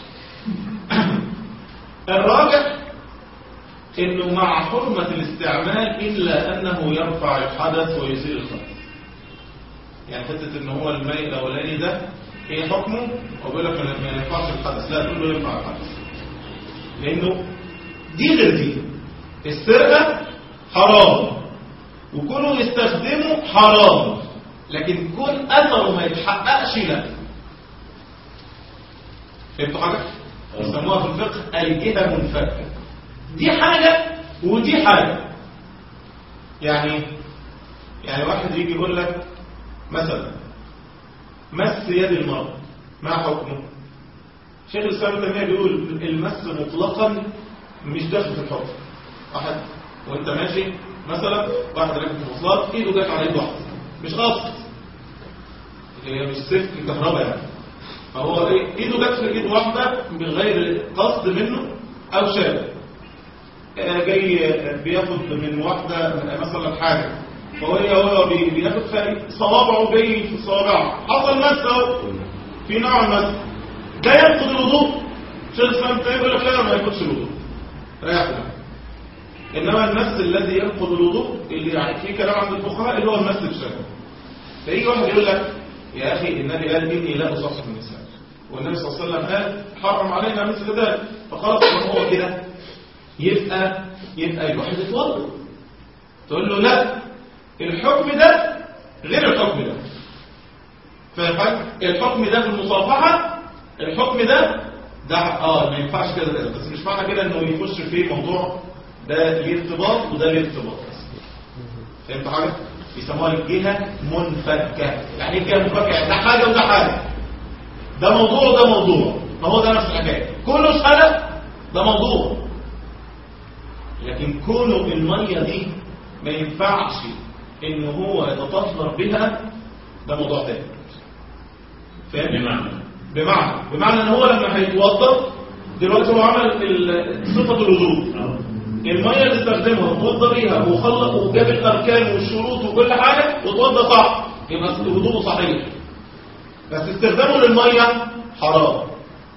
الراجح انه مع حرمة الاستعمال الا انه يرفع الحدث ويزيل الخبث يعني حتة ان هو الماء الاولاني ده ايه حكمه وبيقول لك ما ينفعش الحدث لا تقول له ينفع الحدث لانه دي غير دي السرقة حرام وكونه يستخدمه حرام لكن كون اثره ما يتحققش لا فهمتوا حاجة؟ يسموها في الفقه الجهة منفكة دي حاجة ودي حاجة يعني يعني واحد يجي يقول لك مثلا مس يد المرء ما حكمه شيخ الإسلام ابن تيمية بيقول المس مطلقا مش داخل في الحكم واحد وانت ماشي مثلا واحد راكب في المواصلات ايده جت على ايد واحد مش قصد هي مش سلك الكهرباء يعني فهو ايه ايده جت في ايد واحده بغير قصد منه او شاب آه، جاي آه، بياخد من واحده مثلا حاجه فهو إيه هو بي- بياخد فريق صوابعه جاي في صوابعه حصل مس اهو في نوع مس ده ينقض الوضوء شيخ الاسلام تاني يقول لك لا ما ينقضش الوضوء ريح دماغك. انما المس الذي ينقض الوضوء اللي يعني في كلام عند الفقهاء اللي هو المس بشكل فيجي واحد يقول لك يا اخي النبي قال اني لا اصحح النساء والنبي صلى الله عليه وسلم قال حرم علينا مثل ذلك فخلاص ما هو كده يبقى يبقى الواحد يتوضا تقول له لا الحكم ده غير الحكم ده فاهم حاجة؟ الحكم ده في المصافحه الحكم ده ده اه ما ينفعش كده كده بس مش معنى كده انه يخش في موضوع ده ليه ارتباط وده ليه ارتباط فهمت حاجه يسموها الجهه منفكه يعني ايه الجهه منفكه يعني ده حاجه وده حاجه ده موضوع وده موضوع ما هو ده نفس الحكايه كله شهاده ده موضوع لكن كونه الميه دي ما ينفعش ان هو يتطهر بها ده موضوع تاني فاهم بمعنى بمعنى بمعنى ان هو لما هيتوضا دلوقتي هو عمل ال- صفه الوضوء آه. الميه اللي استخدمها وتوضى بيها وخلق وجاب الاركان والشروط وكل حاجه وتوضى صح يبقى وضوءه صحيح بس استخدامه للميه حرام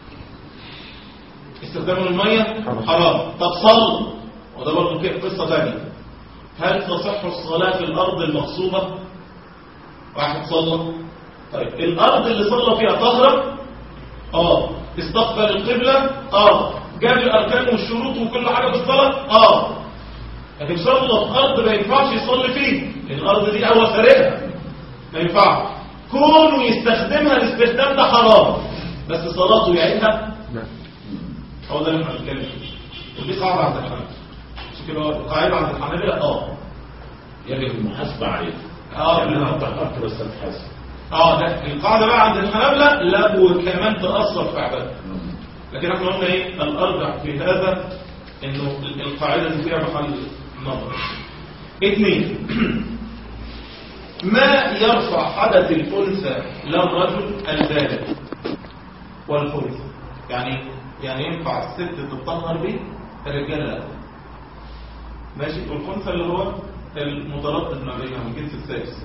استخدامه للميه حرام طب صلوا وده برضه كده قصه ثانيه هل تصح الصلاه في الارض المغصوبه واحد صلى طيب الارض اللي صلى فيها طهره اه استقبل القبلة اه جاب الاركان والشروط وكل حاجة في الصلاة اه لكن صلى في ارض ما ينفعش يصلي فيه لان الارض دي هو سارقها ما ينفعش كونه يستخدمها الاستخدام ده حرام بس صلاته يعيدها نعم هو ده اللي احنا بنتكلم فيه ودي قاعدة عند الحنابلة مش كده هو قاعدة عند الحنابلة اه يجب المحاسبة عليه آه. يعني انا طهرت بس اتحاسب اه لا القاعدة بقى عند الحنابلة لا وكمان تأثر في عبادة لكن احنا قلنا ايه الارجح في هذا انه القاعدة دي فيها محل نظر اثنين ما يرفع حدث الانثى للرجل البالغ والخنثى يعني يعني ينفع الست تتطهر به الرجال لا ماشي والخنثى اللي هو المتردد ما بينهم الجنس الثالث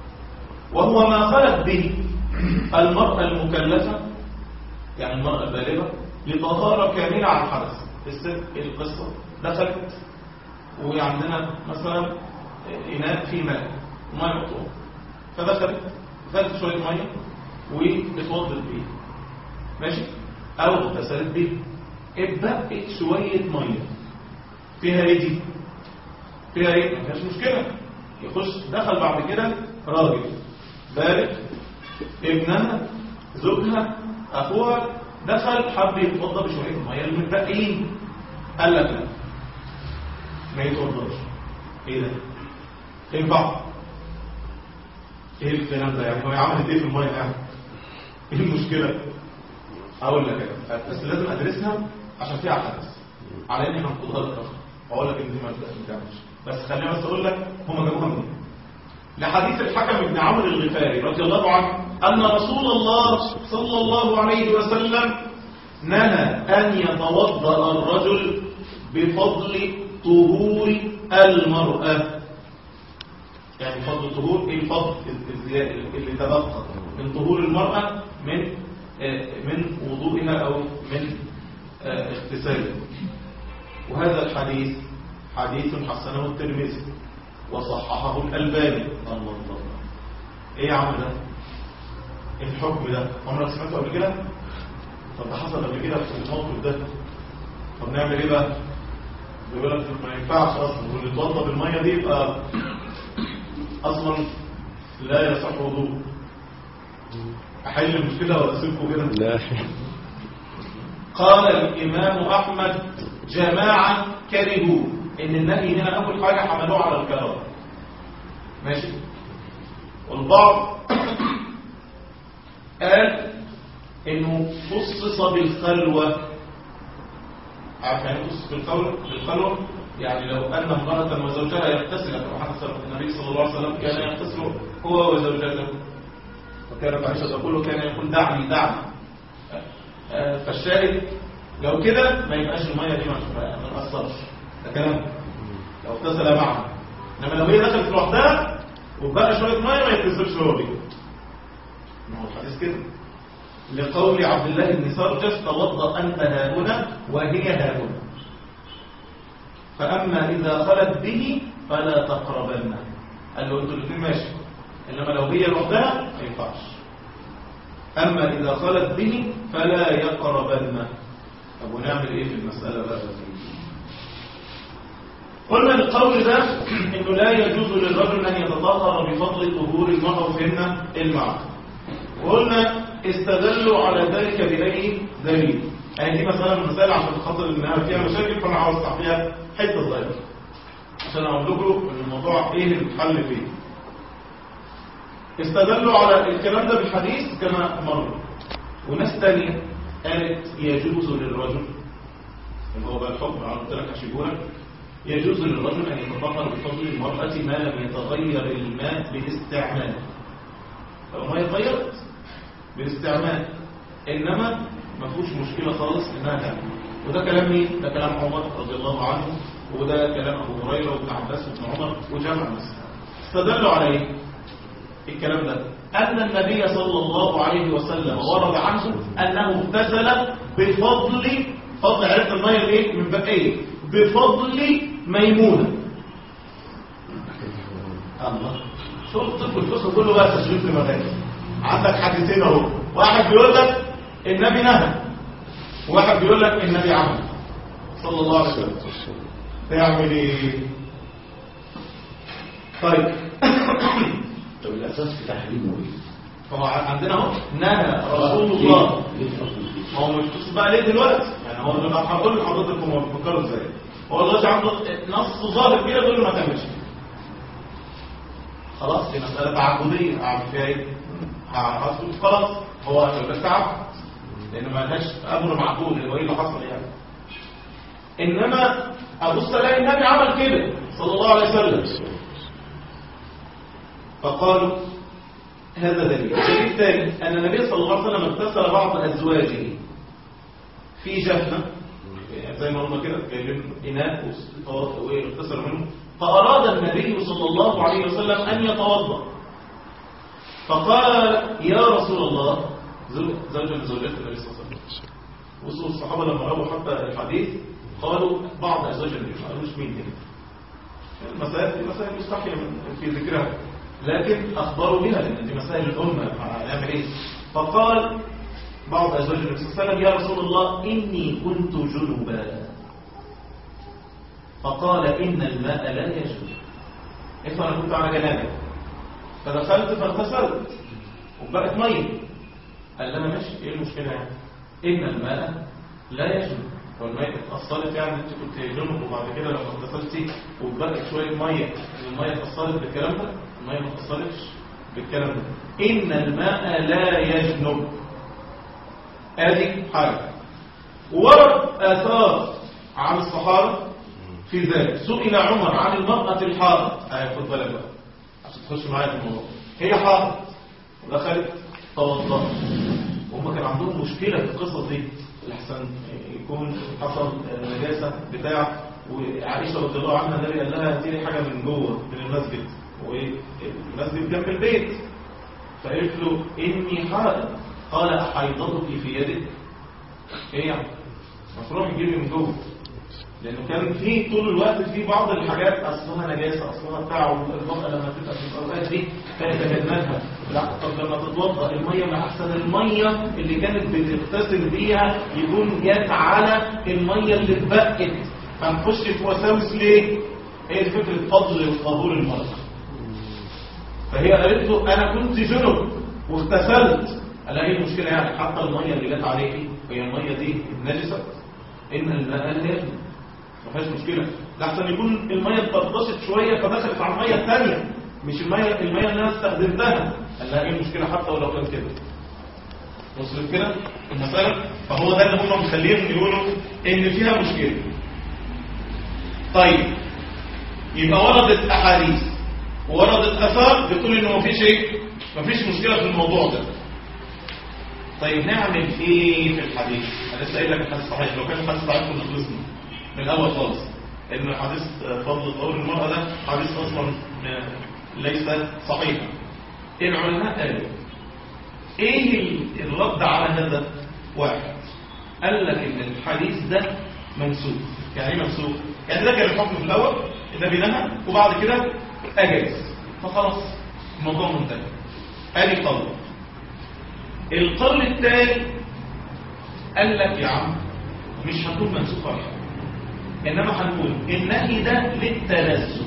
وهو ما خلت به المرأة المكلفة يعني المرأة البالغة لطهارة كاملة عن حدث الست القصة دخلت وعندنا مثلا إناء فيه ماء ماء مقطوع فدخلت خدت شوية مية واتوضت بيه ماشي أو اغتسلت بيه اتبقت شوية مية فيها ايه دي؟ فيها ايه؟ ما فيهاش مشكلة يخش دخل بعد كده راجل بالغ ابنها زوجها اخوها دخل حب يتوضى بشويه الميه المتبقيين قال لك لا ما يتوضاش ايه ده ينفع ايه الكلام ده يعني هو عملت ايه في الميه يعني ايه المشكله اقول لك كده بس لازم ادرسها عشان فيها حدث على اني هنقضها لك اقول لك ان دي ما بتعملش بس خليني بس اقول لك هم جابوها منين لحديث الحكم بن عمرو الغفاري رضي الله عنه أن رسول الله صلى الله عليه وسلم نهى أن يتوضأ الرجل بفضل طهور المرأة يعني فضل طهور ايه الفضل اللي تبقى من طهور المرأة من من وضوئها أو من اغتسالها وهذا الحديث حديث حسنه الترمذي وصححه الألباني الله الله ايه يا عم ده ايه الحكم ده عمرك سمعته قبل كده طب ده حصل قبل كده في الموقف ده طب نعمل ايه بقى بيقول لك ما ينفعش اصلا واللي اتوضى بالميه دي يبقى اصلا لا يصح وضوء احل المشكله ولا اسيبكم كده لا قال الامام احمد جماعه كرهوا ان النهي هنا اول حاجه حملوه على الكراهه ماشي والبعض قال انه خصص بالخلوه عارف يعني خصص بالخلوه بالخلوه يعني لو ان امراه وزوجها يغتسل كما حدث النبي صلى الله عليه وسلم كان يغتسل هو وزوجته وكانت عائشه تقول كان يقول دعني دعني آه، فالشاهد لو كده ما يبقاش الميه دي ما ما تاثرش ده كلام لو اغتسل معها انما لو هي دخلت لوحدها وبقى شويه ميه ما يتكسرش هو بيه ما هو الحديث كده لقول عبد الله بن سرجس توضا انت ها هنا وهي ها هنا فاما اذا خلت به فلا تقربن قال له انتوا الاثنين ماشي انما لو هي لوحدها ما ينفعش اما اذا خلت به فلا يقربن طب ونعمل ايه في المساله بقى قلنا القول ده انه لا يجوز للرجل ان يتطهر بفضل طهور المرأة وفهمنا المعنى وقلنا استدلوا على ذلك بأي دليل يعني دي مثلا مثال عشان خاطر انها فيها مشاكل فانا عاوز افتح فيها حته صغيره عشان اقول لكم ان الموضوع ايه الحل فيه استدلوا على الكلام ده بالحديث كما مر وناس تانية قالت يجوز للرجل اللي هو بقى الحكم انا قلت لك هشيبهولك يجوز للرجل ان يتطهر بفضل المرأة ما لم يتغير الماء بالاستعمال لو ما يتغيرت بالاستعمال انما ما فيهوش مشكله خالص انها تعمل وده كلام مين ده كلام عمر رضي الله عنه وده كلام ابو هريره وابن عباس وابن عمر وجمع الناس استدلوا على ايه الكلام ده ان النبي صلى الله عليه وسلم ورد عنه انه اغتسل بفضل فضل عرفت الميه الايه من بقيه بفضل ميمونه الله شوف الطب الفقه كله بقى تشريف لمدارس عندك حديثين اهو واحد بيقول لك النبي نهى وواحد بيقول لك النبي عمل صلى الله عليه وسلم تعمل ايه طيب طب الاساس في تحريمه ايه؟ هو عندنا اهو نهى رسول الله ليه الاصل فيه؟ ما هو مش قصة بقى ليه دلوقتي يعني هو انا هقول لحضرتك هم بيفكروا ازاي هو دلوقتي عنده نص ظاهر كده بيقول له ما تعملش خلاص دي مسألة تعبدية أعمل فيها إيه؟ هتقول خلاص هو يبقى تعب لان ما لهاش امر معقول اللي هو ايه اللي حصل يعني انما ابص الاقي النبي عمل كده صلى الله عليه وسلم فقالوا هذا دليل الدليل الثاني ان النبي صلى الله عليه وسلم اغتسل بعض ازواجه في جفنه يعني زي ما قلنا كده جايبين اناء واغتسل منه فاراد النبي صلى الله عليه وسلم ان يتوضا فقال يا رسول الله زوج زوجة من زوجات النبي صلى الله عليه وسلم وصول الصحابة لما رأوا حتى الحديث قالوا بعض أزواج النبي ما قالوش مين كده المسائل دي مسائل مستحيلة من- في ذكرها لكن أخبروا بها لأن دي مسائل الأمة هنعمل إيه فقال بعض أزواج النبي صلى الله عليه وسلم يا رسول الله إني كنت جنبا فقال إن الماء لا يجوز إذا أنا كنت على جنابه فدخلت فاغتسلت وبقت ميه قال لها ماشي ايه المشكله يعني ان الماء لا يجوز والميه اتاثرت يعني انت كنت جنب وبعد كده لما اغتسلتي وبقت شويه ميه ان الميه اتاثرت بالكلام ده الميه ما اتاثرتش بالكلام ده ان الماء لا يجنب ادي حاجه ورد اثار عن الصحابه في ذلك سئل عمر عن المراه الحائض آه خد بالك بقى عشان تخش معايا في الموضوع هي حائض ودخلت توضأت وهم كان عندهم مشكلة في القصة دي لحسن يكون حصل نجاسة بتاع وعائشة رضي الله عنها النبي قال لها هاتي لي حاجة من جوه من المسجد والمسجد جنب البيت فقالت له إني حائض قال أحيضتك في يدك إيه يعني؟ مفروض يجيب لي من جوه لانه كان في طول الوقت في بعض الحاجات اصلها نجاسه اصلها بتاع والمراه لما تبقى في الاوقات دي كانت تجنبها لا طب لما تتوضا الميه ما احسن الميه اللي كانت بتغتسل بيها يكون جات على الميه اللي اتبقت هنخش في وساوس ليه؟ هي دي فكره فضل وقبول المراه فهي قالت له انا كنت جنب واغتسلت قال لها ايه المشكله يعني حتى الميه اللي جت عليكي هي الميه دي نجست ان الماء لا يجب ما فيهاش مشكله لحسن يكون الميه اتطرطشت شويه فدخلت على الميه الثانيه مش الميه الميه اللي انا استخدمتها قال لها ايه المشكله حتى ولو كان كده وصلت كده المساله فهو ده اللي هم مخليهم يقولوا ان فيها مشكله طيب يبقى وردت احاديث ووردت اثار بتقول انه مفيش ايه مفيش مشكله في الموضوع ده طيب نعمل ايه في الحديث انا لسه قايل لك الحديث صحيح لو كان الحديث صحيح كنا خلصنا من الاول خالص ان حديث فضل طهور المرأة ده حديث اصلا ليس صحيحا العلماء قالوا ايه الرد على هذا واحد قال لك ان الحديث ده منسوخ يعني ايه منسوخ يعني ده كان الحكم في الاول النبي نهى وبعد كده اجاز فخلاص الموضوع منتهي ادي قول القول الثاني قال لك يا عم مش هنقول منسوخ ولا حاجه انما هنقول النهي ده للتنزل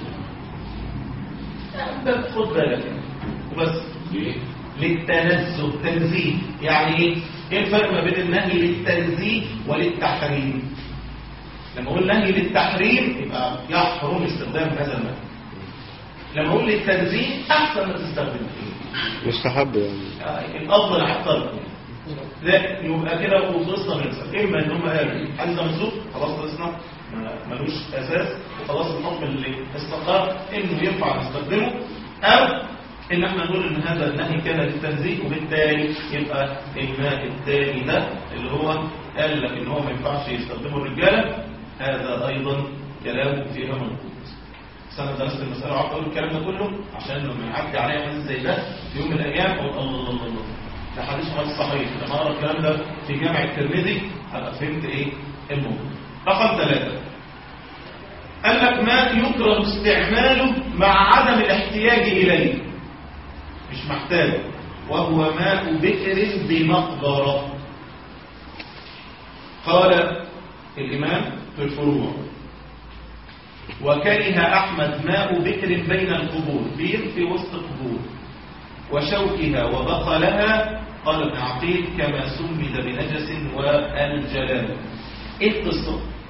انت خد بالك وبس ليه؟ للتنزه تنزيه يعني ايه ايه الفرق ما بين النهي للتنزيه وللتحريم لما اقول نهي للتحريم يبقى يحرم استخدام هذا الماء لما اقول للتنزيه احسن ما تستخدمه مستحب يعني آه، الافضل على الطرف لا يبقى كده وخلصنا من السبب اما ان هم قالوا حديث ده منسوخ خلاص خلصنا ما- ملوش اساس وخلاص الحكم اللي استقر انه ينفع نستخدمه او ان احنا نقول ان هذا النهي كان للتنزيه وبالتالي يبقى الماء التاني ده اللي هو قال لك ان هو ما ينفعش يستخدمه الرجاله هذا ايضا كلام فيها منقوط بس انا درست المساله وقعدت اقول الكلام ده كله عشان لما يعدي عليا مثلا زي ده في يوم من الايام اقول الله الله الله الله ده حديث غير صحيح لما اقرا الكلام ده في جامع الترمذي هبقى فهمت ايه الموضوع رقم ثلاثة قال لك ما يكره استعماله مع عدم الاحتياج اليه مش محتاج وهو ماء بئر بمقبره قال الامام في الفروع وكره أحمد ماء بئر بين القبور بئر في وسط القبور وشوكها وبقلها قال ابن عقيل كما سمد بنجس والجلال ايه القصة